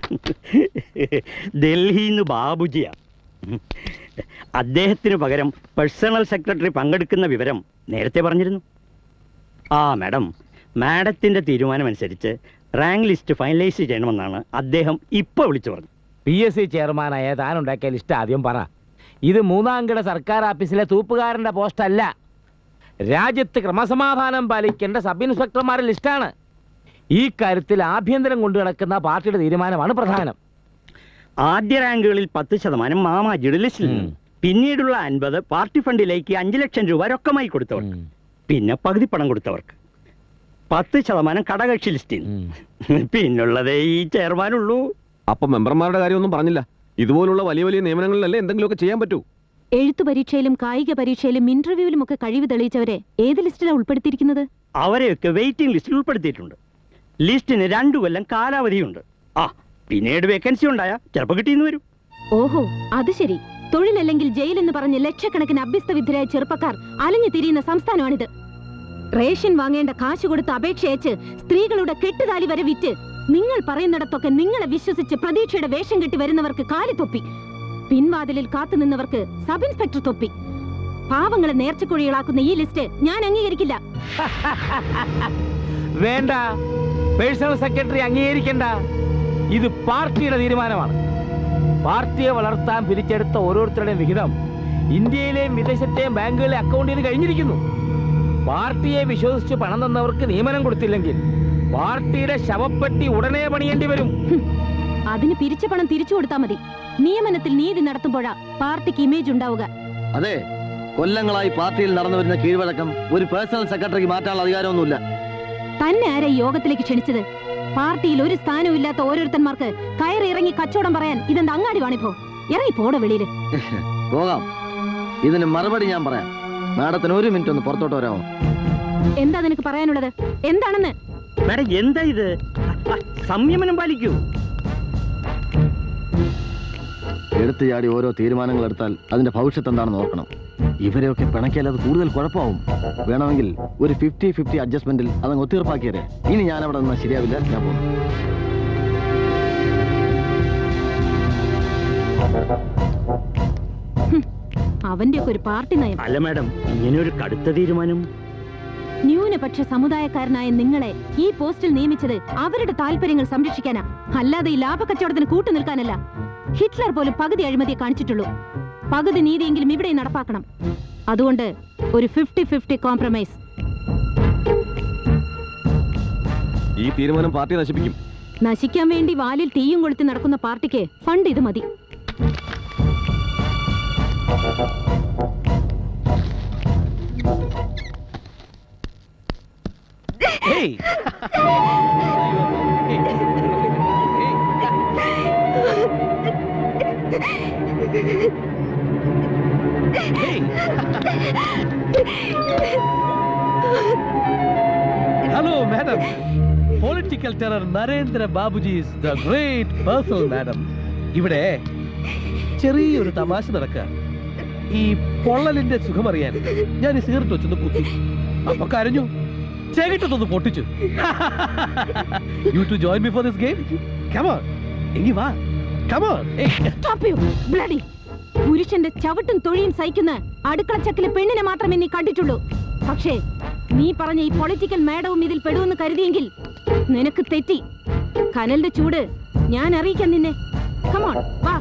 ഡൽഹിന്ന് ബാബുജിയാ അദ്ദേഹത്തിന് പകരം പേഴ്സണൽ സെക്രട്ടറി പങ്കെടുക്കുന്ന വിവരം നേരത്തെ പറഞ്ഞിരുന്നു ആ മാഡം മാഡത്തിൻ്റെ തീരുമാനമനുസരിച്ച് റാങ്ക് ലിസ്റ്റ് ഫൈനലൈസ് ചെയ്യണമെന്നാണ് അദ്ദേഹം ഇപ്പോൾ വിളിച്ചു പറഞ്ഞത് പി എസ് സി ചെയർമാനായ താൻ ഉണ്ടാക്കിയ ലിസ്റ്റ് ആദ്യം പറ ഇത് മൂന്നാംകിട സർക്കാർ ഓഫീസിലെ തൂപ്പുകാരന്റെ പോസ്റ്റ് അല്ല രാജ്യത്ത് ക്രമസമാധാനം പാലിക്കേണ്ട സബ് ഇൻസ്പെക്ടർമാരുടെ ലിസ്റ്റാണ് ഈ കാര്യത്തിൽ ആഭ്യന്തരം കൊണ്ടു നടക്കുന്ന പാർട്ടിയുടെ തീരുമാനമാണ് പ്രധാനം ആദ്യ റാങ്കുകളിൽ പത്ത് ശതമാനം മാമാജിയുടെ ലിസ്റ്റിൽ നിന്നും പിന്നീടുള്ള അൻപത് പാർട്ടി ഫണ്ടിലേക്ക് അഞ്ചു ലക്ഷം രൂപ രൊക്കമായി കൊടുത്തവർക്ക് പിന്നെ പകുതി പണം കൊടുത്തവർക്ക് പത്ത് ശതമാനം കടകക്ഷി ലിസ്റ്റിൽ നിന്ന്. പിന്നുള്ളതേ ഈ ചെയർമാനുള്ളൂ അപ്പൊ മെമ്പർമാരുടെ കാര്യമൊന്നും പറഞ്ഞില്ല ഇതുപോലുള്ള വലിയ വലിയ നിയമനങ്ങളിലല്ലേ എന്തെങ്കിലുമൊക്കെ ചെയ്യാൻ പറ്റൂ എഴുത്തു പരീക്ഷയിലും കായിക പരീക്ഷയിലും ഇന്റർവ്യൂവിലും ഒക്കെ കഴിവ് തെളിയിച്ചവരെ ഏത് ലിസ്റ്റിലാണ് ഉൾപ്പെടുത്തിയിരിക്കുന്നത് അവരെയൊക്കെ വെയിറ്റിംഗ് ലിസ്റ്റിൽ ഉൾപ്പെടുത്തിയിട്ടുണ്ട് ലിസ്റ്റിന് രണ്ടു കൊല്ലം കാലാവധിയുണ്ട് ആ പിന്നീട് വേക്കൻസി ഉണ്ടായാ ചിലപ്പോൾ കിട്ടിയെന്ന് വരും ഓഹോ അത് ശരി തൊഴിലല്ലെങ്കിൽ ജയിൽ എന്ന് പറഞ്ഞ് ലക്ഷക്കണക്കിന് അഭ്യസ്തവിദ്യരായ ചെറുപ്പക്കാർ അലഞ്ഞു തിരിയുന്ന സംസ്ഥാനമാണിത് റേഷൻ വാങ്ങേണ്ട കാശ് കൊടുത്ത് അപേക്ഷയച്ച് സ്ത്രീകളുടെ കെട്ടുതാലി വരെ വിറ്റ് നിങ്ങൾ പറയുന്നിടത്തൊക്കെ നിങ്ങളെ വിശ്വസിച്ച് പ്രതീക്ഷയുടെ വേഷം കെട്ടി വരുന്നവർക്ക് കാലി തൊപ്പി പിൻവാതിലിൽ കാത്തു നിന്നവർക്ക് സബ് ഇൻസ്പെക്ടർ തൊപ്പി പാവങ്ങളെ നേർച്ചക്കുഴികളാക്കുന്ന ഈ ലിസ്റ്റ് ഞാൻ അംഗീകരിക്കില്ല വേണ്ട പേഴ്സണൽ സെക്രട്ടറി അംഗീകരിക്കണ്ട ഇത് പാർട്ടിയുടെ തീരുമാനമാണ് പാർട്ടിയെ വളർത്താൻ പിരിച്ചെടുത്ത ഓരോരുത്തരുടെയും വിഹിതം ഇന്ത്യയിലെയും വിദേശത്തെയും ബാങ്കുകളിലെ അക്കൗണ്ട് ചെയ്ത് കഴിഞ്ഞിരിക്കുന്നു പാർട്ടിയെ വിശ്വസിച്ച് പണം തന്നവർക്ക് നിയമനം കൊടുത്തില്ലെങ്കിൽ പാർട്ടിയുടെ ശവപ്പെട്ടി ഉടനെ പണിയേണ്ടി വരും അതിന് പിരിച്ച പണം തിരിച്ചു കൊടുത്താൽ മതി നിയമനത്തിൽ നീതി നടത്തുമ്പോഴാ പാർട്ടിക്ക് ഇമേജ് ഉണ്ടാവുക അതെ കൊല്ലങ്ങളായി പാർട്ടിയിൽ നടന്നു വരുന്ന കീഴ്വഴക്കം ഒരു പേഴ്സണൽ സെക്രട്ടറിക്ക് മാറ്റാനുള്ള അധികാരമൊന്നുമില്ല തന്നെ ആരാ ഈ യോഗത്തിലേക്ക് ക്ഷണിച്ചത് പാർട്ടിയിൽ ഒരു സ്ഥാനവും ഇല്ലാത്ത ഓരോരുത്തന്മാർക്ക് കയറി ഇറങ്ങി കച്ചവടം പറയാൻ ഇതെന്താ അങ്ങാടി വാണിപ്പോ ഇറങ്ങി പോട വെളിയില് പോകാം ഇതിന് മറുപടി ഞാൻ പറയാം മാഡത്തിന് ഒരു മിനിറ്റ് ഒന്ന് പുറത്തോട്ട് വരാമോ എന്താ നിനക്ക് പറയാനുള്ളത് എന്താണെന്ന് മാഡം എന്താ ഇത് ആ, സംയമനം പാലിക്കൂ എടുത്തു ചാടി ഓരോ തീരുമാനങ്ങൾ എടുത്താൽ അതിന്റെ ഭവിഷ്യത്ത് എന്താണെന്ന് ഓർക്കണം ഇവരെയൊക്കെ പിണക്കിയാൽ അത് കൂടുതൽ കുഴപ്പമാവും വേണമെങ്കിൽ ഒരു ഫിഫ്റ്റി ഫിഫ്റ്റി അഡ്ജസ്റ്റ്മെന്റിൽ അതങ്ങ് ഒത്തീർപ്പാക്കിയരെ ഇനി ഞാൻ അവിടെ നിന്നാൽ ശരിയാവില്ല ഞാൻ പോകും അവന്റെ ഒക്കെ ഒരു പാർട്ടി നയം അല്ല മാഡം ഇങ്ങനെ ഒരു കടുത്ത തീരുമാനം ന്യൂനപക്ഷ സമുദായക്കാരനായ നിങ്ങളെ ഈ പോസ്റ്റിൽ നിയമിച്ചത് അവരുടെ താല്പര്യങ്ങൾ സംരക്ഷിക്കാനാ അല്ലാതെ ഈ ലാഭക്കച്ചവടത്തിന് കൂട്ടു നിൽക്കാനല്ല ഹിറ്റ്ലർ പോലും പകുതി അഴിമതിയെ കാണിച്ചിട്ടുള്ളൂ പകുതി നീതിയെങ്കിലും ഇവിടെ നടപ്പാക്കണം അതുകൊണ്ട് ഒരു ഫിഫ്റ്റി ഫിഫ്റ്റി കോംപ്രമൈസ് ഈ തീരുമാനം പാർട്ടി നശിപ്പിക്കും നശിക്കാൻ വേണ്ടി വാലിൽ തീയും കൊളുത്തി നടക്കുന്ന പാർട്ടിക്ക് ഫണ്ട് ഇത് മതി Hey! Hello madam political terror Narendra Babuji is the great person madam ഇവിടെ ചെറിയൊരു തമാശ നടക്കുക ഈ പൊള്ളലിന്റെ സുഖമറിയാൻ ഞാൻ ഈ സിഗരറ്റ് വെച്ചൊന്ന് കുത്തി അപ്പൊ കരഞ്ഞു ചെകിട്ടൊന്ന് പൊട്ടിച്ചു you to join me for this game come on എങ്കി വാ കമോൺ Stop you, bloody. പുരുഷന്റെ ചവിട്ടും തൊഴിയും സഹിക്കുന്ന അടുക്കളച്ചക്കിലെ പെണ്ണിനെ മാത്രമേ നീ കണ്ടിട്ടുള്ളൂ പക്ഷേ നീ പറഞ്ഞ ഈ പൊളിറ്റിക്കൽ മേഡവും ഇതിൽ പെടുമെന്ന് കരുതിയെങ്കിൽ നിനക്ക് തെറ്റി കനലിന്റെ ചൂട് ഞാൻ അറിയിക്കാൻ നിന്നെ കമോൺ വാ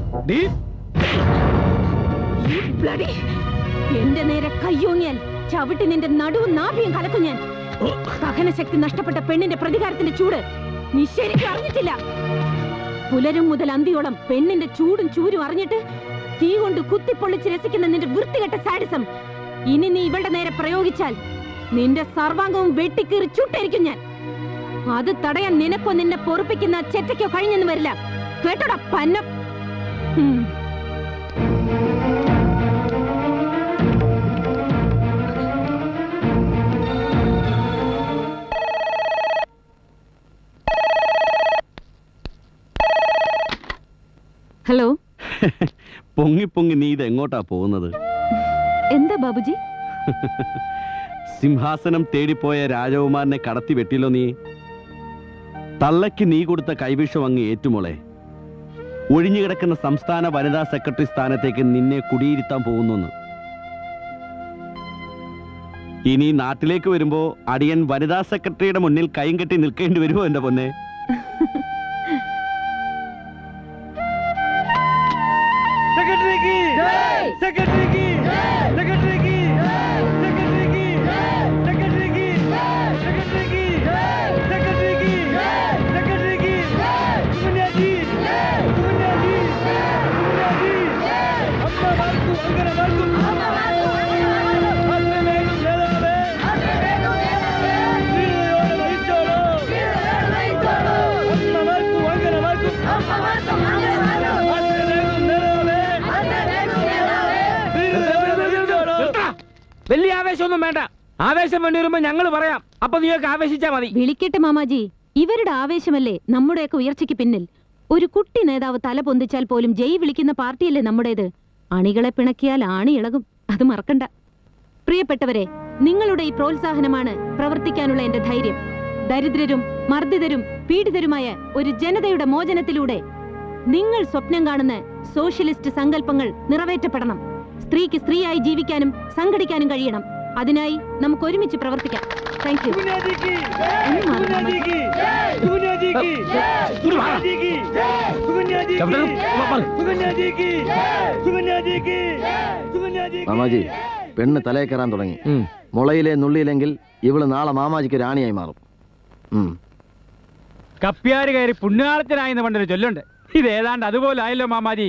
You bloody. എന്റെ നേരെ കയ്യോങ്ങിയാൽ ചവിട്ടി നിന്റെ നടുവും നാഭിയും കലക്കും ഞാൻ സഹനശക്തി നഷ്ടപ്പെട്ട പെണ്ണിന്റെ പ്രതികാരത്തിന്റെ ചൂട് നീ ശരിക്കും അറിഞ്ഞിട്ടില്ല പുലരും മുതൽ അന്തിയോളം പെണ്ണിന്റെ ചൂടും ചൂരും അറിഞ്ഞിട്ട് തീ കൊണ്ട് കുത്തിപ്പൊള്ളിച്ച് രസിക്കുന്ന നിന്റെ വൃത്തികെട്ട സാഡിസം ഇനി നീ ഇവളുടെ നേരെ പ്രയോഗിച്ചാൽ നിന്റെ സർവാംഗവും വെട്ടിക്കീറി ചുട്ടരിക്കും ഞാൻ അത് തടയാൻ നിനക്കോ നിന്നെ പൊറുപ്പിക്കുന്ന ചെറ്റയ്ക്കോ കഴിഞ്ഞെന്ന് വരില്ല കേട്ടോടാ പന്നം ഹും. ഹലോ പൊങ്ങി പൊങ്ങി നീ ഇത് എങ്ങോട്ടാ പോകുന്നത് എന്താ ബാബുജി സിംഹാസനം തേടിപ്പോയ രാജകുമാരനെ കടത്തി വെട്ടില്ലോ നീ തള്ളയ്ക്ക് നീ കൊടുത്ത കൈവിഷം അങ്ങ് ഏറ്റുമോളെ ഒഴിഞ്ഞുകിടക്കുന്ന സംസ്ഥാന വനിതാ സെക്രട്ടറി സ്ഥാനത്തേക്ക് നിന്നെ കുടിയിരുത്താൻ പോകുന്നു ഇനി നാട്ടിലേക്ക് വരുമ്പോ അടിയൻ വനിതാ സെക്രട്ടറിയുടെ മുന്നിൽ കൈയും കെട്ടി നിൽക്കേണ്ടി വരുമോ എന്റെ പൊന്നെ സെക്രട്ടറി की സെക്രട്ടറി की സെക്രട്ടറി की സെക്രട്ടറി की സെക്രട്ടറി की സെക്രട്ടറി की സെക്രട്ടറി की സെക്രട്ടറി की സുകന്യ जी സുകന്യ जी സുകന്യ जी അമ്മ മാർക്കു അങ്ങനെ മാർക്കു അമ്മ മാർക്കു അമ്മ വേഗം നേതാവേ അമ്മ വേഗം നേതാവേ വീരയോടെ വഹിച്ചോളൂ വീരയോടെ വഹിച്ചോളൂ അമ്മ മാർക്കു അങ്ങനെ മാർക്കു അമ്മ മാർക്കു അങ്ങനെ മാർക്കു അമ്മ വേഗം നേതാവേ അമ്മ വേഗം നേതാവേ വീരയോടെ വഹിച്ചോളൂ വലിയ ആവേശമൊന്നും വേണ്ട ആവേശം വേണ്ടി വരുമ്പോ ഞങ്ങൾ പറയാം അപ്പൊ നീയൊക്കെ ആവേശിച്ചാ മതി വിളിക്കട്ടെ മാമാജി ഇവരുടെ ആവേശമല്ലേ നമ്മുടെയൊക്കെ ഉയർച്ചയ്ക്ക് പിന്നിൽ ഒരു കുട്ടി നേതാവ് തല പൊന്തിച്ചാൽ പോലും ജയ് വിളിക്കുന്ന പാർട്ടിയല്ലേ നമ്മുടേത് അണികളെ പിണക്കിയാൽ ആണി ഇളകും അത് മറക്കണ്ട പ്രിയപ്പെട്ടവരെ നിങ്ങളുടെ ഈ പ്രോത്സാഹനമാണ് പ്രവർത്തിക്കാനുള്ള എന്റെ ധൈര്യം ദരിദ്രരും മർദ്ദിതരും പീഡിതരുമായ ഒരു ജനതയുടെ മോചനത്തിലൂടെ നിങ്ങൾ സ്വപ്നം കാണുന്ന സോഷ്യലിസ്റ്റ് സങ്കല്പങ്ങൾ നിറവേറ്റപ്പെടണം സ്ത്രീക്ക് സ്ത്രീയായി ജീവിക്കാനും സംഘടിക്കാനും കഴിയണം അതിനായി നമുക്ക് ഒരുമിച്ച് പ്രവർത്തിക്കാം താങ്ക് യു സുകന്യ जी की सुकन्या जी की सुकन्या जी की सुकन्या जी की सुकन्या जी की सुकन्या जी മാമാജി പെണ്ണ് തലേ കയറാൻ തുടങ്ങി മുളയിലെ നുള്ളിയില്ലെങ്കിൽ ഇവള് നാളെ മാമാജിക്ക് രാണിയായി മാറും ഉം. കപ്പ്യാര് കയറി പുണ്യാളത്തിനായെന്ന് പണ്ടൊരു ചൊല്ലുണ്ട് ഇത് ഏതാണ്ട് അതുപോലെ ആയല്ലോ മാമാജി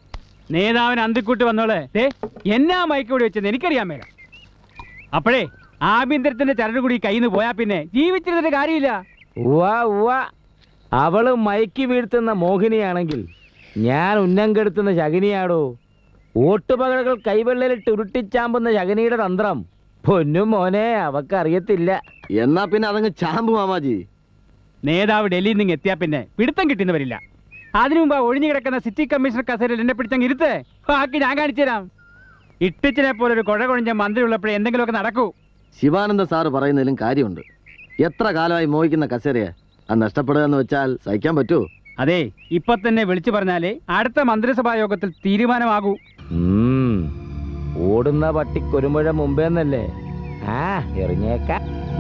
നേതാവിന് അന്തിക്കൂട്ട് വന്നോളെ ദേ എന്നാ മയക്കൂടി വെച്ചെന്ന് എനിക്കറിയാൻ മേല അപ്പോഴേ ആഭ്യന്തരത്തിന്റെ ചരട് കൂടി കയ്യിൽ നിന്ന് പോയാ പിന്നെ ജീവിച്ചിരുന്നിട്ട് കാര്യമില്ല ഉവ്വ ഉവ്വ അവള് മയക്കി വീഴ്ത്തുന്ന മോഹിനിയാണെങ്കിൽ ഞാൻ ഉന്നം കെടുത്തുന്ന ശകുനിയാടോ ഓട്ടുപകടകൾ കൈവെള്ളലിട്ട് ഉരുട്ടിച്ചാമ്പുന്ന ശകുനിയുടെ തന്ത്രം പൊന്നു മോനെ അവക്കറിയത്തില്ല എന്നാ പിന്നെ അതങ്ങ് ചാമ്പ് മാമാജി നേതാവ് ഡൽഹിയിൽ നിന്ന് എത്തിയാ പിന്നെ പിടുത്തം കിട്ടുന്ന വരില്ല അതിനു മുമ്പ് ആ ഒഴിഞ്ഞു കിടക്കുന്ന സിറ്റി കമ്മീഷണർ കസേരയിൽ എന്നെ പിടിച്ചങ്ങ് ഇരുത്ത് ബാക്കി ഞാൻ കാണിച്ചു തരാം ഇട്ടിച്ചിനെ പോലെ ഒരു കുഴ കൊഴിഞ്ഞ മന്ത്രി ഉള്ളപ്പോഴേ എന്തെങ്കിലുമൊക്കെ നടക്കൂ ശിവാനന്ദ സാറ് പറയുന്നതിലും കാര്യമുണ്ട് എത്ര കാലമായി മോഹിക്കുന്ന കസേരയെ അത് നഷ്ടപ്പെടുക എന്ന് വെച്ചാൽ സഹിക്കാൻ പറ്റുമോ അതെ ഇപ്പൊ തന്നെ വിളിച്ചു പറഞ്ഞാലേ അടുത്ത മന്ത്രിസഭാ യോഗത്തിൽ തീരുമാനമാകൂ ഉം. ഓടുന്ന പട്ടിക്കൊരുമുഴ മുമ്പേന്നല്ലേ ആ എറിഞ്ഞേക്ക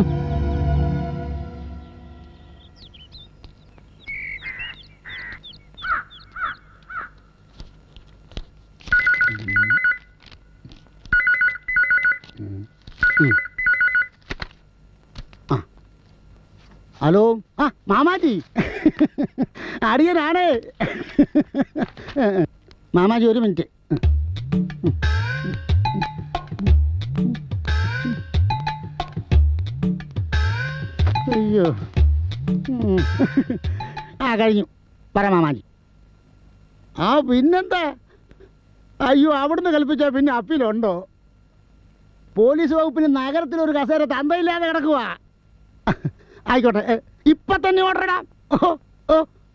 ഹലോ ആ മാമാജി അടിയനാണ് മാമാജി ഒരു മിനിറ്റ് അയ്യോ ഉം. ആ കഴിഞ്ഞു പറ മാമാജി ആ പിന്നെന്താ അയ്യോ അവിടുന്ന് കൽപ്പിച്ചാ പിന്നെ അപ്പീലുണ്ടോ പോലീസ് വകുപ്പിന് നഗരത്തിൽ ഒരു കസേര തന്തയില്ലാതെ കിടക്കുക ആയിക്കോട്ടെ ഏ, ഇപ്പൊ തന്നെ ഓർഡർ ഇടാം ഓ ഓ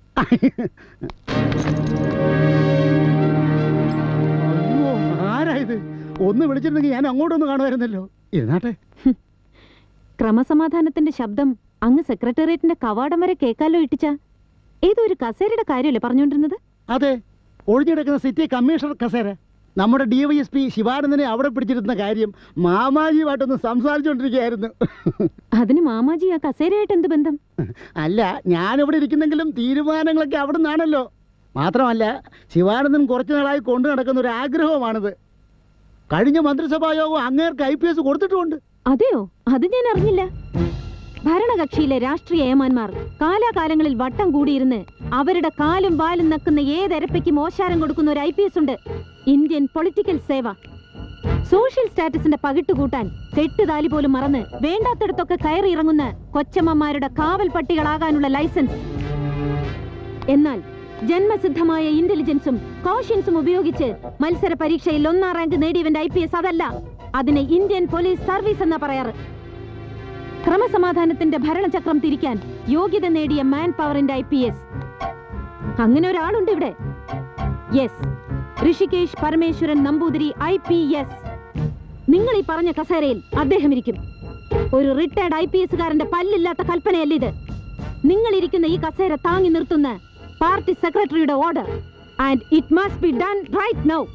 അയ്യോ ആരായത് ഒന്ന് വിളിച്ചിരുന്നെങ്കിൽ ഞാൻ അങ്ങോട്ടൊന്ന് കാണുമായിരുന്നല്ലോ ഇരുന്നാട്ടെ ക്രമസമാധാനത്തിന്റെ ശബ്ദം അങ്ങ് സെക്രട്ടേറിയറ്റിന്റെ കവാടം വരെ കേക്കാലോ ഇട്ടിച്ച ഏതോ ഒരു കസേരയുടെ കാര്യമല്ലേ പറഞ്ഞുകൊണ്ടിരുന്നത് അതെ ഒഴിഞ്ഞെടുക്കുന്ന സിറ്റി കമ്മീഷണർ കസേര നമ്മുടെ ഡി വൈ എസ് പി ശിവാനന്ദനെ അവിടെ പിടിച്ചിരുന്ന കാര്യം മാമാജിയുമായിട്ടൊന്ന് സംസാരിച്ചുകൊണ്ടിരിക്കുകയായിരുന്നു അതിന് മാമാജി ആ കസേരയായിട്ട് എന്ത് ബന്ധം അല്ല ഞാനിവിടെ ഇരിക്കുന്നെങ്കിലും തീരുമാനങ്ങളൊക്കെ അവിടെ നിന്നാണല്ലോ മാത്രമല്ല ശിവാനന്ദൻ കുറച്ചു നാളായി കൊണ്ടു നടക്കുന്ന ഒരു ആഗ്രഹമാണിത് കഴിഞ്ഞ മന്ത്രിസഭാ യോഗം അങ്ങേർക്ക് ഐ പി എസ് കൊടുത്തിട്ടുമുണ്ട് അതെയോ അത് ഞാൻ അറിഞ്ഞില്ല ഭരണകക്ഷിയിലെ രാഷ്ട്രീയ ഏമാന്മാർ കാലാകാലങ്ങളിൽ വട്ടം കൂടിയിരുന്ന് അവരുടെ കാലും വാലും നക്കുന്ന ഏതരപ്പയ്ക്ക് മോശാരം കൊടുക്കുന്ന ഒരു ഐ പി എസ് ഉണ്ട് ഇന്ത്യൻ പൊളിറ്റിക്കൽ സേവ സോഷ്യൽ സ്റ്റാറ്റസിന്റെ പകിട്ട് കൂട്ടാൻ കെട്ടുതാലി പോലും മറന്ന് വേണ്ടാത്തടത്തൊക്കെ കയറി ഇറങ്ങുന്ന കൊച്ചമ്മമാരുടെ കാവൽ പട്ടികളാകാനുള്ള ലൈസൻസ് എന്നാൽ ജന്മസിദ്ധമായ ഇന്റലിജൻസും കോഷ്യൻസും ഉപയോഗിച്ച് മത്സര പരീക്ഷയിൽ ഒന്നാം റാങ്ക് നേടിയവന്റെ ഐ പി എസ് അതല്ല അതിനെ ഇന്ത്യൻ പോലീസ് സർവീസ് എന്നാ പറയാറ് ക്രമസമാധാനത്തിന്റെ ഭരണചക്രം തിരിക്കാൻ യോഗ്യത നേടിയ മാൻ പവറിന്റെ ഐ പി എസ് അങ്ങനെ ഒരാളുണ്ട് ഇവിടെ yes Rishikesh Parameswaran Namboothiri I P S നിങ്ങൾ ഈ പറഞ്ഞ കസേരയിൽ അദ്ദേഹം ഇരിക്കും ഒരു റിട്ടയർഡ് ഐ പി എസുകാരന്റെ പല്ലില്ലാത്ത കൽപ്പനയല്ല ഇത് നിങ്ങൾ ഇരിക്കുന്ന ഈ കസേര താങ്ങി നിർത്തുന്ന പാർട്ടി സെക്രട്ടറിയുടെ order and it must be done right now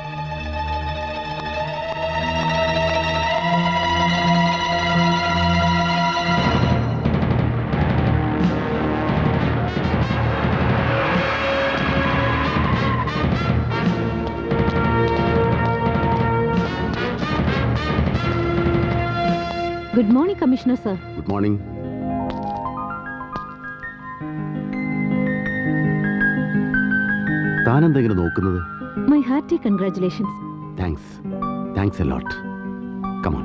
good morning commissioner sir good morning താനെന്താ ഇങ്ങനെ നോക്കുന്നത് my hearty congratulations thanks thanks a lot come on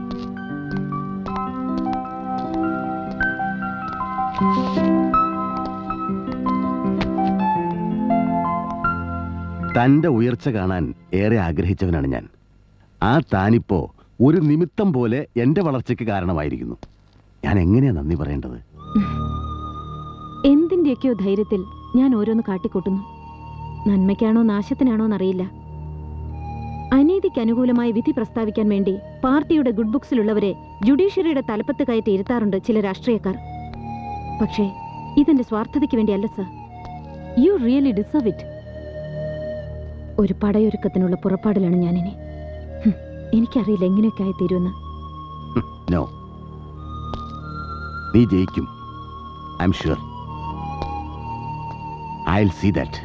തന്റെ ഉയർച്ച കാണാൻ ഏറെ ആഗ്രഹിച്ചവനാണ് ഞാൻ ആ താനിപ്പോ ഒരു നിമിത്തം പോലെ എന്റെ വളർച്ചയ്ക്ക് കാരണമായിരിക്കുന്നു ഞാൻ എങ്ങനെയാ നന്ദി പറയേണ്ടത് എന്തിന്റെയൊക്കെയോ ധൈര്യത്തിൽ ഞാൻ ഓരോന്ന് കാട്ടിക്കൂട്ടുന്നു നന്മയ്ക്കാണോ നാശത്തിനാണോ എന്നറിയില്ല അനീതിക്ക് അനുകൂലമായ വിധി പ്രസ്താവിക്കാൻ വേണ്ടി പാർട്ടിയുടെ ഗുഡ് ബുക്സിലുള്ളവരെ ജുഡീഷ്യറിയുടെ തലപ്പത്ത് കയറ്റി ഇരുത്താറുണ്ട് ചില രാഷ്ട്രീയക്കാർ പക്ഷേ ഇതെന്റെ സ്വാർത്ഥതയ്ക്ക് വേണ്ടിയല്ല sir you really deserve it ഒരു പടയൊരുക്കത്തിനുള്ള പുറപ്പാടിലാണ് ഞാനിനി ഹും, എനിക്കറിയില്ല എങ്ങനെയൊക്കെ ആയിത്തീരുമെന്ന് നോ നീ ജയിക്കും I'm sure I will see that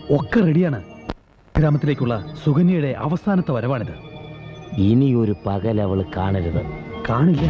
ഒക്കെ റെഡിയാണ് ഗ്രാമത്തിലേക്കുള്ള സുകന്യയുടെ അവസാനത്തെ വരവാണിത് ഇനിയൊരു പകൽ അവൾ കാണരുത് കാണില്ല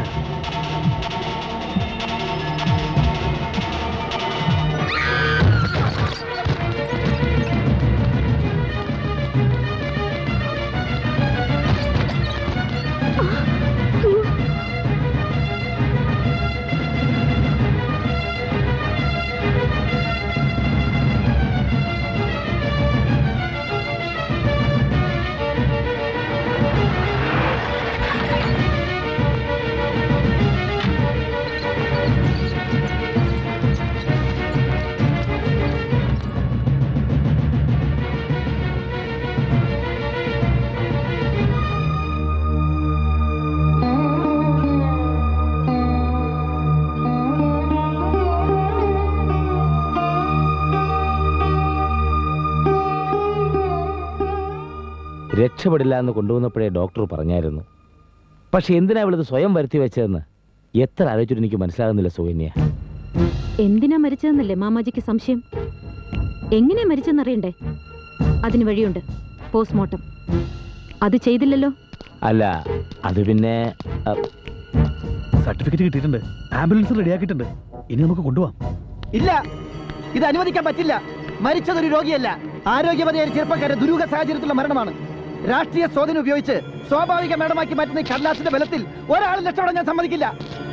രക്ഷപ്പെടില്ല എന്ന് കൊണ്ടുവന്നപ്പോഴേ ഡോക്ടർ പറഞ്ഞായിരുന്നു പക്ഷെ എന്തിനാ അവളിത് സ്വയം വരുത്തി വെച്ചതെന്ന് എത്ര ആലോചിച്ചിട്ട് എനിക്ക് മനസ്സിലാകുന്നില്ല സുകന്യ എന്തിനാ മരിച്ചതെന്നല്ലേ മാമാജിക്ക് സംശയം എങ്ങനെയാ മരിച്ചെന്നറിയണ്ടേ അതിന് വഴിയുണ്ട് പോസ്റ്റ്മോർട്ടം അത് ചെയ്തില്ലല്ലോ അല്ല അത് പിന്നെ അ, സർട്ടിഫിക്കറ്റ് കിട്ടിയിട്ടുണ്ട് ആംബുലൻസ് റെഡിയാക്കിയിട്ടുണ്ട് ഇനി നമുക്ക് കൊണ്ടുപോവാം ഇല്ല ഇത് അനുവദിക്കാൻ പറ്റില്ല മരിച്ചതൊരു രോഗിയല്ല ആരോഗ്യമതിയായ ഒരു ചെറുപ്പക്കാരൻ ദുരൂഹ സാഹചര്യത്തിലുള്ള മരണമാണ് രാഷ്ട്രീയ സ്വാധീനം ഉപയോഗിച്ച് സ്വാഭാവിക മരണമാക്കി മാറ്റുന്ന ഈ കടലാസിന്റെ ബലത്തിൽ ഒരാളും രക്ഷപ്പെടാൻ ഞാൻ സമ്മതിക്കില്ല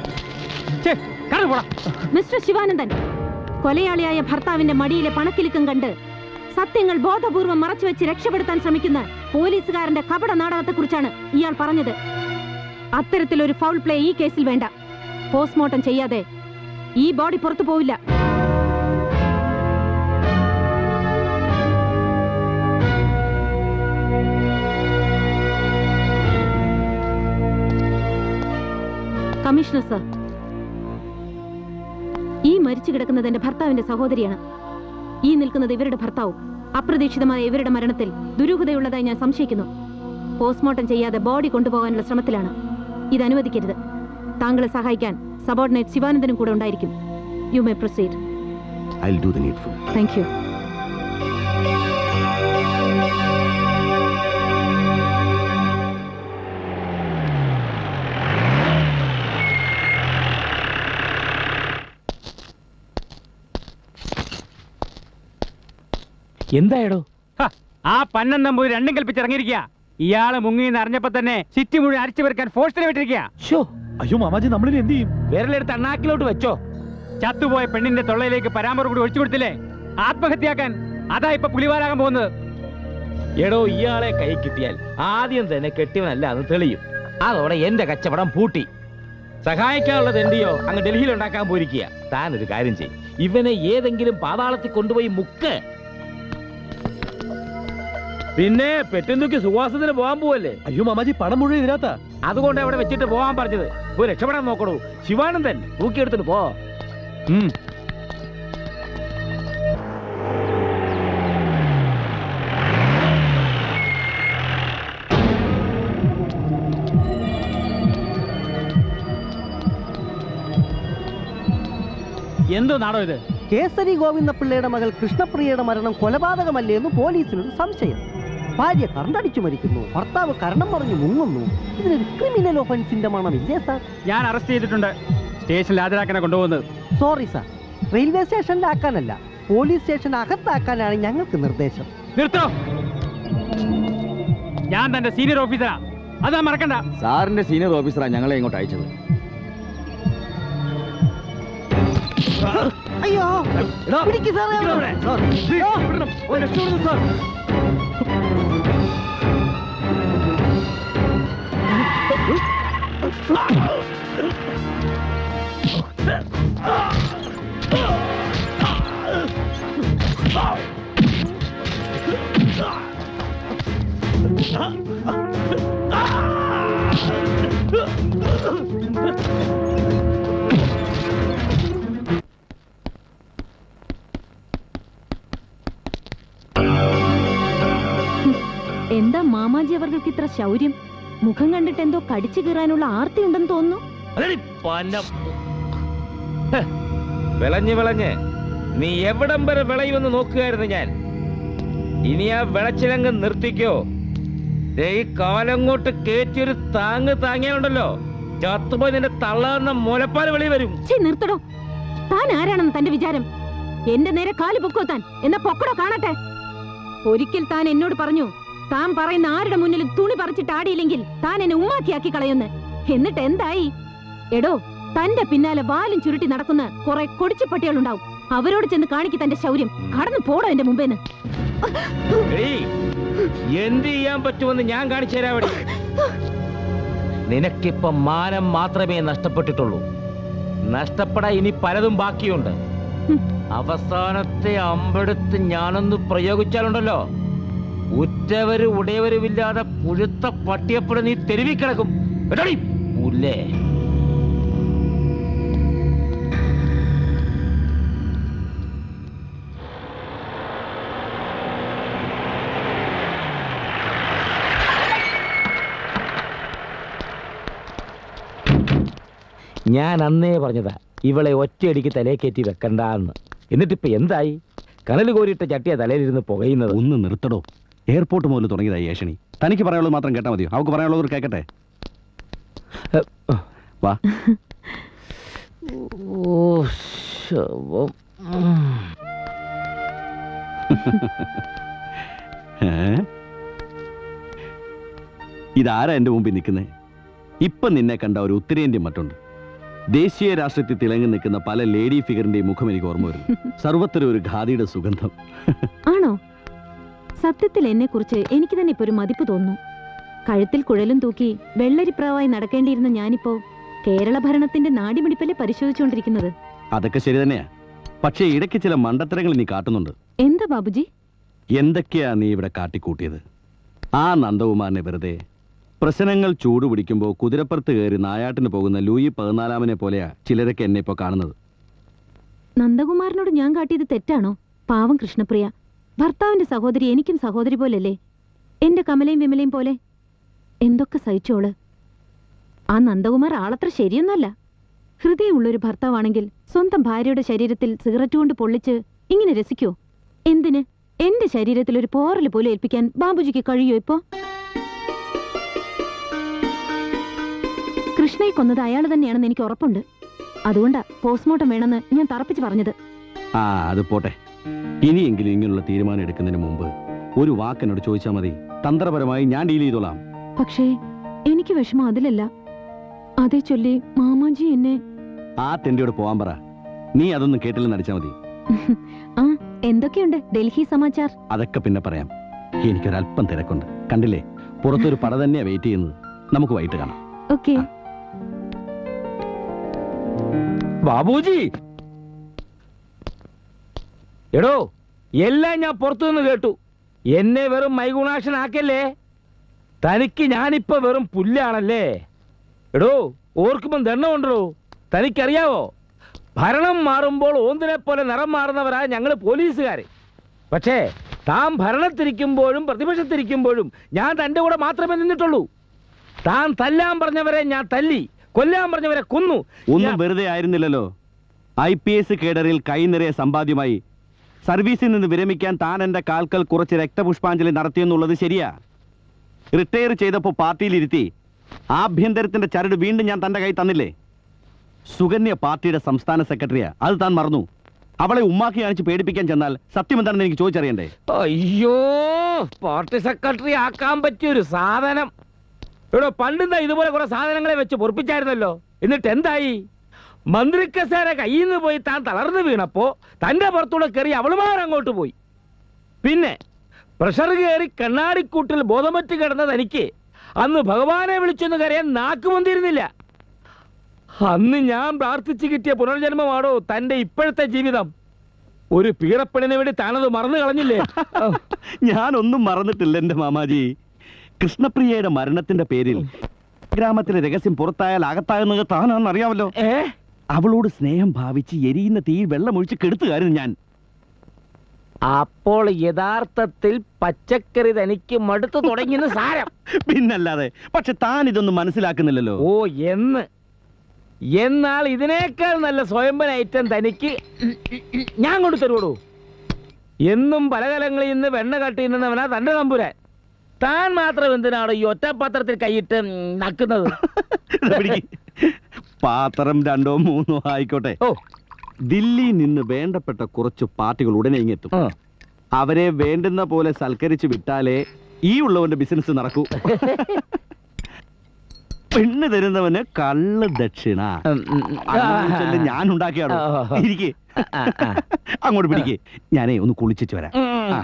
മിസ്റ്റർ ശിവാനന്ദൻ കൊലയാളിയായ ഭർത്താവിന്റെ മടിയിലെ പണക്കിലുക്കം കണ്ട് സത്യങ്ങൾ ബോധപൂർവം മറച്ചുവെച്ച് രക്ഷപ്പെടുത്താൻ ശ്രമിക്കുന്ന പോലീസുകാരന്റെ കപട നാടകത്തെക്കുറിച്ചാണ് ഇയാൾ പറഞ്ഞത് അത്തരത്തിലൊരു ഫൗൾ പ്ലേ ഈ കേസിൽ വേണ്ട പോസ്റ്റ്മോർട്ടം ചെയ്യാതെ ഈ ബോഡി പുറത്തു പോവില്ല കമ്മീഷണർ സർ ഈ മരിച്ചു കിടക്കുന്നത് എന്റെ ഭർത്താവിന്റെ സഹോദരിയാണ് ഈ നിൽക്കുന്നത് ഇവരുടെ ഭർത്താവും അപ്രതീക്ഷിതമായ ഇവരുടെ മരണത്തിൽ ദുരൂഹതയുള്ളതായി ഞാൻ സംശയിക്കുന്നു പോസ്റ്റ്മോർട്ടം ചെയ്യാതെ ബോഡി കൊണ്ടുപോകാനുള്ള ശ്രമത്തിലാണ് ഇത് അനുവദിക്കരുത് താങ്കളെ സഹായിക്കാൻ സബോർഡിനേറ്റ് ശിവാനന്ദനും കൂടെ ഉണ്ടായിരിക്കും you may proceed I do the needful thank you എന്തായടോ ആ പന്നം നമ്പൂരി രണ്ടും കൽപ്പിച്ച് ഇറങ്ങിയിരിക്കുക ഇയാള് മുങ്ങിന്ന് അറിഞ്ഞപ്പോ തന്നെ സിറ്റി മുഴുവൻ അരിച്ചു പെറുക്കാൻ ഫോഴ്സിനെ വിട്ടിരിക്കുക അയ്യോ മാമാജി നമ്മളിനി എന്ത് ചെയ്യും വിരലെടുത്ത് അണ്ണാക്കിലോട്ട് വെച്ചോ ചത്തുപോയ പെണ്ണിന്റെ തൊള്ളയിലേക്ക് പരാമർ കൂടി ഒഴിച്ചു കൊടുത്തില്ലേ ആത്മഹത്യയാക്കാൻ അതാ ഇപ്പൊ പുലിവാരാകാൻ പോകുന്നത് എടോ ഇയാളെ കൈ കിട്ടിയാൽ ആദ്യം തന്നെ കെട്ടിയവനല്ല എന്ന് തെളിയും അതോടെ എന്റെ കച്ചവടം പൂട്ടി സഹായിക്കാനുള്ളത് എന്റെയോ അങ്ങ് ഡൽഹിയിൽ ഉണ്ടാക്കാൻ പോയിരിക്കുക താൻ ഒരു കാര്യം ചെയ്യും ഇവനെ ഏതെങ്കിലും പാതാളത്തിൽ കൊണ്ടുപോയി മുക്ക് പിന്നെ പെറ്റും തൂക്കി സുവാസത്തിന് പോകാൻ പോവല്ലേ അയ്യോ മാമാജി പണം മുഴുവൻ ഇതിനകത്താ അതുകൊണ്ട് അവിടെ വെച്ചിട്ട് പോകാൻ പറഞ്ഞത് പോയി രക്ഷപ്പെടാൻ നോക്കണു ശിവാനന്ദൻ തൂക്കിയെടുത്തിട്ട് പോ എന്തോ നാടോ ഇത് കേസരി ഗോവിന്ദപിള്ളയുടെ മകൾ കൃഷ്ണപ്രിയയുടെ മരണം കൊലപാതകമല്ലേ എന്ന് പോലീസിനൊരു സംശയം ഭാര്യ കറണ്ടടിച്ചു മരിക്കുന്നു ഭർത്താവ് കരണം പറഞ്ഞു മുങ്ങുന്നു ഇതിനൊരു ക്രിമിനൽ ഒഫൻസിന്റെ മണമില്ലേ സാർ ഞാൻ അറസ്റ്റ് ചെയ്തിട്ടുണ്ട് സ്റ്റേഷനിൽ ഹാജരാക്കാനാ കൊണ്ടുപോകുന്നത് സോറി സാർ റെയിൽവേ സ്റ്റേഷനിലാക്കാനല്ല പോലീസ് സ്റ്റേഷൻ അകത്താക്കാനാണ് ഞങ്ങൾക്ക് നിർദ്ദേശം നിർത്തോ ഞാൻ തന്റെ സീനിയർ ഓഫീസറാ അതാ മറക്കണ്ട സാറിന്റെ സീനിയർ ഓഫീസറാണ് ഞങ്ങളെ ഇങ്ങോട്ട് അയച്ചത് അയ്യോ പിടിക്ക് സാറേ അവനെ. എന്താ മാമാജി അവർക്ക് ഇത്ര ശൗര്യം മുഖം കണ്ടിട്ട് എന്തോ കടിച്ചു കീറാനുള്ള ആർത്തി ഉണ്ടെന്ന് തോന്നുന്നു അതെടി പന്നം. ഹ്, വിളഞ്ഞ് വിളഞ്ഞ് നീ എവിടം വരെ വിളയുമെന്ന് നോക്കുകയായിരുന്നു ഞാൻ ഇനി ആ വിളച്ചിലങ്ങ് നിർത്തിക്കോ ദേ ഈ കാലങ്ങോട്ട് കേറ്റിയൊരു താങ്ങ് താങ്ങിയുണ്ടല്ലോ ചത്തുപോയി നിന്റെ തള്ളാന്ന മുലപ്പാൽ വെളി വരും ഛീ, നിർത്തടോ താൻ ആരാണെന്ന് തന്റെ വിചാരം എന്റെ നേരെ കാല് പൊക്കോ താൻ എന്നാ പൊക്കടോ കാണട്ടെ ഒരിക്കൽ താൻ എന്നോട് പറഞ്ഞു താൻ പറയുന്ന ആരുടെ മുന്നിലും തുണി പറിച്ചിട്ട് ആടിയില്ലെങ്കിൽ താൻ എന്നെ ഉമ്മാക്കിയാക്കി കളയുന്നു എന്നിട്ട് എന്തായി എടോ തന്റെ പിന്നാലെ വാലും ചുരുട്ടി നടക്കുന്ന കുറെ കൊടിച്ചുപട്ടികളുണ്ടാവും അവരോട് ചെന്ന് കാണിക്ക് തന്റെ ശൗര്യം കടന്നു പോടോ എന്റെ മുമ്പേന്ന് എടീ, എന്ത് ചെയ്യാൻ പറ്റുമെന്ന് ഞാൻ കാണിച്ചു തരാം അവിടെ നിനക്കിപ്പൊ മാനം മാത്രമേ നഷ്ടപ്പെട്ടിട്ടുള്ളൂ നഷ്ടപ്പെടാൻ ഇനി പലതും ബാക്കിയുണ്ട് അവസാനത്തെ അമ്പെടുത്ത് ഞാനൊന്ന് പ്രയോഗിച്ചാലുണ്ടല്ലോ ഉറ്റവര് ഉടയവരുമില്ലാതെ പുഴുത്ത പട്ടിയപ്പുഴ നീ തെരുവി കിടക്കും എടോടി, പുല്ലേ ഞാൻ അന്നേ പറഞ്ഞതാ ഇവളെ ഒറ്റയടിക്ക് തലേ കയറ്റി വെക്കണ്ടെന്ന് എന്നിട്ടിപ്പോ എന്തായി കനൽ കോരിയിട്ട ചട്ടിയ തലയിലിരുന്ന് പുകയുന്നത് ഒന്ന് നിർത്തടോ എയർപോർട്ട് മുതൽ തുടങ്ങിയതായി ഏഷണി തനിക്ക് പറയാനുള്ളത് മാത്രം കേട്ടാൽ മതിയോ അവൾക്ക് പറയാനുള്ളത് കേൾക്കട്ടെ വാ ഓ ശവം ഏ? ഇതാരാ എന്റെ മുമ്പിൽ നിൽക്കുന്നേ ഇപ്പൊ നിന്നെ കണ്ട ഒരു ഉത്തരേന്ത്യൻ മറ്റുണ്ട് ദേശീയ രാഷ്ട്രീയത്തിൽ തിളങ്ങി നിൽക്കുന്ന പല ലേഡി ഫിഗറിന്റെയും മുഖം എനിക്ക് ഓർമ്മ വരുന്നു സർവത്ര ഒരു ഖാദിയുടെ സുഗന്ധം ആണോ സത്യത്തിൽ എന്നെ കുറിച്ച് എനിക്ക് തന്നെ ഇപ്പൊ ഒരു മതിപ്പ് തോന്നുന്നു കഴുത്തിൽ കുഴലും തൂക്കി വെള്ളരിപ്രാവായി നടക്കേണ്ടിയിരുന്ന ഞാനിപ്പോ കേരള ഭരണത്തിന്റെ നാടിമിടിപ്പല്ലേ പരിശോധിച്ചുകൊണ്ടിരിക്കുന്നത് അതൊക്കെ ശരി തന്നെയാ പക്ഷേ ഇടയ്ക്ക് ചില മണ്ടത്തരങ്ങൾ നീ കാട്ടുന്നുണ്ട് എന്താ ബാബുജി എന്തൊക്കെയാ നീ ഇവിടെ കാട്ടിക്കൂട്ടിയത് ആ നന്ദകുമാരനെ വെറുതെ പ്രശ്നങ്ങൾ ചൂടുപിടിക്കുമ്പോൾ കുതിരപ്പുറത്ത് കയറി നായാട്ടിന് പോകുന്ന ലൂയി പതിനാലാമനെ പോലെയാ ചിലരൊക്കെ എന്നെ ഇപ്പോൾ കാണുന്നത് നന്ദകുമാരനോട് ഞാൻ കാട്ടിയത് തെറ്റാണോ പാവം കൃഷ്ണപ്രിയ ഭർത്താവിന്റെ സഹോദരി എനിക്കും സഹോദരി പോലല്ലേ എന്റെ കമലയും വിമലയും പോലെ എന്തൊക്കെ സഹിച്ചോള് ആ നന്ദകുമാർ ആളത്ര ശരിയൊന്നല്ല ഹൃദയമുള്ളൊരു ഭർത്താവാണെങ്കിൽ സ്വന്തം ഭാര്യയുടെ ശരീരത്തിൽ സിഗരറ്റ് കൊണ്ട് പൊള്ളിച്ച് ഇങ്ങനെ രസിക്കോ എന്തിന് എന്റെ ശരീരത്തിൽ ഒരു പോറല് പോലും ഏൽപ്പിക്കാൻ ബാബുജിക്ക് കഴിയോ ഇപ്പോ കൃഷ്ണയെ കൊന്നത് അയാൾ തന്നെയാണെന്ന് എനിക്ക് ഉറപ്പുണ്ട് അതുകൊണ്ടാ പോസ്റ്റ്മോർട്ടം വേണമെന്ന് ഞാൻ തറപ്പിച്ച് പറഞ്ഞത് ആ അത് പോട്ടെ ഇനിയെങ്കിലും ഇങ്ങനെയുള്ള തീരുമാനം എടുക്കുന്നതിന് മുമ്പ് ഒരു വാക്കെന്നോട് ചോദിച്ചാൽ മതി തന്ത്രപരമായി ഞാൻ ഡീൽ ചെയ്തോളാം പക്ഷേ എനിക്ക് വിഷമം അതിലല്ല അതേ ചൊല്ലി മാമാജി എന്നെ ആ തെണ്ടിയോട് പോവാൻ പറ നീ അതൊന്നും കേട്ടില്ലെന്ന് അടിച്ചാൽ മതി ആ എന്തൊക്കെയുണ്ട് ഡൽഹി സമാചാർ അതൊക്കെ പിന്നെ പറയാം എനിക്കൊരല്പം തിരക്കുണ്ട് കണ്ടില്ലേ പുറത്തൊരു പട തന്നെയാ വെയിറ്റ് ചെയ്യുന്നത് നമുക്ക് വൈകിട്ട് കാണാം ഓക്കെ ബാബുജി എടോ എല്ലാം ഞാൻ പുറത്തു നിന്ന് കേട്ടു എന്നെ വെറും മൈഗുണാശനാക്കല്ലേ തനിക്ക് ഞാനിപ്പോ വെറും പുല്ലാണല്ലേ എടോ ഓർക്കുമ്പം ദണ്ണമുണ്ടോ തനിക്കറിയാവോ ഭരണം മാറുമ്പോൾ ഓന്തിനെ പോലെ നിറം മാറുന്നവരാ ഞങ്ങൾ പോലീസുകാര് പക്ഷേ താൻ ഭരണത്തിരിക്കുമ്പോഴും പ്രതിപക്ഷത്തിരിക്കുമ്പോഴും ഞാൻ തൻ്റെ കൂടെ മാത്രമേ നിന്നിട്ടുള്ളൂ താൻ തല്ലാൻ പറഞ്ഞവരെ ഞാൻ തല്ലി കൊല്ലാൻ പറഞ്ഞവരെ കൊന്നു ഒന്നും വെറുതെ ആയിരുന്നില്ലല്ലോ ഐ പി എസ് കേഡറിൽ കൈ നിറയെ സമ്പാദ്യമായി സർവീസിൽ നിന്ന് വിരമിക്കാൻ താൻ എന്റെ കാൽക്കൽ കുറച്ച് രക്തപുഷ്പാഞ്ജലി നടത്തിയെന്നുള്ളത് ശരിയാ റിട്ടയർ ചെയ്തപ്പോൾ പാർട്ടിയിലിരുത്തി ആഭ്യന്തരത്തിന്റെ ചരട് വീണ്ടും ഞാൻ തന്റെ കൈ തന്നില്ലേ സുകന്യ പാർട്ടിയുടെ സംസ്ഥാന സെക്രട്ടറിയാ അത് താൻ മറന്നു അവളെ ഉമ്മാക്കി കാണിച്ച് പേടിപ്പിക്കാൻ ചെന്നാൽ സത്യം എന്താണെന്ന് എനിക്ക് ചോദിച്ചറിയണ്ടേ അയ്യോ പാർട്ടി സെക്രട്ടറി ആക്കാൻ പറ്റിയൊരു സാധനം ഇവിടെ പണ്ടെന്താ ഇതുപോലെ കുറെ സാധനങ്ങളെ വെച്ച് പൊറപ്പിച്ചായിരുന്നല്ലോ എന്നിട്ട് എന്തായി മന്ത്രി കസേര കയ്യിൽ നിന്ന് പോയി താൻ തളർന്നു വീണപ്പോ തന്റെ പുറത്തൂടെ കയറി അവളുമാർ അങ്ങോട്ട് പോയി പിന്നെ പ്രഷർ കയറി കണ്ണാടിക്കൂട്ടിൽ ബോധമറ്റ് കിടന്ന തനിക്ക് അന്ന് ഭഗവാനെ വിളിച്ചൊന്ന് കരയാൻ നാക്ക് വന്നിരുന്നില്ല അന്ന് ഞാൻ പ്രാർത്ഥിച്ചു കിട്ടിയ പുനർജന്മമാണോ തന്റെ ഇപ്പോഴത്തെ ജീവിതം ഒരു പീറപ്പെണിന് വേണ്ടി താനത് മറന്നു കളഞ്ഞില്ലേ ഞാനൊന്നും മറന്നിട്ടില്ല എന്റെ മാമാജി കൃഷ്ണപ്രിയയുടെ മരണത്തിന്റെ പേരിൽ ഗ്രാമത്തിലെ രഹസ്യം പുറത്തായാൽ അകത്താകുന്നത് താനാണെന്ന് അറിയാമല്ലോ അവളോട് സ്നേഹം ഭാവിച്ച് എരിയുന്ന തീയിൽ വെള്ളമൊഴിച്ച് കെടുത്തുകാരുന്നു ഞാൻ അപ്പോൾ യഥാർത്ഥത്തിൽ പച്ചക്കറി തനിക്ക് മടുത്തു തുടങ്ങിയെന്ന് സാരം പിന്നല്ലാതെ പക്ഷെ താൻ ഇതൊന്നും മനസ്സിലാക്കുന്നില്ലല്ലോ ഓ എന്ന് എന്നാൽ ഇതിനേക്കാൾ നല്ല സ്വയംഭര ഐറ്റം തനിക്ക് ഞാൻ കൊണ്ട് തരുവോടൂ എന്നും പലകലങ്ങളിൽ നിന്ന് വെണ്ണ കട്ടിയുന്നവനാ തന്റെ തമ്പുരാൻ താൻ മാത്രം എന്തിനാണ് ഈ ഒറ്റപാത്രത്തിൽ കൈയിട്ട് ഉം, നക്കുന്നത് ഇതാ പിടിക്ക്. പാത്രം രണ്ടോ മൂന്നോ ആയിക്കോട്ടെ ഓ ദില്ലിയിൽ നിന്ന് വേണ്ടപ്പെട്ട കുറച്ച് പാർട്ടികൾ ഉടനെ ഇങ്ങെത്തും അവരെ വേണ്ടുന്ന പോലെ സൽക്കരിച്ച് വിട്ടാലേ ഈ ഉള്ളവന്റെ ബിസിനസ് നടക്കൂ പെണ്ണ് തരുന്നവന് കള്ള് ദക്ഷിണ അതൊന്നും ചൊല്ലി ഞാൻ ഉണ്ടാക്കിയാണോ ഇരിക്കെ അങ്ങോട്ട് പിടിക്കേ ഞാനേ ഒന്ന് കുളിച്ചിട്ട് വരാം ആ.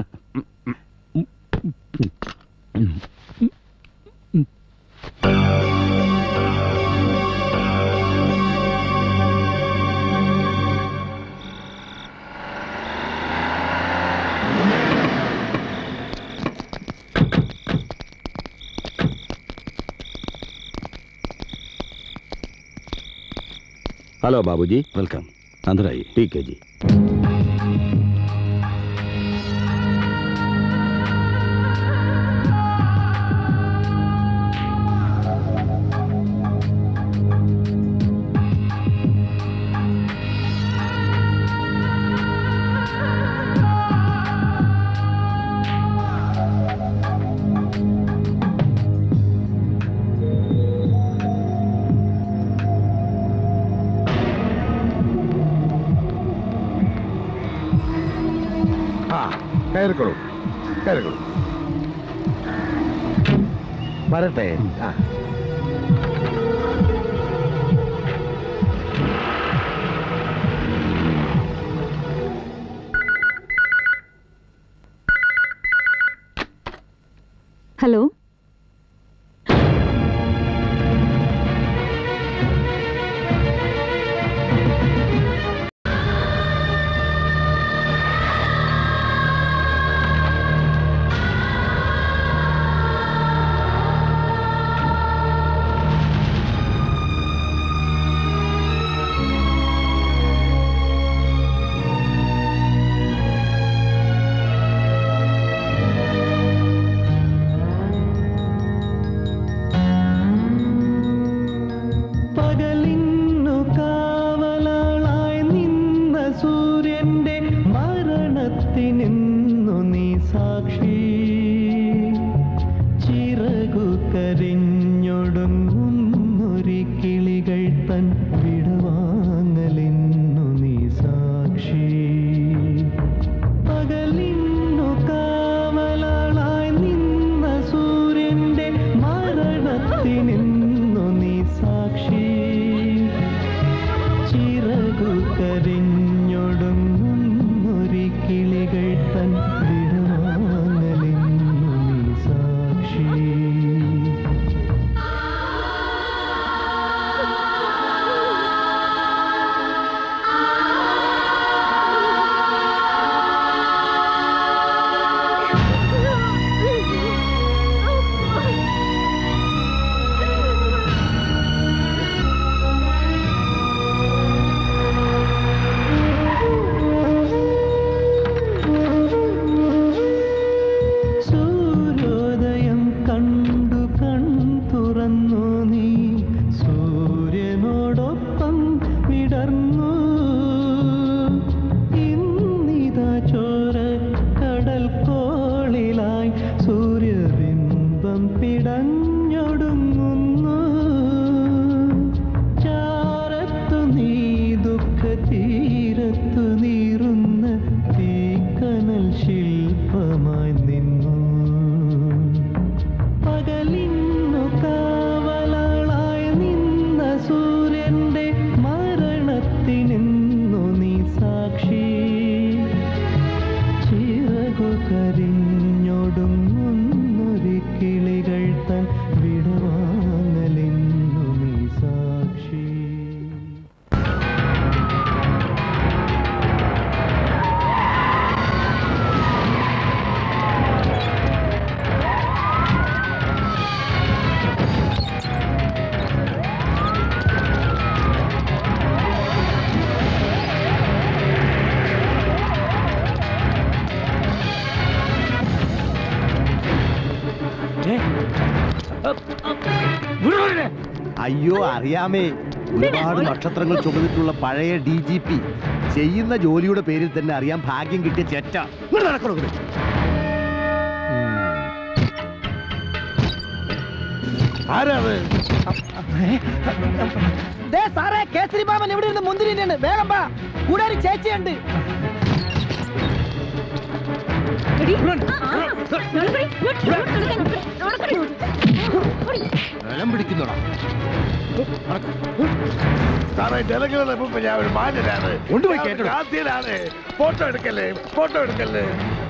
हेलो बाबूजी वेलकम अंदर आइए ठीक है जी ആ കയറിക്കോളൂ കയറിക്കോളൂ വരട്ടെ ആ ഹലോ പകലിന്നു കാവലാളായി നിന്ന സൂര്യന്റെ മരണത്തിനിന്നു നീ സാക്ഷി ചിറകു കരിഞ്ഞൊടുങ്ങുന്നൊരി കിളികൾ തൻ വിടവാങ്ങലിന്നു നീ സാക്ഷി പകലിന്നു കാവലാളായി നിന്ന സൂര്യന്റെ മരണത്തിനിന്നു നീ സാക്ഷി ചിറകു കരിഞ്ഞൊടുങ്ങുന്നൊരി കിളികൾ തൻ വിടവാങ്ങലിന്നു നീ സാക്ഷി സൂര്യോദയം കണ്ടു കൺ തുറന്നു നീ സൂര്യനോടൊപ്പം വിടർന്നു ഇന്നിതാ ചോര കടൽ കോളിലായി സൂര്യബിംബം പിടഞ്ഞൊടുങ്ങുന്നു ചാരത്തു നീ ദുഃഖ തീരത്തു നീറുന്ന തീക്കനൽ ശില്പമായി നിന്നു പകലിന്നു കാവലാളായി നിന്ന സൂര്യന്റെ മരണത്തിനിന്നു നീ സാക്ഷി ചിറകു കരിഞ്ഞൊടുങ്ങുന്നൊരു കിളികൾ തൻ വിടവാങ്ങലിന്നു നീ സാക്ഷി വിടൂ അയ്യോ അറിയാമേ ഒരുപാട് നക്ഷത്രങ്ങൾ ചുമന്നിട്ടുള്ള പഴയ ഡി ജി പി ചെയ്യുന്ന ജോലിയുടെ പേരിൽ തന്നെ അറിയാൻ ഭാഗ്യം കിട്ടിയ ചെറ്റ ഇങ്ങോട്ട് നടക്കണോ ഇങ്ങോട്ട്? ആരാത് ദേ സാറേ കേസരി ബാബൻ ഇവിടെ ഇരുന്ന് മുന്തിരി തിന്നാണ്. വേഗം വാ കൂടെ ഒരു ചേച്ചിയുണ്ട് ബലം പിടിക്കുന്നോടാ സാറേ ജനങ്ങളുടെ മുമ്പ് ഞാൻ ഒരു മാന്യനാണ് കൊണ്ടുപോയി ഞാൻ ഒരു കേട്ടോ. ഗാന്ധിയനാണ് ഫോട്ടോ എടുക്കല്ലേ ഫോട്ടോ എടുക്കല്ലേ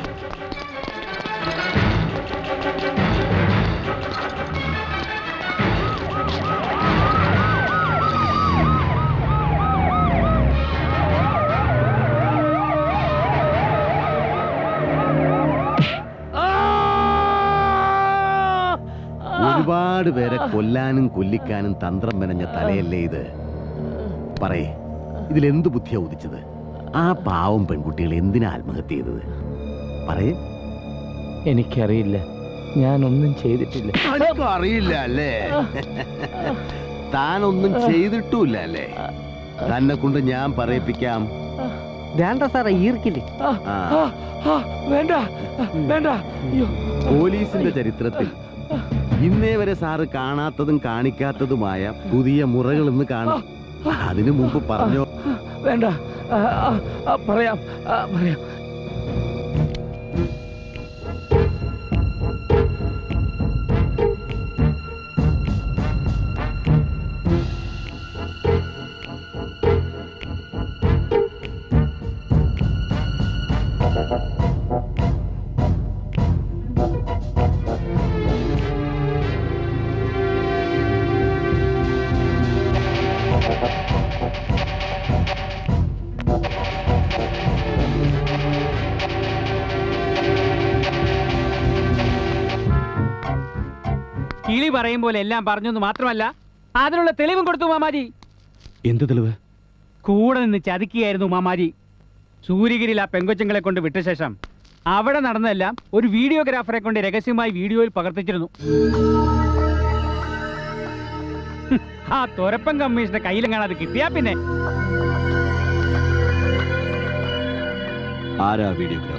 ഒരുപാട് പേരെ കൊല്ലാനും കൊല്ലിക്കാനും തന്ത്രം മെനഞ്ഞ തലയല്ലേ ഇത് പറയേ ഇതിലെന്ത് ബുദ്ധിയാ ഉദിച്ചത് ആ പാവം പെൺകുട്ടികൾ എന്തിനാ ആത്മഹത്യ ചെയ്തത് പറയേ എനിക്കറിയില്ല ഞാനൊന്നും ചെയ്തിട്ടില്ല അനക്കും അറിയില്ല അല്ലേ താനൊന്നും ചെയ്തിട്ടുമില്ല അല്ലേ തന്നെ കൊണ്ട് ഞാൻ പറയിപ്പിക്കാം വേണ്ട സാറേ ഈർക്കില്ലേ ആ. വേണ്ട വേണ്ട അയ്യോ പോലീസിന്റെ ചരിത്രത്തിൽ ഇന്നേ വരെ സാറ് കാണാത്തതും കാണിക്കാത്തതുമായ പുതിയ മുറകൾ ഇന്ന് കാണാം അതിനു മുമ്പ് പറഞ്ഞോ വേണ്ട ആ, ആ, ആ, പറയാം ആ, പറയാം കിളി പറയും പോലെ എല്ലാം പറഞ്ഞു എന്ന് മാത്രമല്ല അതിനുള്ള തെളിവും കൊടുത്തു മാമാജി എന്ത് തെളിവ് കൂടെ നിന്ന് ചതിക്കുകയായിരുന്നു മാമാജി സൂര്യഗിരിയിൽ ആ പെങ്കൊച്ചങ്ങളെ കൊണ്ട് വിട്ട ശേഷം അവിടെ നടന്നതെല്ലാം ഒരു വീഡിയോഗ്രാഫറെ കൊണ്ട് രഹസ്യമായി വീഡിയോയിൽ പകർത്തിച്ചിരുന്നു ഹും, ആ തുരപ്പൻ കമ്മീഷന്റെ കയ്യിലെങ്ങാണ് അത് കിട്ടിയാ പിന്നെ ആരാ വീഡിയോഗ്രാഫർ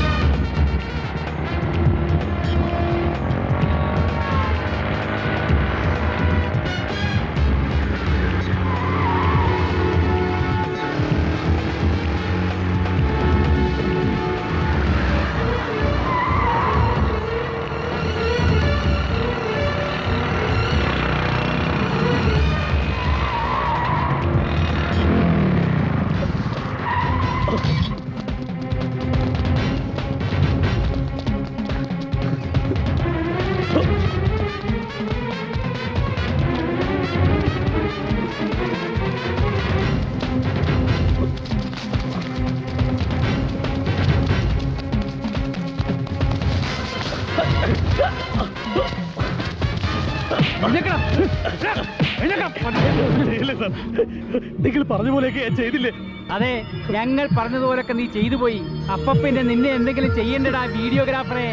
നിങ്ങൾ പറഞ്ഞ പോലെയൊക്കെ ചെയ്തില്ലേ അതെ ഞങ്ങൾ പറഞ്ഞതുപോലൊക്കെ നീ ചെയ്തു പോയി അപ്പൊ പിന്നെ നിന്നെ എന്തെങ്കിലും ചെയ്യണ്ടടാ വീഡിയോഗ്രാഫറെ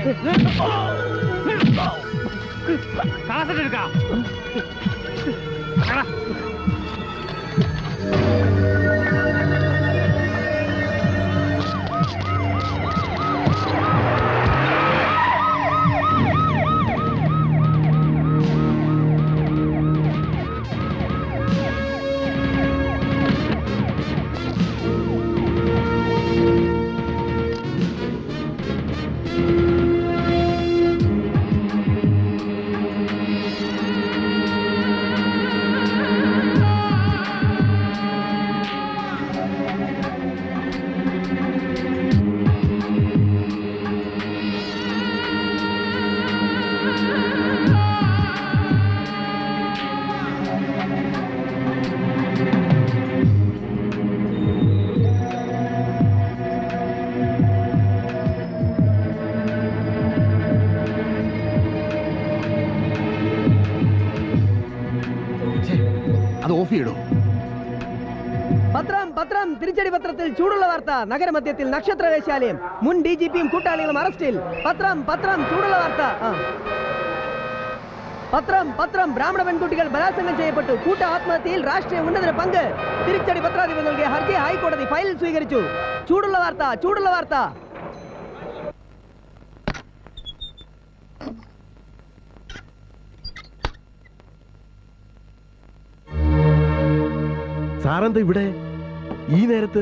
കാസറ്റ് എടുക്കാം എടാ. അത് ഓഫ് ചെയ്യടോ പത്രം പത്രം തിരിച്ചടി പത്രത്തിൽ ചൂടുള്ള വാർത്ത നഗരമധ്യത്തിൽ നക്ഷത്ര വേശ്യാലയം മുൻ ഡി ജി പിയും കൂട്ടാളികളും അറസ്റ്റിൽ പത്രം പത്രം ചൂടുള്ള വാർത്ത ആ. പത്രം പത്രം ബ്രാഹ്മണ പെൺകുട്ടികൾ ബലാത്സംഗം ചെയ്യപ്പെട്ടു കൂട്ട ആത്മഹത്യയിൽ രാഷ്ട്രീയ ഉന്നതന പങ്ക് തിരിച്ചടി പത്രാധിപർ നൽകിയ ഹർജി ഹൈക്കോടതി ഫയലിൽ സ്വീകരിച്ചു ചൂടുള്ള വാർത്ത ചൂടുള്ള വാർത്ത സാറെന്താ ഇവിടെ ഈ നേരത്ത്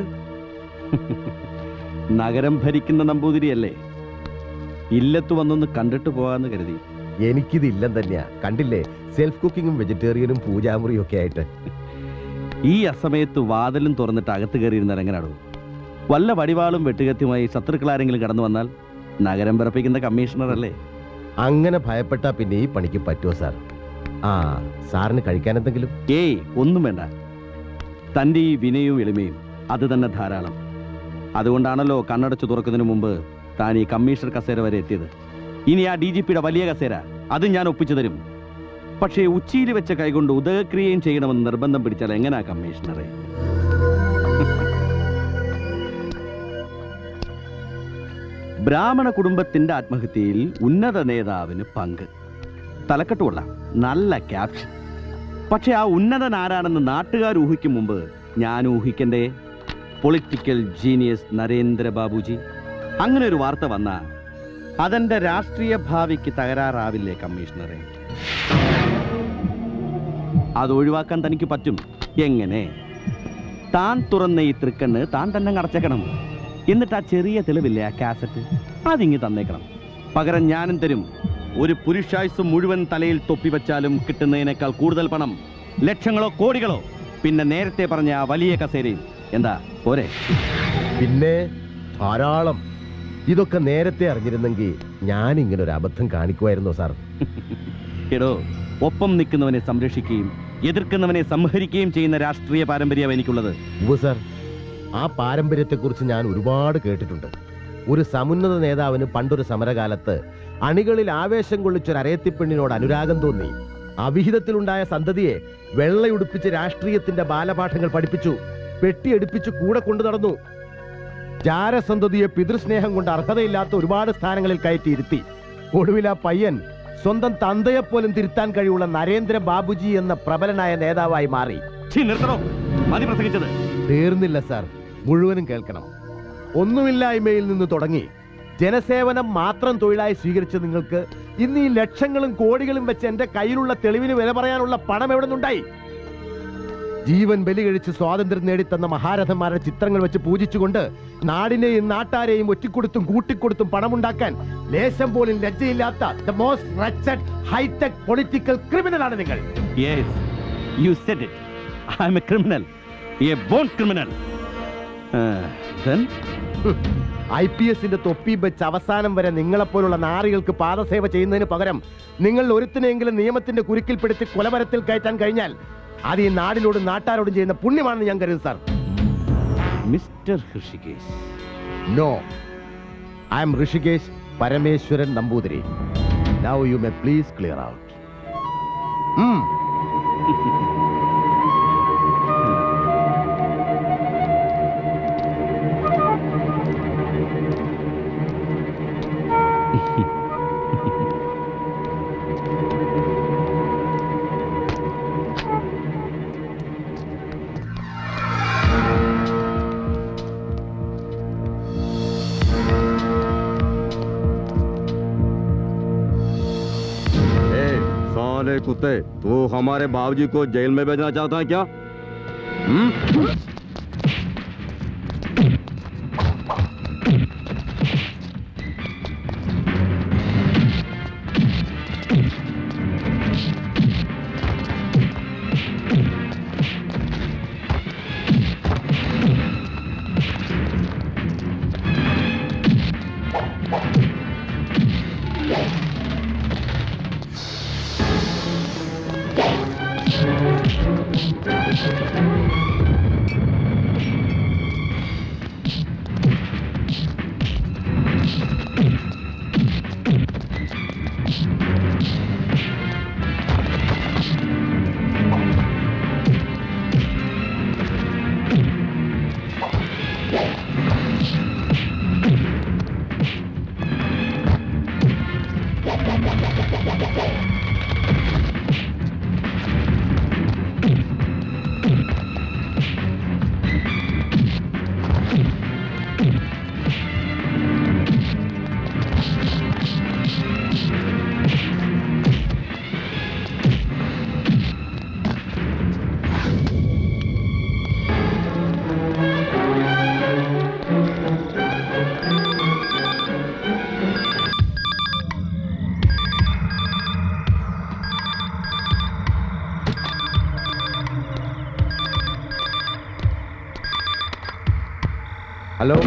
നഗരം ഭരിക്കുന്ന നമ്പൂതിരിയല്ലേ ഇല്ലത്ത് വന്നൊന്ന് കണ്ടിട്ട് പോകാന്ന് കരുതി എനിക്കിത് ഇല്ലം തന്നെയാ കണ്ടില്ലേ സെൽഫ് കുക്കിങ്ങും വെജിറ്റേറിയനും പൂജാമുറിയും ഒക്കെ ആയിട്ട് ഈ അസമയത്ത് വാതിലും തുറന്നിട്ട് അകത്ത് കയറിയിരുന്ന എങ്ങനാടോ വല്ല വടിവാളും വെട്ടുകത്തിയുമായി ശത്രുക്കളാരെങ്കിലും കടന്നു വന്നാൽ നഗരം പിറപ്പിക്കുന്ന കമ്മീഷണർ അല്ലേ അങ്ങനെ ഭയപ്പെട്ടാ പിന്നെ ഈ പണിക്ക് പറ്റുമോ സാർ ആ സാറിന് കഴിക്കാൻ എന്തെങ്കിലും ഏയ് ഒന്നും വേണ്ട തൻ്റെ ഈ വിനയവും എളിമയും അത് തന്നെ ധാരാളം അതുകൊണ്ടാണല്ലോ കണ്ണടച്ചു തുറക്കുന്നതിന് മുമ്പ് താൻ ഈ കമ്മീഷണർ കസേര വരെ എത്തിയത് ഇനി ആ ഡി ജി പിയുടെ വലിയ കസേര അത് ഞാൻ ഒപ്പിച്ചു തരും പക്ഷേ ഉച്ചിയിൽ വെച്ച കൈകൊണ്ട് ഉദകക്രിയയും ചെയ്യണമെന്ന് നിർബന്ധം പിടിച്ചാൽ എങ്ങനെയാ കമ്മീഷണറെ ബ്രാഹ്മണ കുടുംബത്തിന്റെ ആത്മഹത്യയിൽ ഉന്നത നേതാവിന് പങ്ക് തലക്കെട്ട് കൊള്ളാം നല്ല ക്യാപ്ഷൻ പക്ഷെ ആ ഉന്നതൻ ആരാണെന്ന് നാട്ടുകാർ ഊഹിക്കും മുമ്പ് ഞാൻ ഊഹിക്കണ്ടേ പൊളിറ്റിക്കൽ ജീനിയസ് നരേന്ദ്ര ബാബുജി അങ്ങനെ ഒരു വാർത്ത വന്ന അതെന്റെ രാഷ്ട്രീയ ഭാവിക്ക് തകരാറാവില്ലേ കമ്മീഷണറെ അത് ഒഴിവാക്കാൻ തനിക്ക് പറ്റും എങ്ങനെ താൻ തുറന്ന ഈ തൃക്കണ്ണ് താൻ തന്നെ അടച്ചേക്കണം എന്നിട്ട് ആ ചെറിയ തെളിവില്ലേ ആ കാസറ്റ് അതിങ്ങി തന്നേക്കണം പകരം ഞാനും തരും ഒരു പുരുഷായുസ് മുഴുവൻ തലയിൽ തൊപ്പി വെച്ചാലും കിട്ടുന്നതിനേക്കാൾ കൂടുതൽ പണം ലക്ഷങ്ങളോ കോടികളോ പിന്നെ നേരത്തെ പറഞ്ഞ ആ വലിയ കസേരയും എന്താ പോരെ പിന്നെ ധാരാളം ഇതൊക്കെ നേരത്തെ അറിഞ്ഞിരുന്നെങ്കിൽ ഞാൻ ഇങ്ങനെ ഒരു അബദ്ധം കാണിക്കുമായിരുന്നോ സാർ എടോ ഒപ്പം നിൽക്കുന്നവനെ സംരക്ഷിക്കുകയും എതിർക്കുന്നവനെ സംഹരിക്കുകയും ചെയ്യുന്ന രാഷ്ട്രീയ പാരമ്പര്യം എനിക്കുള്ളത് ഉവ്വ് സാർ ആ പാരമ്പര്യത്തെക്കുറിച്ച് ഞാൻ ഒരുപാട് കേട്ടിട്ടുണ്ട് ഒരു സമുന്നത നേതാവിന് പണ്ടൊരു സമരകാലത്ത് അണികളിൽ ആവേശം കൊള്ളിച്ചൊരു അരയത്തിപ്പെണ്ണിനോട് അനുരാഗം തോന്നി അവിഹിതത്തിലുണ്ടായ സന്തതിയെ വെള്ളയുടുപ്പിച്ച് രാഷ്ട്രീയത്തിന്റെ ബാലപാഠങ്ങൾ പഠിപ്പിച്ചു പെട്ടിയെടുപ്പിച്ച് കൂടെ കൊണ്ടു നടന്നു ജാരസന്തതിയെ പിതൃസ്നേഹം കൊണ്ട് അർഹതയില്ലാത്ത ഒരുപാട് സ്ഥാനങ്ങളിൽ കയറ്റി ഇരുത്തി ഒടുവിൽ ആ പയ്യൻ സ്വന്തം തന്തയെപ്പോലും തിരുത്താൻ കഴിവുള്ള നരേന്ദ്ര ബാബുജി എന്ന പ്രബലനായ നേതാവായി മാറി നിർത്തണോ മതി പ്രസംഗിച്ചത് തീർന്നില്ല സാർ മുഴുവനും കേൾക്കണം ഒന്നുമില്ലായ്മയിൽ നിന്ന് തുടങ്ങി ജനസേവനം മാത്രം തൊഴിലായി സ്വീകരിച്ച നിങ്ങൾക്ക് ഇന്ന് ഈ ലക്ഷങ്ങളും കോടികളും വെച്ച് എന്റെ കയ്യിലുള്ള തെളിവിന് വില പറയാനുള്ള പണം എവിടെ നിന്നുണ്ടായി ജീവൻ ബലി കഴിച്ച് സ്വാതന്ത്ര്യം നേടിത്തന്ന മഹാരഥന്മാരുടെ ചിത്രങ്ങൾ വെച്ച് പൂജിച്ചുകൊണ്ട് നാടിനെയും നാട്ടാരെയും ഒറ്റിക്കൊടുത്തും കൂട്ടിക്കൊടുത്തും പണമുണ്ടാക്കാൻ ലേശം പോലും ലജ്ജയില്ലാത്ത the most wretched hi-tech political ക്രിമിനലാണ് നിങ്ങൾ yes you said it I'm a criminal a born criminal then I P എസിന്റെ തൊപ്പിയും വെച്ച് അവസാനം വരെ നിങ്ങളെപ്പോലുള്ള നാറികൾക്ക് പാദസേവ ചെയ്യുന്നതിന് പകരം നിങ്ങൾ ഒരുത്തിനെങ്കിലും നിയമത്തിന്റെ കുരുക്കിൽപ്പെടുത്തി കൊലമരത്തിൽ കയറ്റാൻ കഴിഞ്ഞാൽ അത് ഈ നാടിനോടും നാട്ടാരോടും ചെയ്യുന്ന പുണ്യമാണെന്ന് ഞാൻ കരുതുന്നു sir mister Hrishikesh no I'm Rishikesh Parameswaran Namboothiri now you may please clear out ए, साले कुत्ते तू हमारे बाबूजी को जेल में भेजना चाहता है क्या हम्म? ഹലോ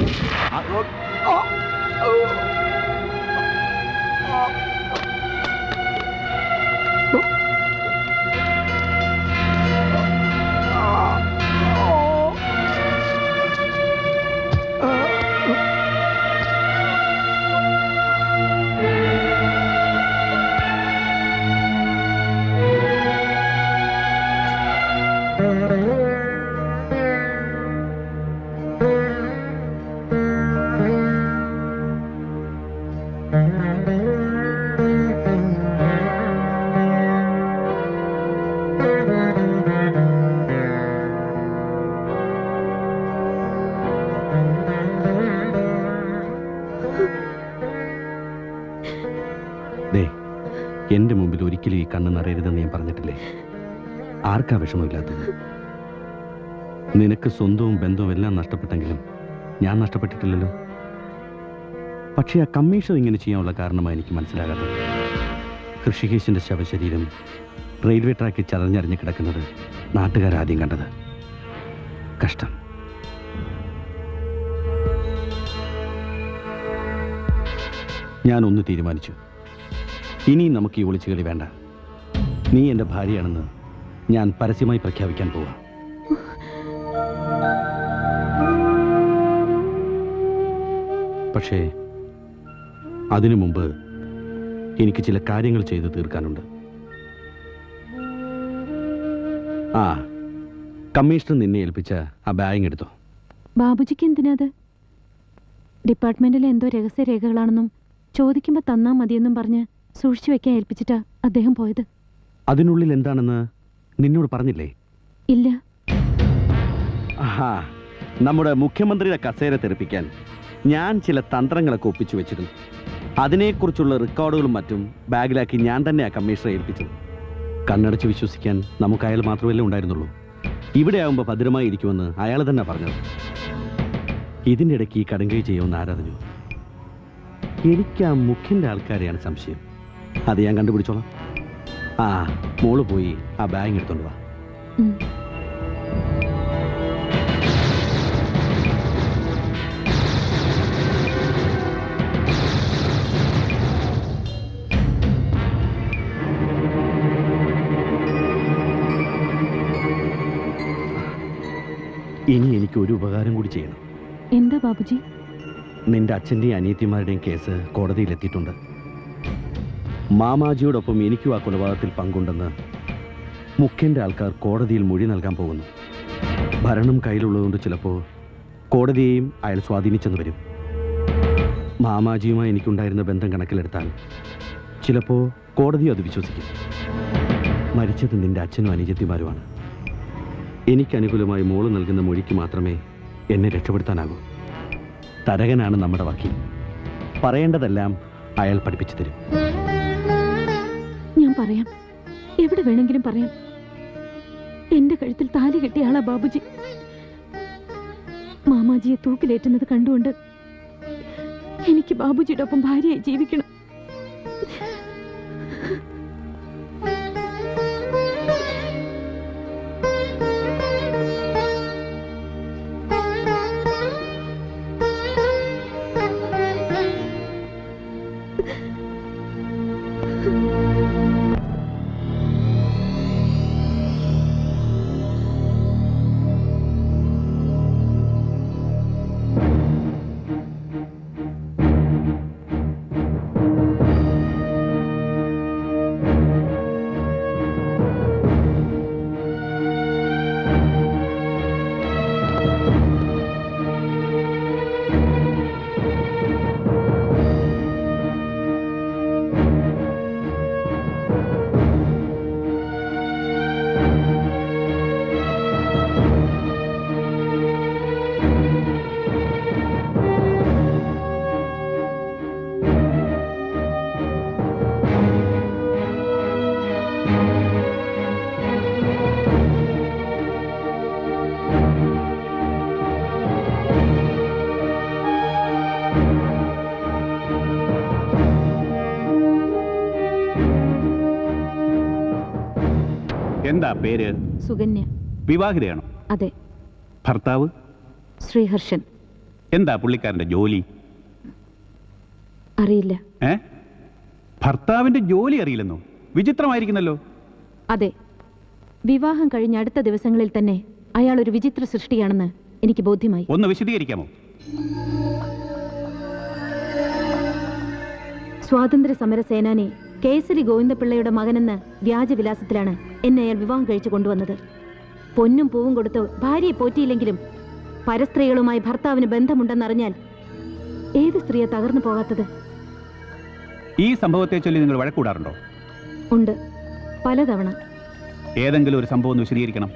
ദേ എന്റെ മുമ്പിൽ ഒരിക്കലും ഈ കണ്ണ് നിറയരുതെന്ന് ഞാൻ പറഞ്ഞിട്ടില്ലേ ആർക്കാ വിഷമമില്ലാത്തത് നിനക്ക് സ്വന്തവും ബന്ധവും എല്ലാം നഷ്ടപ്പെട്ടെങ്കിലും ഞാൻ നഷ്ടപ്പെട്ടിട്ടില്ലല്ലോ പക്ഷേ ആ കമ്മീഷൻ ഇങ്ങനെ ചെയ്യാനുള്ള കാരണമായി എനിക്ക് മനസ്സിലാകാത്തത് കൃഷികേശിന്റെ ശവശരീരം റെയിൽവേ ട്രാക്കിൽ ചതഞ്ഞറിഞ്ഞ് കിടക്കുന്നത് നാട്ടുകാരാദ്യം കണ്ടത് കഷ്ടം ഞാൻ ഒന്ന് തീരുമാനിച്ചു ഇനിയും നമുക്ക് ഈ ഒളിച്ചുകളി വേണ്ട നീ എൻ്റെ ഭാര്യയാണെന്ന് ഞാൻ പരസ്യമായി പ്രഖ്യാപിക്കാൻ പോവാ പക്ഷേ അതിനു മുമ്പ് എനിക്ക് ചില കാര്യങ്ങൾ ചെയ്ത് തീർക്കാനുണ്ട് ആ കമ്മീഷണർ നിന്നെ ഏൽപ്പിച്ച ആ ബാഗ് എടുത്തോ ബാബുജിക്ക് എന്തിനാത് ഡിപ്പാർട്ട്മെന്റിലെ എന്തോ രഹസ്യ രേഖകളാണെന്നും ചോദിക്കുമ്പോൾ തന്നാ മതിയെന്നും പറഞ്ഞ് സൂക്ഷിച്ചു വെക്കാൻ ഏൽപ്പിച്ചിട്ടാ അദ്ദേഹം പോയത് അതിനുള്ളിൽ എന്താണെന്ന് നിന്നോട് പറഞ്ഞില്ലേ ഇല്ല ആഹാ നമ്മുടെ മുഖ്യമന്ത്രിയുടെ കസേര തെറിപ്പിക്കാൻ ഞാൻ ചില തന്ത്രങ്ങളൊക്കെ ഒപ്പിച്ചു വെച്ചിരുന്നു അതിനെക്കുറിച്ചുള്ള റെക്കോർഡുകളും മറ്റും ബാഗിലാക്കി ഞാൻ തന്നെ ആ കമ്മീഷണറെ ഏൽപ്പിച്ചത് കണ്ണടച്ച് വിശ്വസിക്കാൻ നമുക്ക് അയാൾ മാത്രമല്ലേ ഉണ്ടായിരുന്നുള്ളൂ ഇവിടെ ആകുമ്പോൾ ഭദ്രമായി ഇരിക്കുമെന്ന് അയാൾ തന്നെ പറഞ്ഞത് ഇതിൻ്റെ ഇടയ്ക്ക് ഈ കടുങ്കൈ ചെയ്യുമെന്ന് ആരറിഞ്ഞു എനിക്ക് ആ മുഖ്യൻ്റെ ആൾക്കാരെയാണ് സംശയം അത് ഞാൻ കണ്ടുപിടിച്ചോളാം ആ മോള് പോയി ആ ബാഗ് എടുത്തോണ്ട് വാ ഇനി എനിക്ക് ഒരു ഉപകാരം കൂടി ചെയ്യണം എന്താ ബാബുജി നിന്റെ അച്ഛൻ്റെയും അനിയത്തിമാരുടെയും കേസ് കോടതിയിലെത്തിയിട്ടുണ്ട് മാമാജിയോടൊപ്പം എനിക്കും ആ കൊലപാതകത്തിൽ പങ്കുണ്ടെന്ന് മുഖ്യൻ്റെ ആൾക്കാർ കോടതിയിൽ മൊഴി നൽകാൻ പോകുന്നു ഭരണം കയ്യിലുള്ളതുകൊണ്ട് ചിലപ്പോൾ കോടതിയെയും അയാൾ സ്വാധീനിച്ചെന്ന് വരും മാമാജിയുമായി എനിക്കുണ്ടായിരുന്ന ബന്ധം കണക്കിലെടുത്താൽ ചിലപ്പോൾ കോടതി അത് വിശ്വസിക്കും മരിച്ചത് നിന്റെ അച്ഛനും അനുജത്തിമാരുമാണ് എനിക്ക് അനുകൂലമായി മോള് നൽകുന്ന മൊഴിക്ക് മാത്രമേ എന്നെ രക്ഷപ്പെടുത്താനാകൂ തരകനാണ് നമ്മുടെ വക്കീൽ പറയേണ്ടതെല്ലാം അയാൾ പഠിപ്പിച്ചു തരും ഞാൻ പറയാം എവിടെ വേണമെങ്കിലും പറയാം എന്റെ കഴുത്തിൽ താലി കെട്ടിയ ആളാ ബാബുജി മാമാജിയെ തൂക്കിലേറ്റുന്നത് കണ്ടുകൊണ്ട് എനിക്ക് ബാബുജിയുടെ ഒപ്പം ഭാര്യയായി ജീവിക്കണം എന്താ പേര് സുകന്യ വിവാഹിതയാണോ അതെ ഭർത്താവ് ശ്രീഹർഷൻ എന്താ പുള്ളിക്കാരന്റെ ജോലി അറിയില്ല ഏ ഭർത്താവിന്റെ ജോലി അറിയില്ലെന്നോ വിചിത്രമായിരിക്കുന്നല്ലോ അതെ വിവാഹം കഴിഞ്ഞ അടുത്ത ദിവസങ്ങളിൽ തന്നെ അയാൾ ഒരു വിചിത്ര സൃഷ്ടിയാണെന്ന് എനിക്ക് ബോധ്യമായി ഒന്ന് വിശദീകരിക്കാമോ സ്വാതന്ത്ര്യ സമര സേനാനി കേസരി ഗോവിന്ദപിള്ളയുടെ മകനെന്ന വ്യാജവിലാസത്തിലാണ് എന്നെ അയാൾ വിവാഹം കഴിച്ചു കൊണ്ടുവന്നത് പൊന്നും പൂവും കൊടുത്ത് ഭാര്യയെ പോറ്റിയില്ലെങ്കിലും പരസ്ത്രീകളുമായി ഭർത്താവിന് ബന്ധമുണ്ടെന്നറിഞ്ഞാൽ ഏത് സ്ത്രീയെ തകർന്നു പോകാത്തത് ഈ സംഭവത്തെ ചൊല്ലി നിങ്ങൾ വഴക്കൂടാറുണ്ടോ ഉണ്ട് പലതവണ ഏതെങ്കിലും ഒരു സംഭവം ഒന്ന് വിശദീകരിക്കണം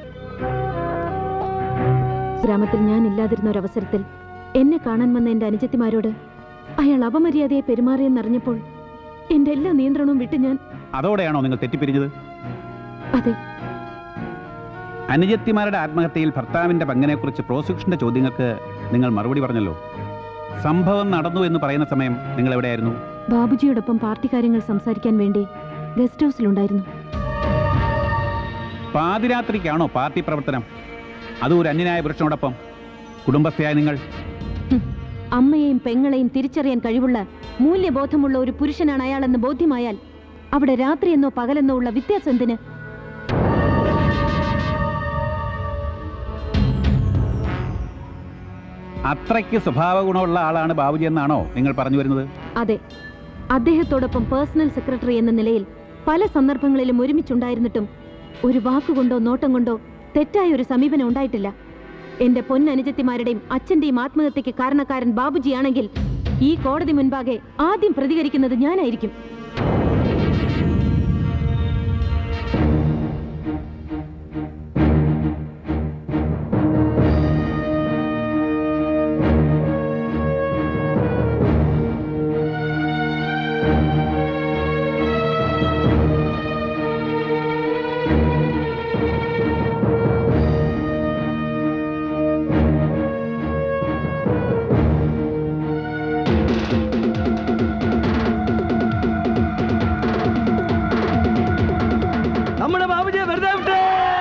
ഗ്രാമത്തിൽ ഞാൻ ഇല്ലാതിരുന്ന ഒരു അവസരത്തിൽ എന്നെ കാണാൻ വന്ന എന്റെ അനുജത്തിമാരോട് അയാൾ അപമര്യാദയെ പെരുമാറിയെന്നറിഞ്ഞപ്പോൾ എന്റെ എല്ലാ നിയന്ത്രണവും വിട്ട് ഞാൻ അതോടെയാണോ നിങ്ങൾ തെറ്റിപ്പിരിഞ്ഞത് അതെ അനുജത്തിമാരുടെ ആത്മഹത്യയിൽ ഭർത്താവിന്റെ പങ്കിനെക്കുറിച്ച് പ്രോസിക്യൂഷന്റെ ചോദ്യങ്ങൾക്ക് നിങ്ങൾ മറുപടി പറഞ്ഞല്ലോ സംഭവം നടന്നു എന്ന് പറയുന്ന സമയം നിങ്ങൾ എവിടെയായിരുന്നു ബാബുജിയോടൊപ്പം പാർട്ടി കാര്യങ്ങൾ സംസാരിക്കാൻ വേണ്ടി ഗസ്റ്റ് ഹൗസിലുണ്ടായിരുന്നു പാതിരാത്രിക്കാണോ പാർട്ടി പ്രവർത്തനം അതും ഒരു അന്യനായ പുരുഷനോടൊപ്പം കുടുംബസ്ഥയായ നിങ്ങൾ അമ്മയെയും പെങ്ങളെയും തിരിച്ചറിയാൻ കഴിവുള്ള മൂല്യബോധമുള്ള ഒരു പുരുഷനാണ് അയാളെന്ന് ബോധ്യമായാൽ അവിടെ രാത്രിയെന്നോ പകലെന്നോ ഉള്ള വ്യത്യാസം എന്തിന് അത്രയ്ക്ക് സ്വഭാവ ഗുണമുള്ള ആളാണ് ബാബുജി എന്നാണോ നിങ്ങൾ പറഞ്ഞു വരുന്നത് അതെ അദ്ദേഹത്തോടൊപ്പം പേഴ്സണൽ സെക്രട്ടറി എന്ന നിലയിൽ പല സന്ദർഭങ്ങളിലും ഒരുമിച്ചുണ്ടായിരുന്നിട്ടും ഒരു വാക്കുകൊണ്ടോ നോട്ടം കൊണ്ടോ തെറ്റായ ഒരു സമീപനം ഉണ്ടായിട്ടില്ല എന്റെ പൊന്നനുജത്തിമാരുടെയും അച്ഛന്റെയും ആത്മഹത്യക്ക് കാരണക്കാരൻ ബാബുജിയാണെങ്കിൽ ഈ കോടതി മുൻപാകെ ആദ്യം പ്രതികരിക്കുന്നത് ഞാനായിരിക്കും നമ്മുടെ ബാബുജിയെ വെറുതെ വിട്ടേ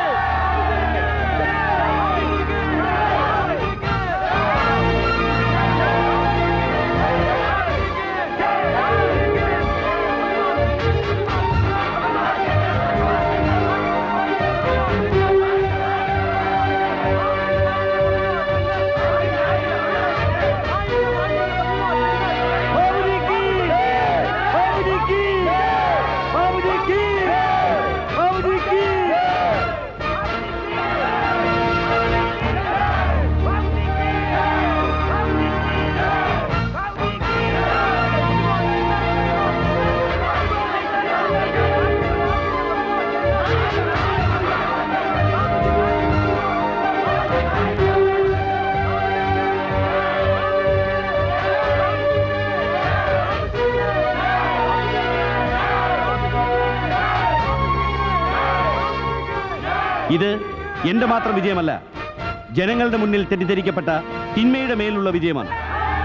ഇത് എന്റെ മാത്രം വിജയമല്ല ജനങ്ങളുടെ മുന്നിൽ തെറ്റിദ്ധരിക്കപ്പെട്ട തിന്മയുടെ മേലുള്ള വിജയമാണ്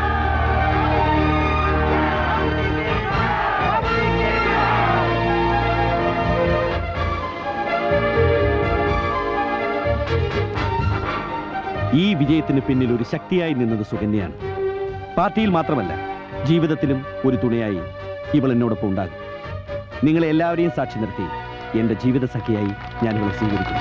ഈ വിജയത്തിന് പിന്നിൽ ഒരു ശക്തിയായി നിന്നത് സുകന്യയാണ് പാർട്ടിയിൽ മാത്രമല്ല ജീവിതത്തിലും ഒരു തുണയായി ഇവൾ എന്നോടൊപ്പം ഉണ്ടാകും നിങ്ങളെ എല്ലാവരെയും സാക്ഷി നിർത്തി എന്റെ ജീവിത സഖിയായി ഞാൻ ഇവളെ സ്വീകരിക്കുന്നു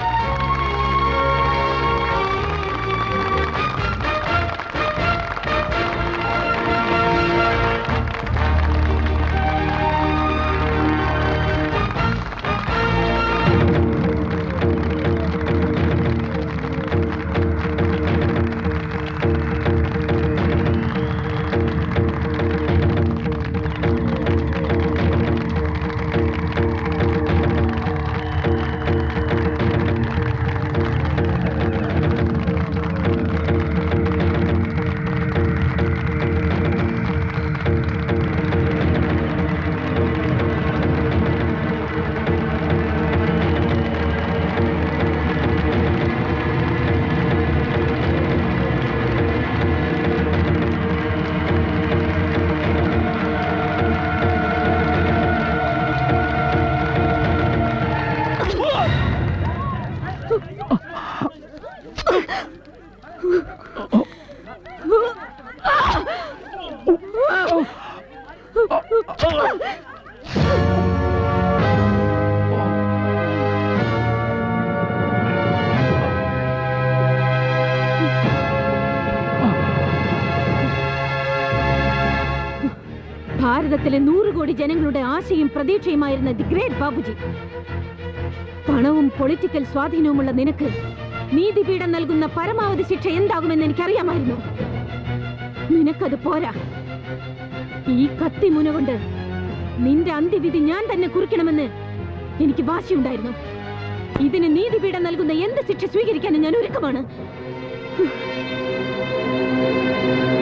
ഭാരതത്തിലെ നൂറ് കോടി ജനങ്ങളുടെ ആശയും പ്രതീക്ഷയുമായിരുന്ന ദി ഗ്രേറ്റ് ബാബുജി പണവും പൊളിറ്റിക്കൽ സ്വാധീനവുമുള്ള നിനക്ക് നീതിപീഠം നൽകുന്ന പരമാവധി ശിക്ഷ എന്താകുമെന്ന് എനിക്കറിയാമായിരുന്നു നിനക്കത് പോരാ ഈ കത്തി മുന കൊണ്ട് നിന്റെ അന്ത്യവിധി ഞാൻ തന്നെ കുറിക്കണമെന്ന് എനിക്ക് വാശിയുണ്ടായിരുന്നു ഇതിന് നീതിപീഠം നൽകുന്ന എന്ത് ശിക്ഷ സ്വീകരിക്കാനും ഞാൻ ഒരുക്കമാണ്